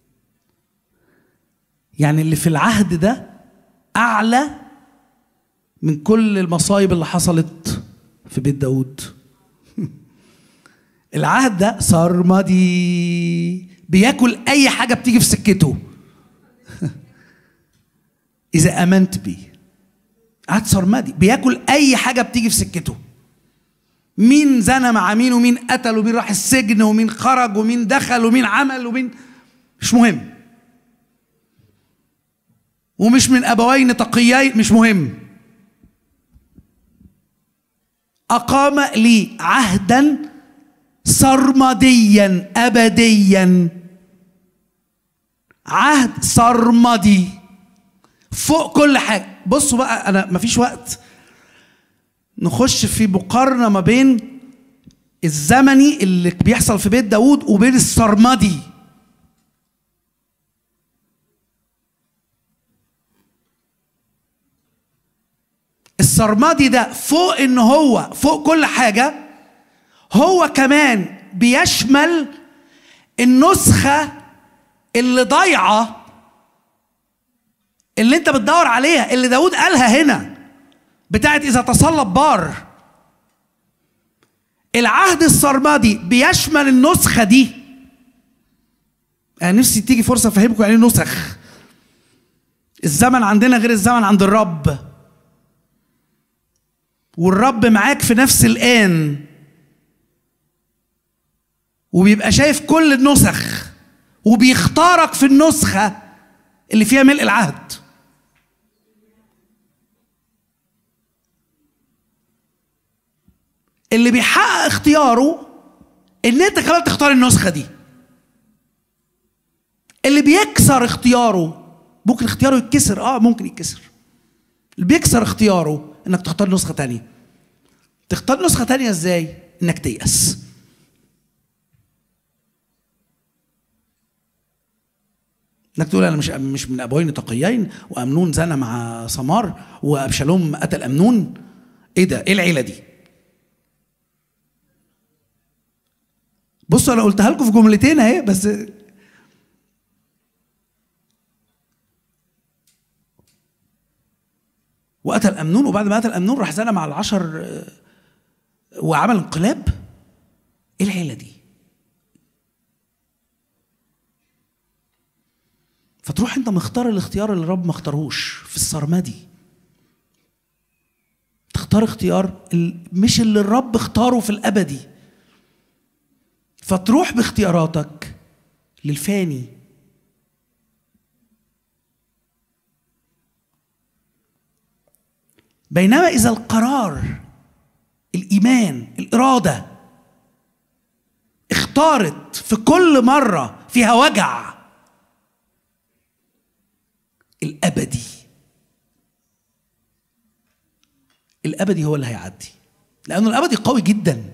يعني اللي في العهد ده أعلى من كل المصايب اللي حصلت في بيت داود العهد ده سرمدي بياكل أي حاجة بتيجي في سكته إذا آمنت بيه عهد سرمدي بياكل أي حاجة بتيجي في سكته مين زنى مع مين ومين قتل ومين راح السجن ومين خرج ومين دخل ومين عمل ومين مش مهم ومش من ابوين تقيين مش مهم اقام لي عهدا سرمديا ابديا عهد سرمدي فوق كل حاجه بصوا بقى انا مفيش وقت نخش في مقارنة ما بين الزمني اللي بيحصل في بيت داود وبين السرمدي السرمدي ده فوق ان هو فوق كل حاجة هو كمان بيشمل النسخة اللي ضايعة اللي انت بتدور عليها اللي داود قالها هنا بتاعت إذا تصلب بار العهد السرمدي بيشمل النسخة دي أنا نفسي تيجي فرصة أفهمكم يعني نسخ الزمن عندنا غير الزمن عند الرب والرب معاك في نفس الآن وبيبقى شايف كل النسخ وبيختارك في النسخة اللي فيها ملء العهد اللي بيحقق اختياره ان انت كمان تختار النسخه دي اللي بيكسر اختياره ممكن اختياره يتكسر اه ممكن يتكسر اللي بيكسر اختياره انك تختار نسخه تانية تختار نسخه تانية ازاي انك تيأس انك تقول انا مش مش من ابوين تقيين وامنون زنى مع سمار وابشالوم قتل امنون ايه ده ايه العيله دي بصوا انا قلتها لكم في جملتين اهي بس وقتل امنون وبعد ما قتل امنون راح زنى مع العشر آه، وعمل انقلاب ايه العيله دي فتروح انت مختار الاختيار اللي الرب ما اختارهوش في السرمدي تختار اختيار مش اللي الرب اختاره في الابدي فتروح باختياراتك للفاني بينما اذا القرار الايمان الاراده اختارت في كل مره فيها وجع الابدي الابدي هو اللي هيعدي لانه الابدي قوي جدا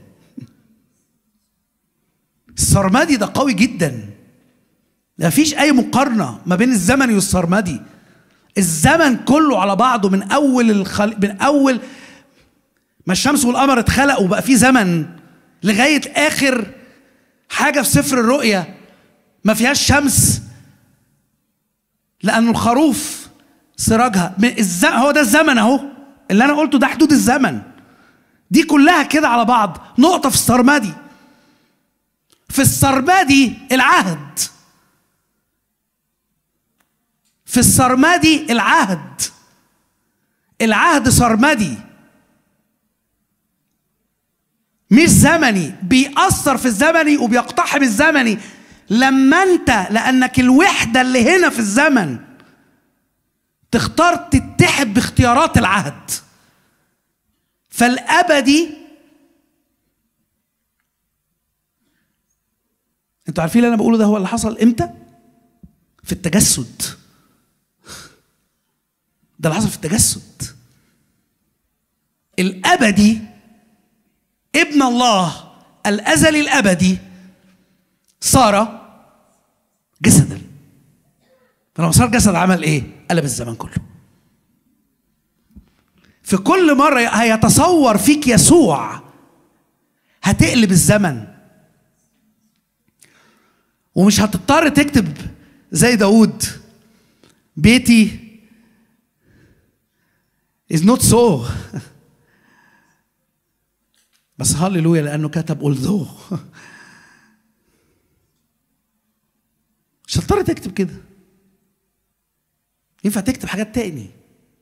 السرمدي ده قوي جدا ما فيش اي مقارنه ما بين الزمني والسرمدي الزمن كله على بعضه من اول الخل... من اول ما الشمس والقمر اتخلقوا بقى في زمن لغايه اخر حاجه في سفر الرؤيا ما فيهاش شمس لأن الخروف سراجها هو ده الزمن أهو اللي أنا قلته ده حدود الزمن دي كلها كده على بعض نقطة في السرمدي في السرمدي العهد في السرمدي العهد العهد سرمدي مش زمني بيأثر في الزمني وبيقتحم الزمني لما انت لانك الوحده اللي هنا في الزمن تختار تتحد باختيارات العهد فالابدي انتوا عارفين اللي انا بقوله ده هو اللي حصل امتى في التجسد ده اللي حصل في التجسد الابدي ابن الله الازلي الابدي صار جسدا فلما صار جسد عمل ايه قلب الزمن كله في كل مرة هيتصور فيك يسوع هتقلب الزمن ومش هتضطر تكتب زي داود بيتي is not so بس هللويا لانه كتب although مش هتضطر تكتب كده ينفع تكتب حاجات تاني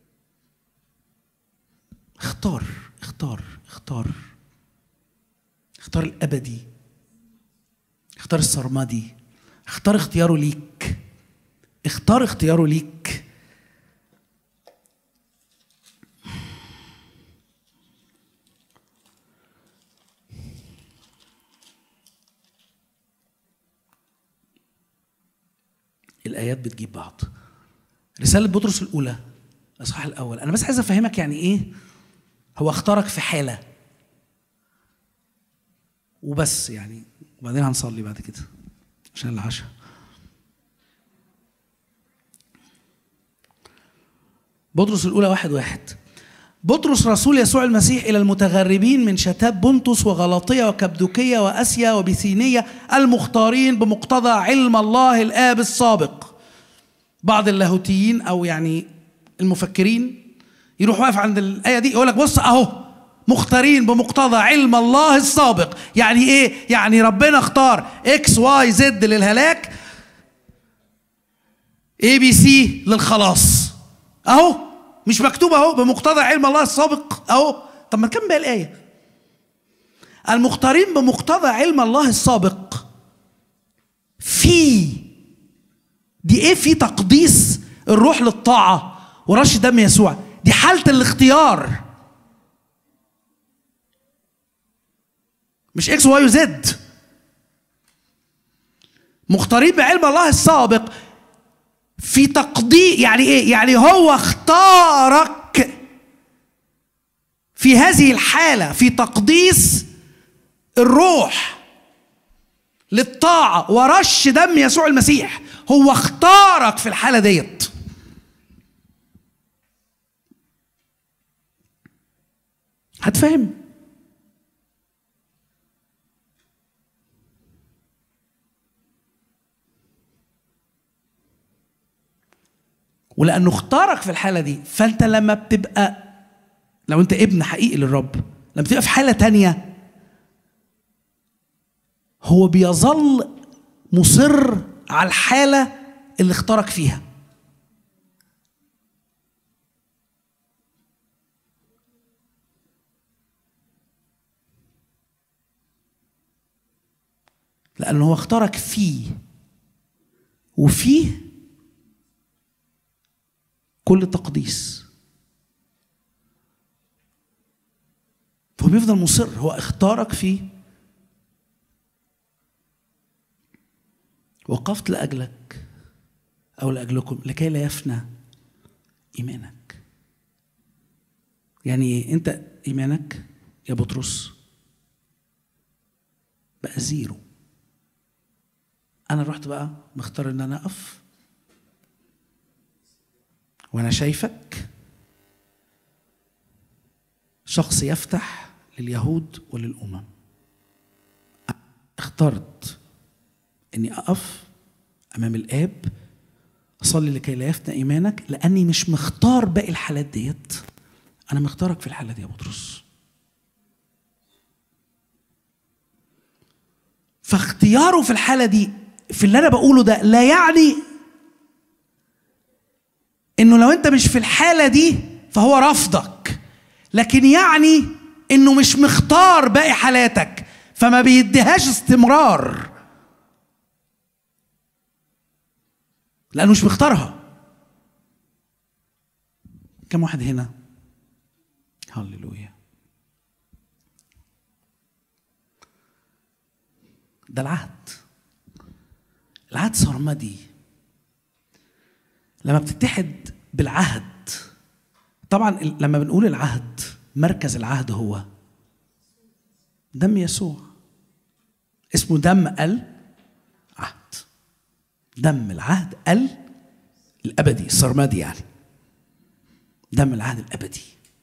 اختار اختار اختار اختار الابدي اختار السرمدي اختار اختياره ليك اختار اختياره ليك الايات بتجيب بعض رساله بطرس الاولى الاصحاح الاول انا بس عايز افهمك يعني ايه هو اختارك في حاله وبس يعني وبعدين هنصلي بعد كده عشان العشاء بطرس الأولى واحد واحد بطرس رسول يسوع المسيح إلى المتغربين من شتات بنطس وغلاطية وكبدوكية وأسيا وبيثينية المختارين بمقتضى علم الله الآب السابق بعض اللاهوتيين أو يعني المفكرين يروح واقف عند الآية دي يقول لك بص أهو مختارين بمقتضى علم الله السابق يعني ايه يعني ربنا اختار اكس واي زد للهلاك اي بي سي للخلاص اهو مش مكتوب اهو بمقتضى علم الله السابق اهو طب ما نكمل الايه المختارين بمقتضى علم الله السابق في دي ايه في تقديس الروح للطاعه ورش دم يسوع دي حاله الاختيار مش اكس واي وزد مختارين بعلم الله السابق في تقدير يعني ايه يعني هو اختارك في هذه الحاله في تقديس الروح للطاعه ورش دم يسوع المسيح هو اختارك في الحالة ديت هتفهم ولانه اختارك في الحاله دي فانت لما بتبقى لو انت ابن حقيقي للرب لما بتبقى في حاله تانية هو بيظل مصر على الحاله اللي اختارك فيها لأنه هو اختارك فيه وفيه كل تقديس فهو بيفضل مصر هو اختارك فيه وقفت لأجلك أو لأجلكم لكي لا يفنى إيمانك يعني إيه؟ أنت إيمانك يا بطرس بقى زيرو انا رحت بقى مختار ان انا اقف وانا شايفك شخص يفتح لليهود وللامم اخترت اني اقف امام الاب اصلي لكي لا يفنى ايمانك لاني مش مختار باقي الحالات ديت انا مختارك في الحاله دي يا بطرس فاختياره في الحاله دي في اللي انا بقوله ده لا يعني انه لو انت مش في الحاله دي فهو رفضك لكن يعني انه مش مختار باقي حالاتك فما بيديهاش استمرار لانه مش مختارها كم واحد هنا هللويا ده العهد العهد سرمدي لما بتتحد بالعهد طبعا لما بنقول العهد مركز العهد هو دم يسوع اسمه دم العهد دم العهد ال الابدي السرمدي يعني دم العهد الابدي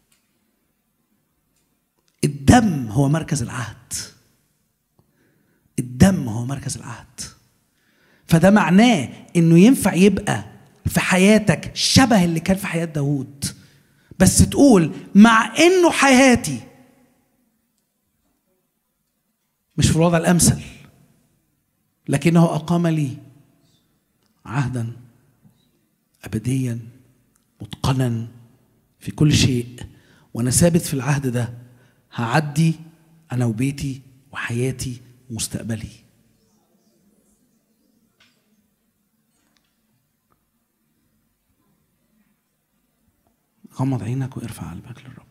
الدم هو مركز العهد الدم هو مركز العهد فده معناه انه ينفع يبقى في حياتك شبه اللي كان في حياة داوود بس تقول مع انه حياتي مش في الوضع الامثل لكنه اقام لي عهدا ابديا متقنا في كل شيء وانا ثابت في العهد ده هعدي انا وبيتي وحياتي ومستقبلي غمض عينك وارفع قلبك للرب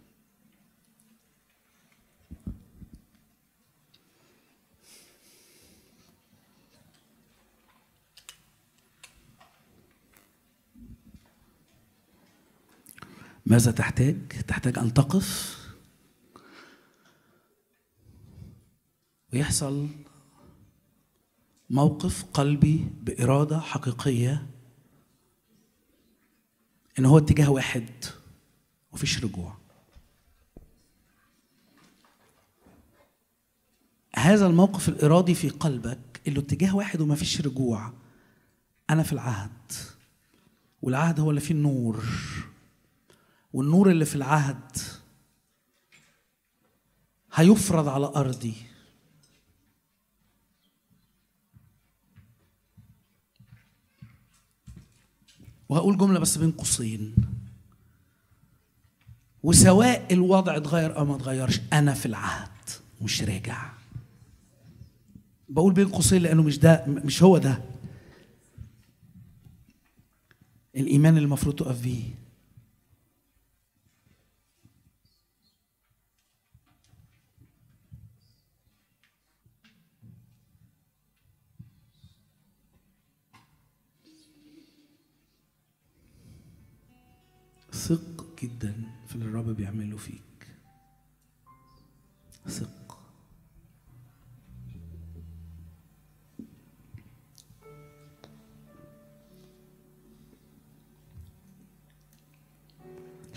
ماذا تحتاج؟ تحتاج أن تقف ويحصل موقف قلبي بإرادة حقيقية إن هو اتجاه واحد ومفيش رجوع هذا الموقف الإرادي في قلبك اللي اتجاه واحد ومفيش رجوع أنا في العهد والعهد هو اللي فيه النور والنور اللي في العهد هيفرض على أرضي وهقول جملة بس بين قوسين وسواء الوضع اتغير أو ما اتغيرش أنا في العهد مش راجع بقول بين قوسين لأنه مش ده مش هو ده الإيمان اللي المفروض تقف بيه ثق جدا في اللي الرب بيعمله فيك ثق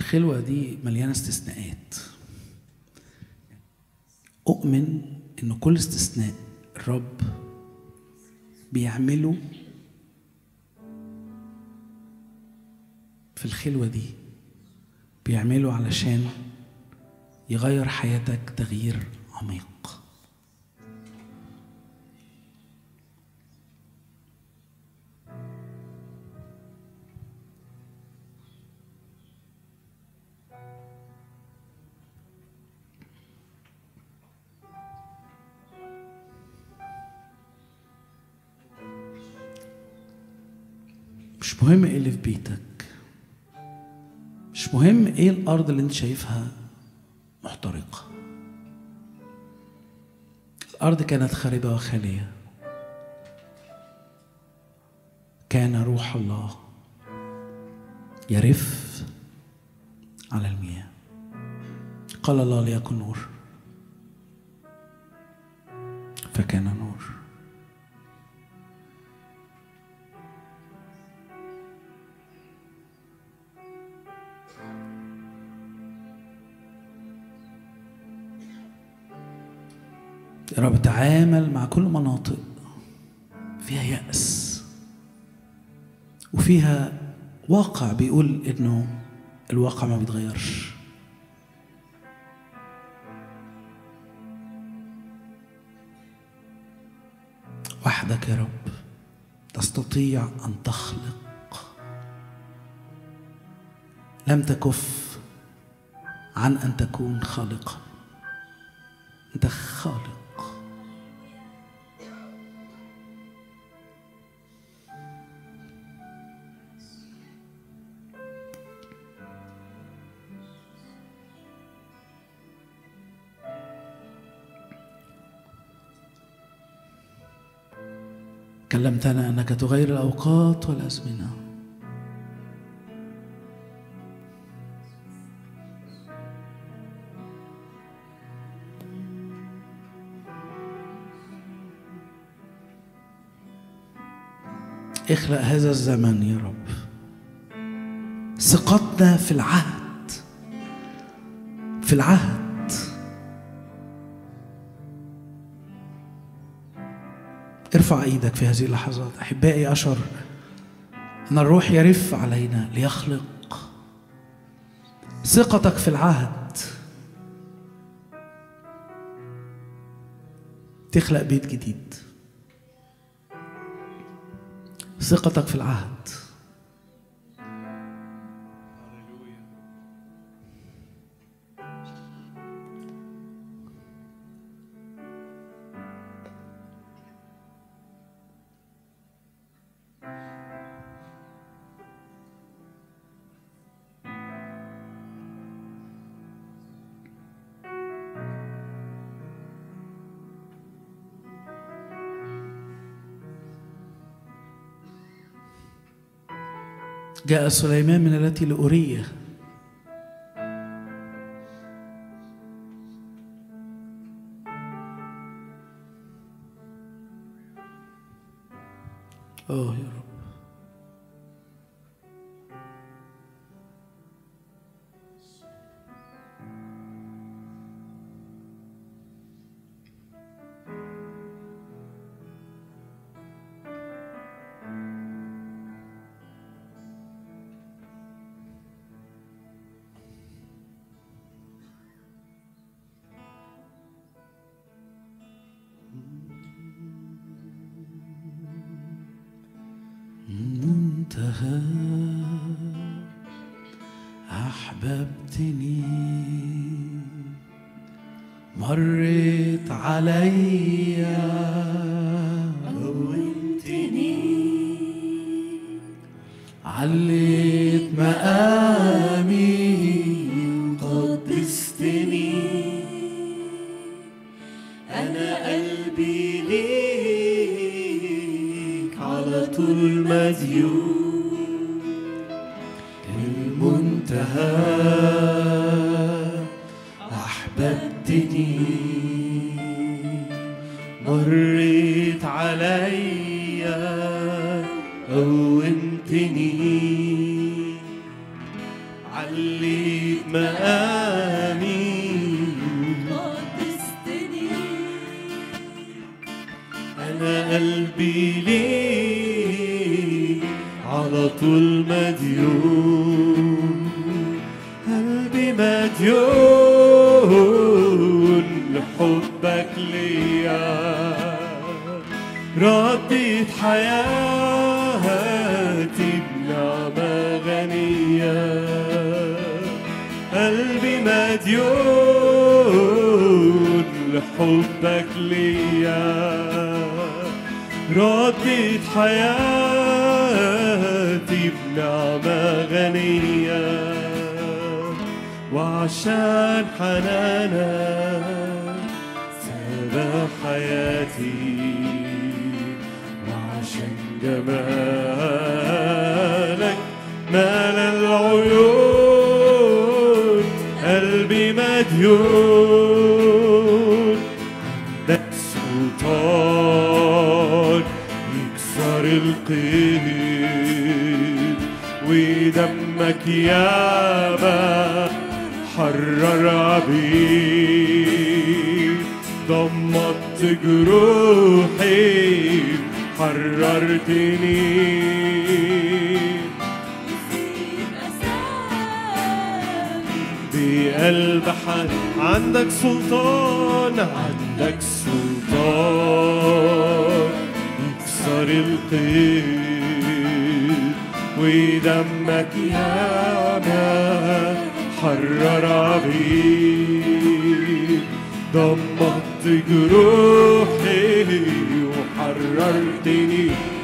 الخلوة دي مليانة استثناءات أؤمن إن كل استثناء الرب بيعمله في الخلوة دي بيعمله علشان يغير حياتك تغيير عميق مش مهم ايه اللي في بيتك مش مهم ايه الارض اللي انت شايفها محترقه الارض كانت خاربه وخاليه كان روح الله يرف على المياه قال الله ليكن نور فكان نور يا رب تعامل مع كل مناطق فيها يأس وفيها واقع بيقول انه الواقع ما بيتغيرش وحدك يا رب تستطيع ان تخلق لم تكف عن ان تكون خالقا انت خالق كلمتنا انك تغير الاوقات والازمنه اخلق هذا الزمن يا رب ثقتنا في العهد في العهد ارفع ايدك في هذه اللحظات احبائي اشعر ان الروح يرف علينا ليخلق ثقتك في العهد تخلق بيت جديد ثقتك في العهد جاء سليمان من التي لأورية أوه يا رب منتهى أحببتني مرت علي قومتني عليت مقامي قدستني أنا قلبي ليك على طول مديون المنتهى أحببتني مرت ليك مقامي قدستني أنا قلبي ليك على طول مديون قلبي مديون لحبك ليا رديت حياتي بنعمة غنية قلبي مديون لحبك ليا رديت حياتي بنعمة غنية وعشان حنانك سبى حياتي وعشان جمالك مال العيون قلبي مديون عندك سلطان يكسر القيد ودمك ياما حرر عبيد ضمت جروحي حررتني نسيت أسامي بقلب حد عندك سلطان عندك سلطان يكسر القيد ودمك ياما حرر عبيد ضمت جروحي وحررتني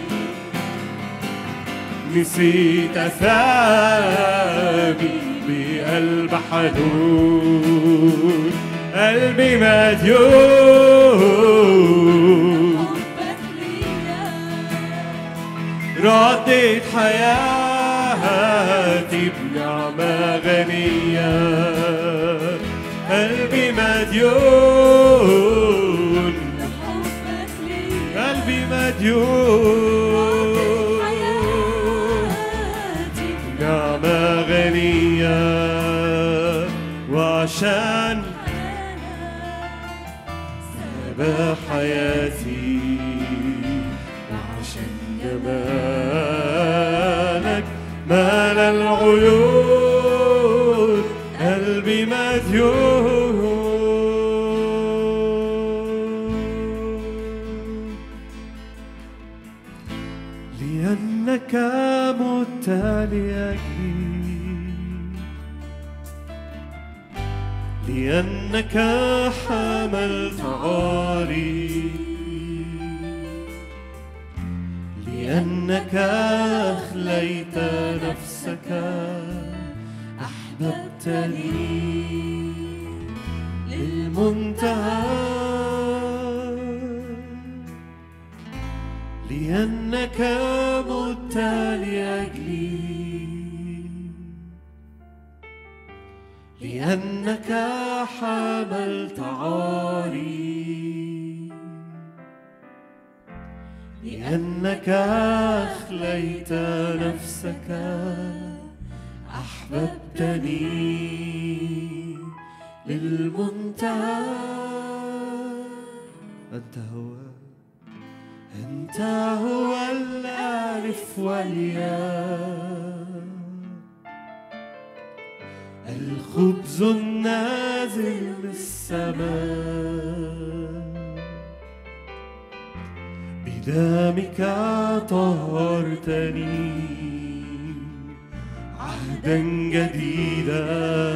نسيت أثابي بقلب حنون قلبي مديون حبك ليا رديت حياتي بنعمة غنية قلبي مديون حبك ليا قلبي مديون حياتي نعمة غنية وعشان سبى حياتي وعشان جمالك مال العيون قلبي مديون لأنك مت لأجلي لأنك حملت عاري لأنك أخليت نفسك أحببتني للمنتهى لأنك مت لأجلي لأنك حملت عاري لأنك أخليت نفسك أحببتني للمنتهى أنت هو أنت هو الألف والياء الخبز النازل من السماء بدمك طهرتني عهدا جديدا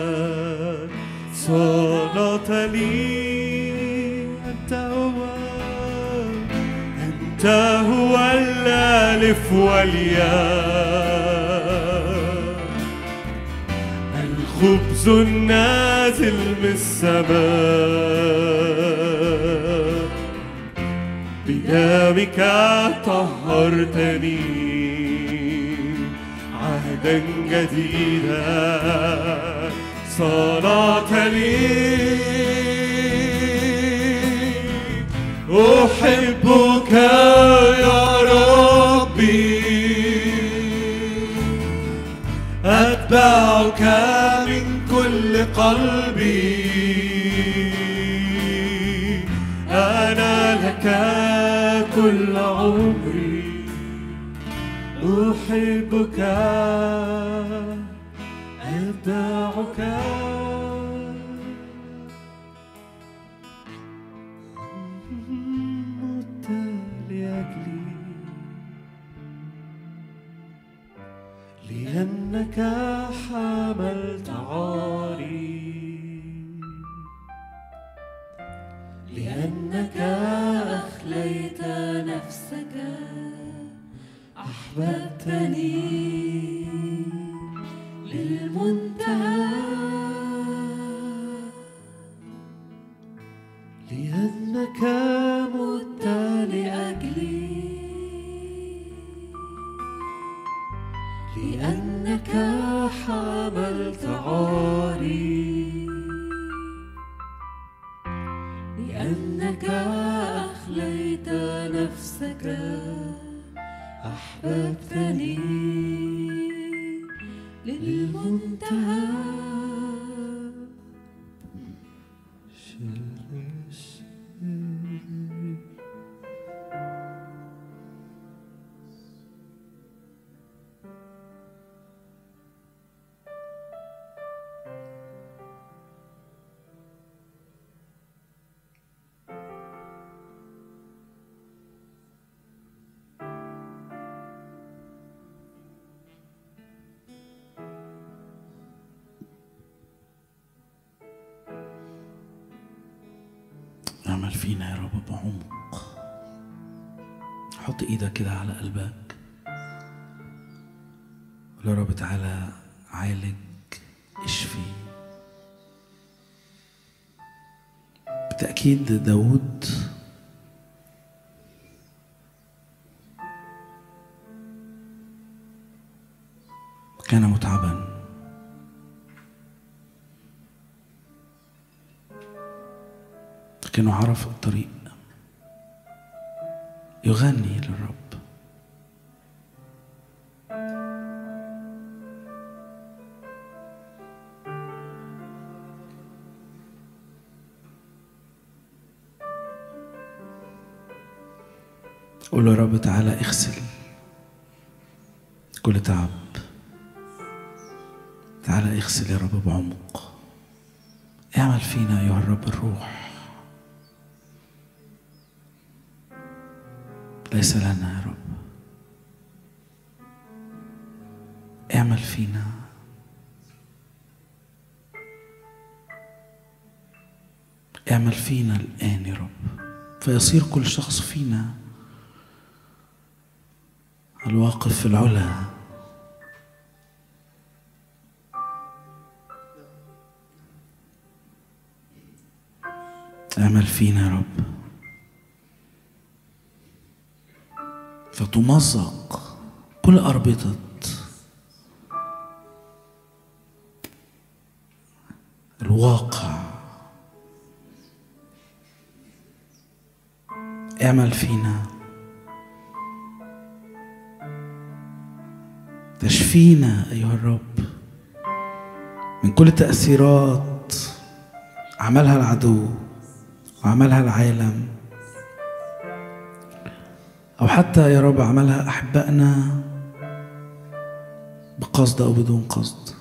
صارت لي أنت هو أنت هو الألف والياء الخبز النازل من السماء بدمك طهرتني عهدا جديدا صنعت لي أحبك يا ربي أتبعك من كل قلبي أنا لك كل عمري أحبك أتبعك مت لأجلي لأنك حملت عاري لأنك أخليت نفسك أحببتني للمنتهى لأنك مت لأجلي لأنك حملت عاري لأنك أخليت نفسك أحببتني للمنتهى اعمل فينا يا رب بعمق حط ايدك كده على قلبك قول يا رب تعالى عالج اشفي بالتأكيد داود كان متعبا لكنه عرف الطريق يغني للرب قول له يا رب تعالى اغسل كل تعب تعالى اغسل يا رب بعمق اعمل فينا ايها الرب الروح ليس لنا يا رب اعمل فينا اعمل فينا الآن يا رب فيصير كل شخص فينا الواقف في العلا اعمل فينا يا رب فتمزق كل أربطة الواقع اعمل فينا تشفينا أيها الرب من كل تأثيرات عملها العدو وعملها العالم أو حتى يا رب عملها أحبائنا بقصد أو بدون قصد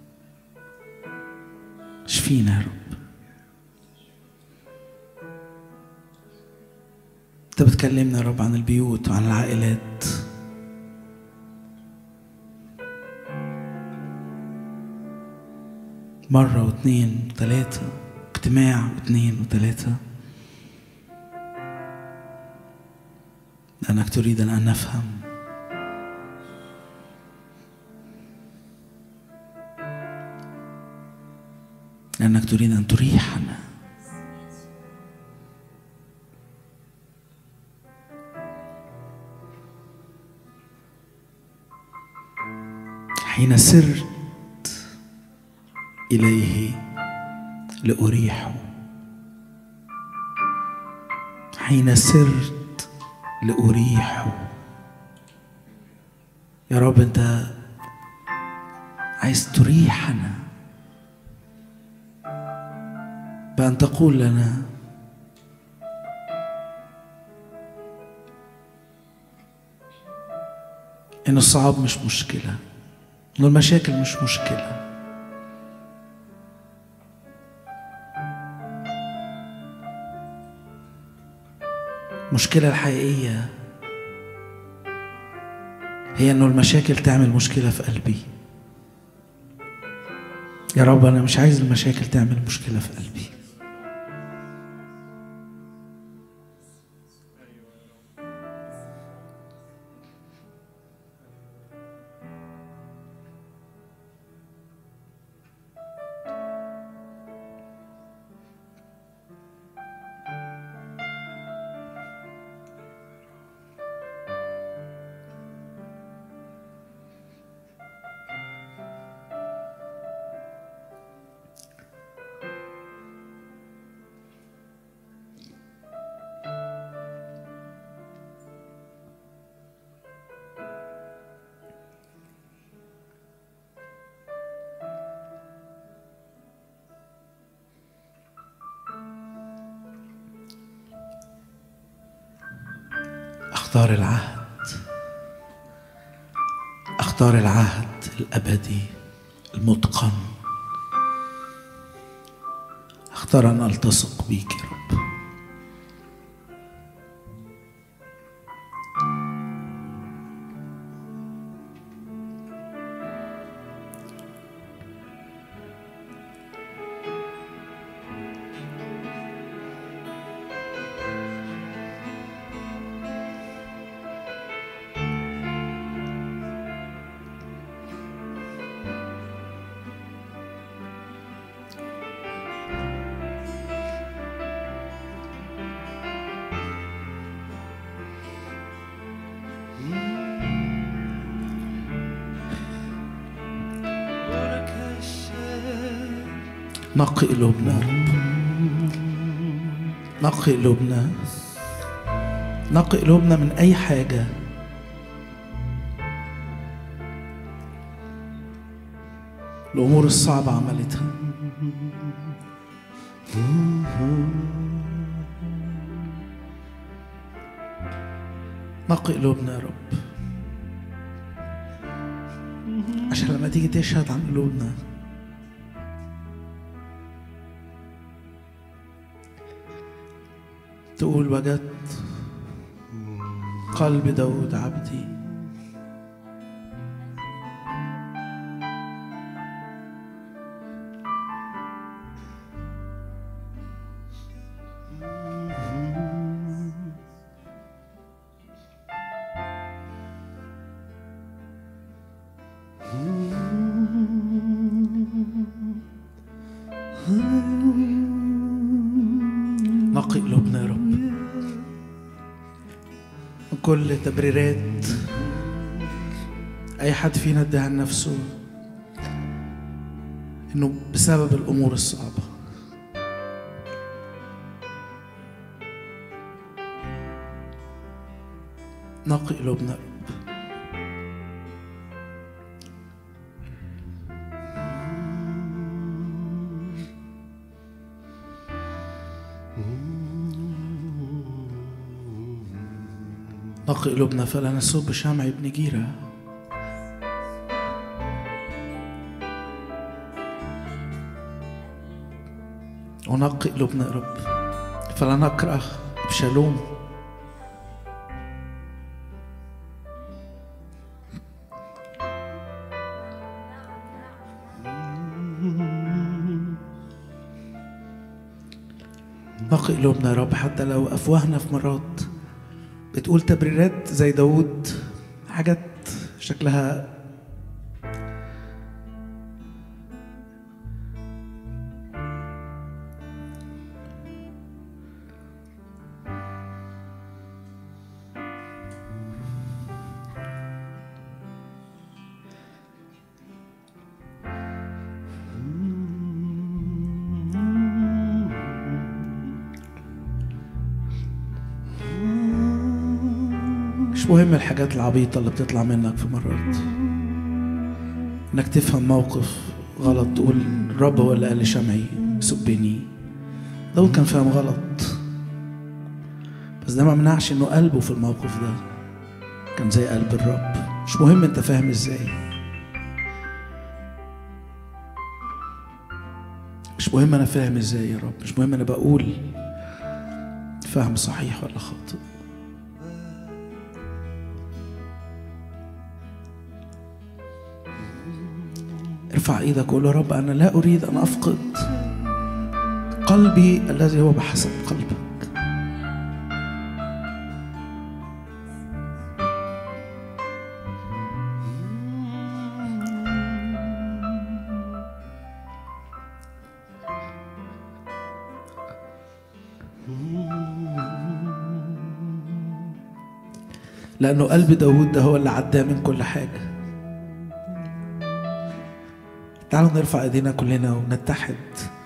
اشفينا يا رب أنت بتكلمنا يا رب عن البيوت وعن العائلات مرة واثنين وثلاثة اجتماع واثنين وثلاثة لأنك تريد أن نفهم لأنك تريد أن تريحنا حين سرت إليه لأريحه حين سرت لأريحه يا رب أنت عايز تريحنا بأن تقول لنا إن الصعاب مش مشكلة إن المشاكل مش مشكلة المشكلة الحقيقية هي إنه المشاكل تعمل مشكلة في قلبي يا رب أنا مش عايز المشاكل تعمل مشكلة في قلبي اختار العهد اختار العهد الابدي المتقن اختار ان التصق بيك يا رب نقي قلوبنا يا رب نقي قلوبنا نقي قلوبنا من أي حاجة الأمور الصعبة عملتها نقي قلوبنا يا رب عشان لما تيجي تشهد عن قلوبنا تقول وجدت قلب داود عبدي نقي قلوبنا يا رب من كل تبريرات اي حد فينا اداها لنفسه انه بسبب الامور الصعبه نقي قلوبنا يا رب نقي قلوبنا فلا نسب شمع ابن جيرة ونقي قلوبنا يا رب فلا نكره بشالوم نقي قلوبنا يا رب حتى لو أفواهنا في مرات بتقول تبريرات زي داود حاجات شكلها مش مهم الحاجات العبيطة اللي بتطلع منك في مرات انك تفهم موقف غلط تقول الرب هو اللي قال لشمعي سبني داود كان فاهم غلط بس ده ما منعش انه قلبه في الموقف ده كان زي قلب الرب مش مهم انت فاهم ازاي مش مهم انا فاهم ازاي يا رب مش مهم انا بقول فهم صحيح ولا خاطئ ارفع ايدك وقول يا رب انا لا اريد ان افقد قلبي الذي هو بحسب قلبك لأنه قلب داود ده هو اللي عداه من كل حاجة تعالوا نرفع ايدينا كلنا ونتحد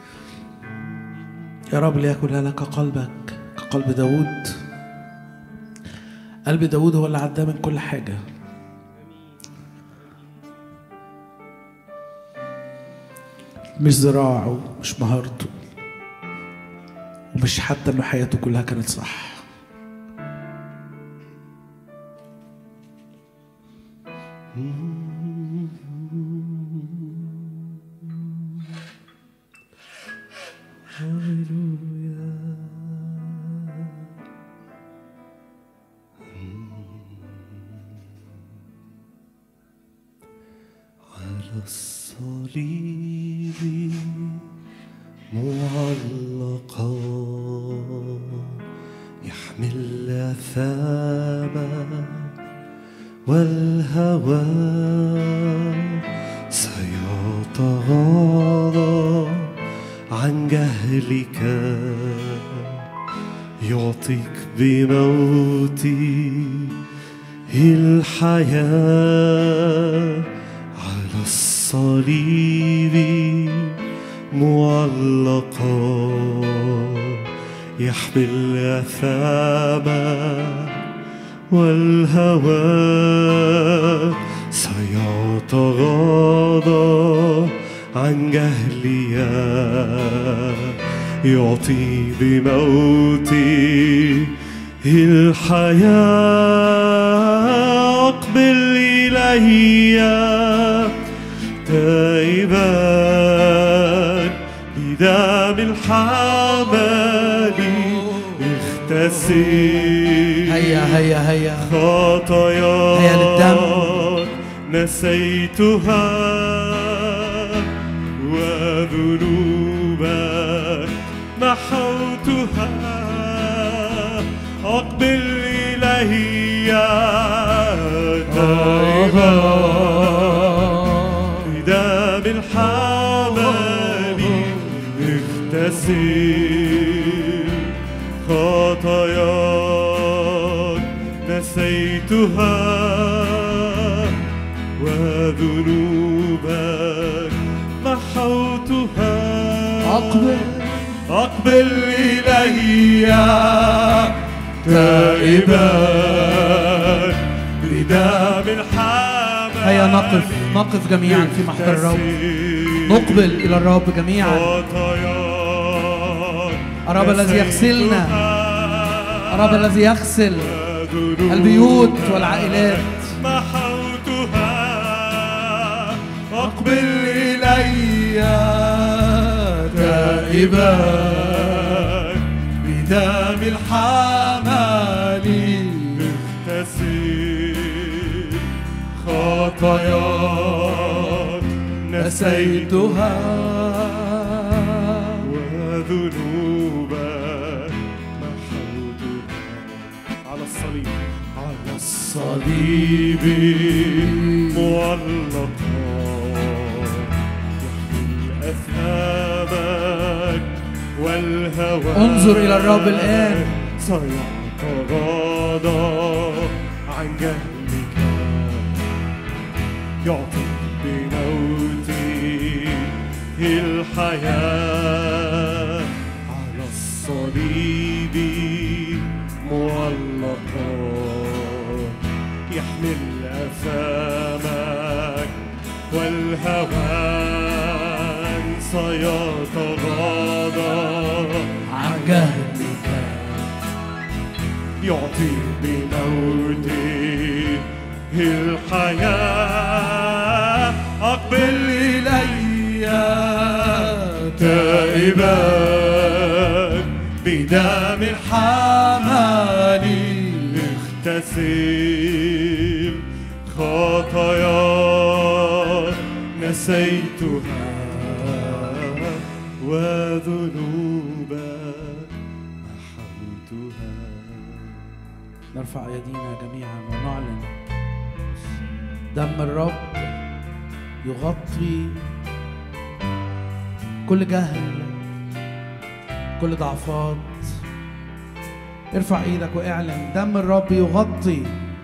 يا رب ليكن لك قلبك كقلب داود قلب داود هو اللي عداه من كل حاجة مش ذراعه مش مهارته ومش حتى انه حياته كلها كانت صح على الصليب معلقا يحمل أثاما والهوى سيتغاضى عن جهلك يعطيك بموته الحياة على الصليب معلقا يحمل أثاما والهوى سيتغاضى عن جهلي يعطي بموته الحياة أقبل إلي تائبا بدم الحمل اغتسل هيا هيا هيا خطايا هيا للدم. نسيتها وذنوبك محوتها أقبل إلي تائبا بدم الحمل اغتسل خطاياك نسيتها وذنوبك محوتها أقبل أقبل إلي تائبا بدم الحمل هيا نقف نقف جميعا في محضر الرب نقبل إلى الرب جميعا الرب الذي يغسلنا الرب الذي يغسل البيوت والعائلات محوتها أقبل إلي تائبا بدم الحمل اغتسل خطاياك نسيتها وذنوبك محوتها على الصليب على الصليب معلقا يحمل أثامك والهوى انظر إلى الرب الآن. سيتغاضى عن جهلك يعطيك بموته الحياة على الصليب معلقا يحمل أثامك والهوان سيتغاضى عن جهلك يعطي بموته الحياة أقبل إلي تائبا بدم حملي اغتسل خطايا نسيتها وذنوبا محوتها نرفع ايدينا جميعا ونعلن دم الرب يغطي كل جهل كل ضعفات ارفع ايدك واعلن دم الرب يغطي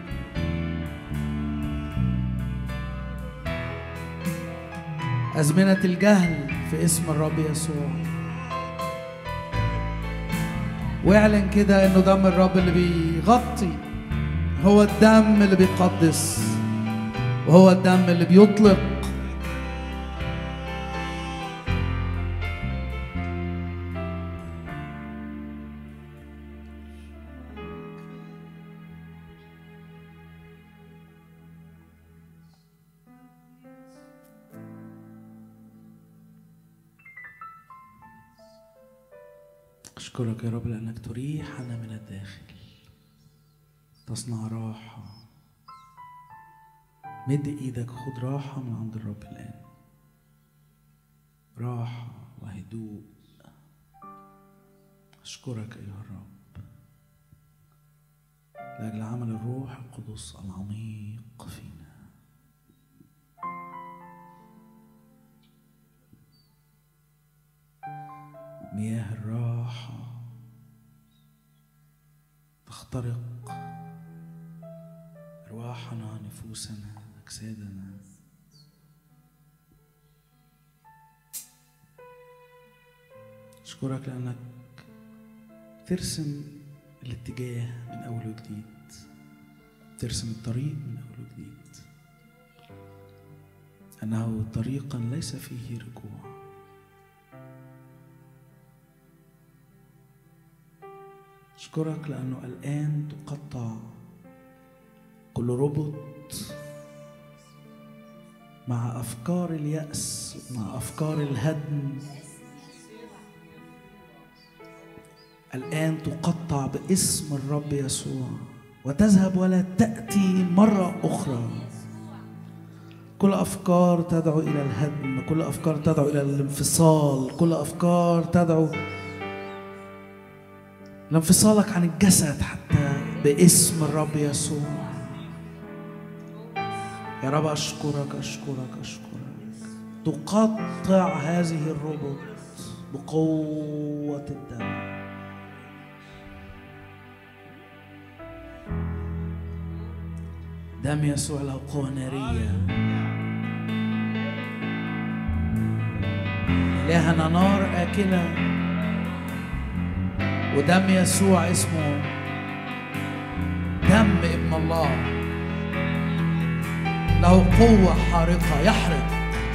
أزمنة الجهل في اسم الرب يسوع واعلن كده انه دم الرب اللي بيغطي هو الدم اللي بيقدس وهو الدم اللي بيطلق أشكرك يا رب لأنك تريحنا من الداخل تصنع راحة مد إيدك خد راحة من عند الرب الآن راحة وهدوء أشكرك أيها الرب لأجل عمل الروح القدس العميق فينا مياه الراحة تخترق أرواحنا نفوسنا أجسادنا أشكرك لأنك ترسم الاتجاه من أول وجديد ترسم الطريق من أول وجديد أنه طريقا ليس فيه رجوع أشكرك لأنه الآن تقطع كل ربط مع أفكار اليأس مع أفكار الهدم الآن تقطع باسم الرب يسوع وتذهب ولا تأتي مرة أخرى كل أفكار تدعو إلى الهدم كل أفكار تدعو إلى الانفصال كل أفكار تدعو لانفصالك عن الجسد حتى باسم الرب يسوع يا رب أشكرك أشكرك أشكرك تقطع هذه الربط بقوة الدم دم يسوع له قوة نارية إلهنا نار آكلة ودم يسوع اسمه دم ابن الله له قوة حارقة يحرق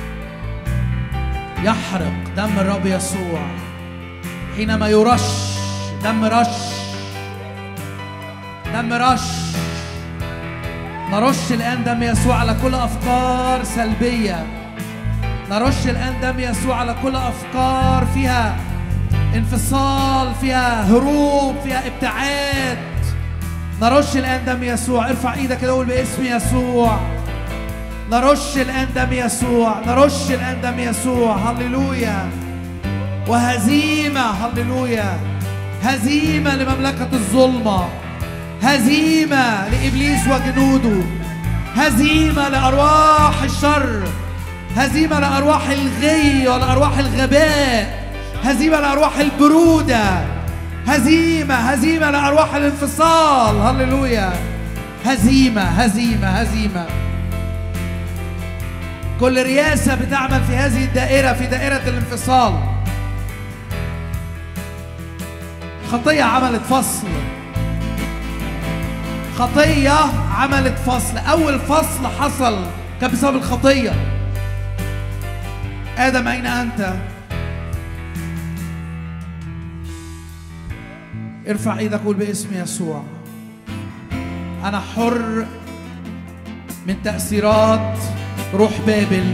يحرق دم الرب يسوع حينما يرش دم رش دم رش نرش الآن دم يسوع على كل أفكار سلبية نرش الآن دم يسوع على كل أفكار فيها انفصال فيها هروب فيها ابتعاد نرش الآن دم يسوع ارفع ايدك كده قول باسم يسوع نرش الآن دم يسوع نرش الآن دم يسوع هللويا وهزيمة هللويا هزيمة لمملكة الظلمة هزيمة لإبليس وجنوده هزيمة لأرواح الشر هزيمة لأرواح الغي ولأرواح الغباء هزيمة لأرواح البرودة هزيمة هزيمة لأرواح الانفصال هللويا هزيمة هزيمة هزيمة كل رياسة بتعمل في هذه الدائرة في دائرة الانفصال خطية عملت فصل خطية عملت فصل أول فصل حصل كان بسبب الخطية آدم أين أنت؟ ارفع ايدك قول باسم يسوع انا حر من تأثيرات روح بابل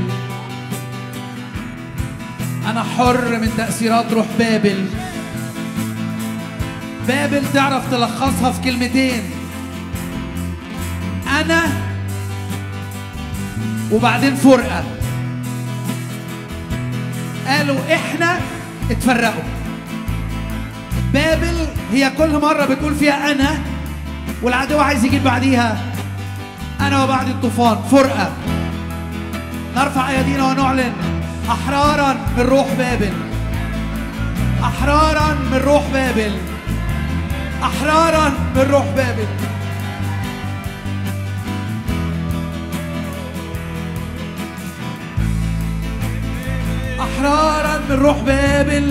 انا حر من تأثيرات روح بابل بابل تعرف تلخصها في كلمتين انا وبعدين فرقه قالوا احنا اتفرقوا بابل هي كل مرة بتقول فيها أنا والعدو عايز يجيب بعديها أنا وبعد الطوفان فرقة نرفع أيدينا ونعلن أحرارا من روح بابل أحرارا من روح بابل أحرارا من روح بابل أحرارا من روح بابل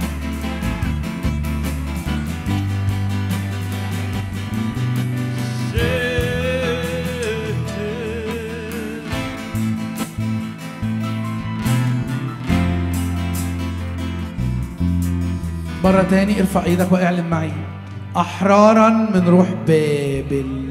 مرة تاني ارفع ايدك واعلن معي أحرارا من روح بابل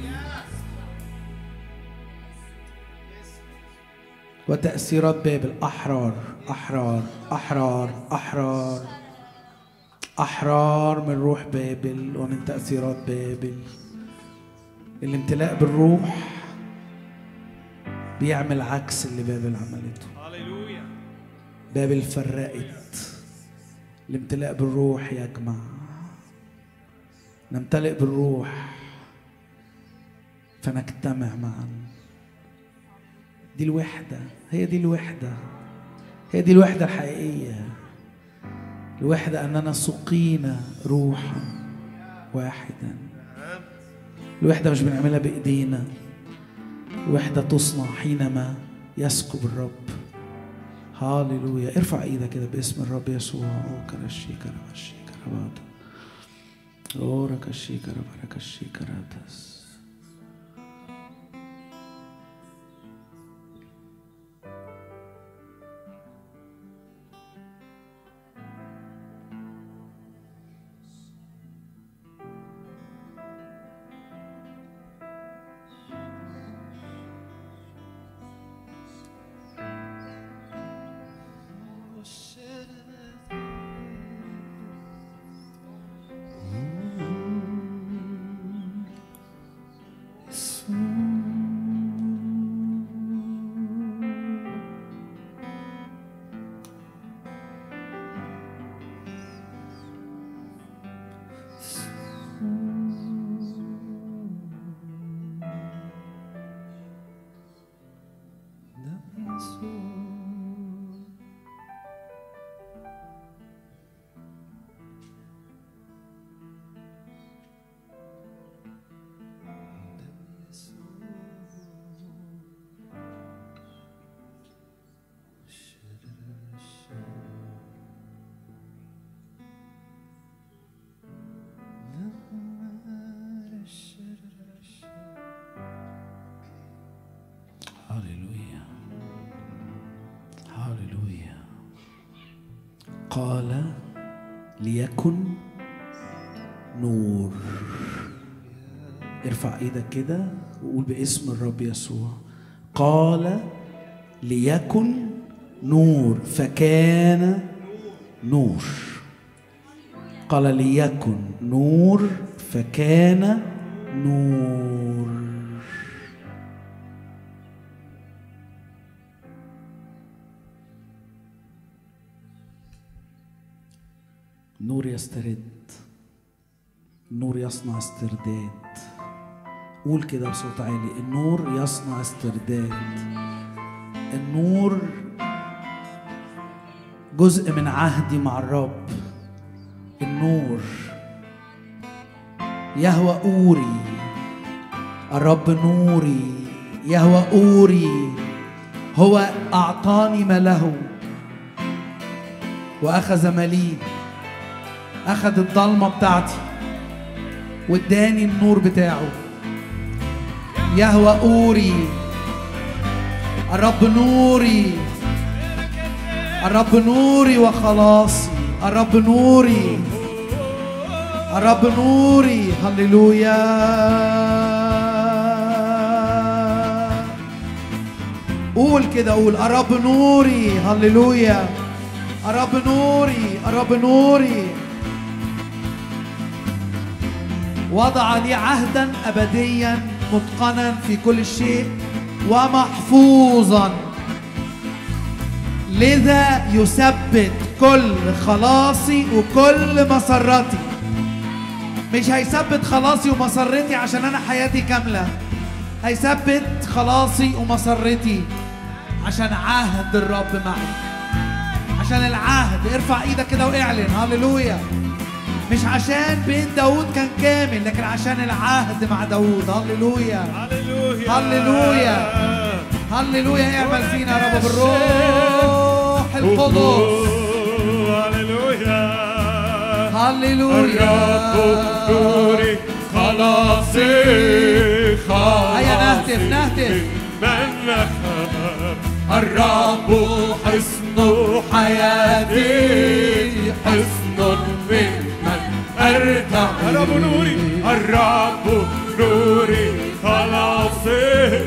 وتأثيرات بابل أحرار أحرار أحرار أحرار أحرار من روح بابل ومن تأثيرات بابل الامتلاء بالروح بيعمل عكس اللي بابل عملته هللويا بابل فرقت الامتلاء بالروح يجمع نمتلئ بالروح فنجتمع معا دي الوحدة هي دي الوحدة هي دي الوحدة الحقيقية الوحدة أننا سقينا روحا واحدا الوحدة مش بنعملها بإيدينا الوحدة تصنع حينما يسكب الرب هاليلويا ارفع ايدك كده باسم الرب يسوع او كرشي كربشي كربات او ركشي كربركشي كراتس هاليلويا هاليلويا قال ليكن نور ارفع ايدك كده وقول باسم الرب يسوع قال ليكن نور فكان نور قال ليكن نور فكان نور النور يسترد النور يصنع استرداد قول كده بصوت عالي النور يصنع استرداد النور جزء من عهدي مع الرب النور يهوى أوري الرب نوري يهوى أوري هو أعطاني ما له وأخذ ما لي أخذ الضلمة بتاعتي واداني النور بتاعه يهوى أوري الرب نوري الرب نوري وخلاصي الرب نوري الرب نوري هللويا قول كده قول الرب نوري هللويا الرب نوري الرب نوري وضع لي عهدا ابديا متقنا في كل شيء ومحفوظا لذا يثبت كل خلاصي وكل مسرتي مش هيثبت خلاصي ومسرتي عشان انا حياتي كامله هيثبت خلاصي ومسرتي عشان عهد الرب معي عشان العهد ارفع ايدك كده واعلن هللويا مش عشان بين داود كان كامل لكن عشان العهد مع داود هللويا هللويا هللويا. هللويا اعمل فينا يا رب بالروح القدس هللويا هللويا الرب نوري خلاصي هيا نهتف نهتف من نخاف الرب حصن حياتي حصن ممن ارتعب الرب نوري الرب نوري خلاصي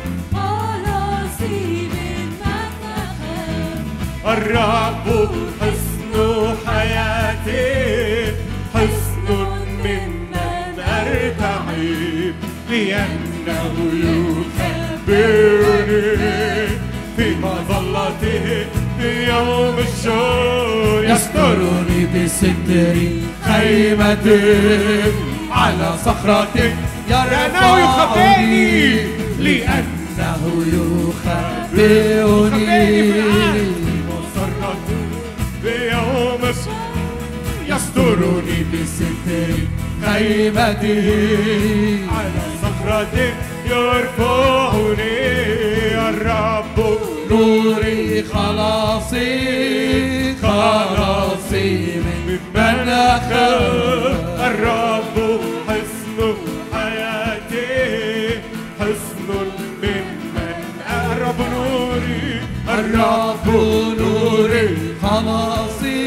خلاصي من مكان الرب حصن حياتي حصن ممن ارتعب لأنه يخبرني في مظلته في يوم الشور يسترني بستر خيمة على صخرة لأنه يخبرني يرفعني لأنه يخبئني مسرته في يوم الشور يسترني بستر خيمته على صخرة يرفعني الرب نوري خلاصي خلاصي من من أخاف الرب حصن حياتي حصن ممن الرب نوري الرب نوري خلاصي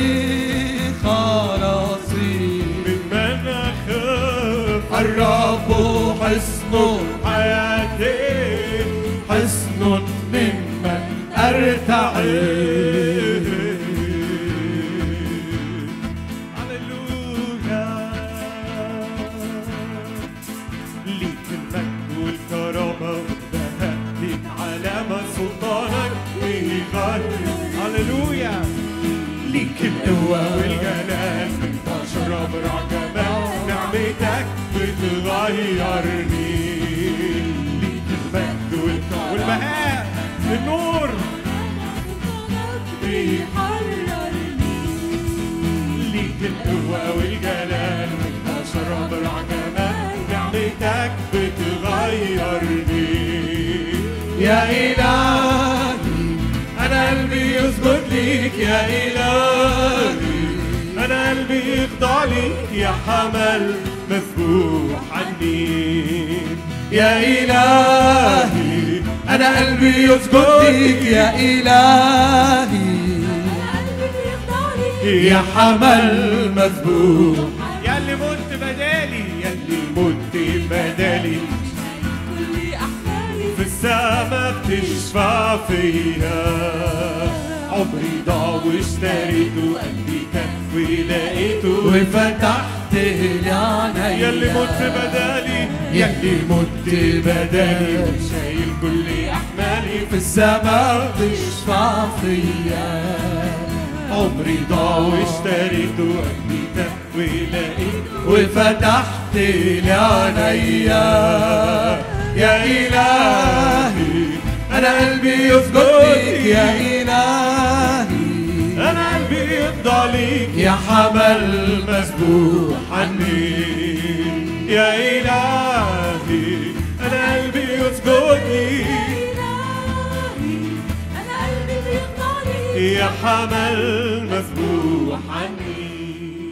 خلاصي ممن أخاف الرب حصن حياتي حصن ممن أرتعب هللويا ليك المجد والكرامة والبهاء ليك علامة سلطانك بيغني هللويا ليك القوة والجلال بتشرب رجمات نعمتك بتغيرني ليك المجد والكرامة والبهاء النور ليك القوة والجلال أشرب العجمات نعمتك بتغيرني يا إلهي أنا قلبي يسجد ليك يا إلهي أنا قلبي يخضع ليك يا حمل مذبوح عني يا إلهي أنا قلبي يسجد ليك يا إلهي يا حمل مذبوح يا اللي مت بدالي يا اللي مت بدالي في السما بتشفع فيا عمري ضاع واشتريته قلبي كان ولقيته وفتحت لي عينيا يا اللي مت بدالي يا اللي مت بدالي شايل كل احمالي في السماء تشفع فيا عمري ضاع واشتريته قلبي كان ولقيته وفتحت لي عينيا يا إلهي أنا قلبي يسجد ليك يا إلهي انا قلبي يخضع ليك يا حمل مسبوح عني يا إلهي أنا قلبي يسجد لي يا حمل مسبوح عني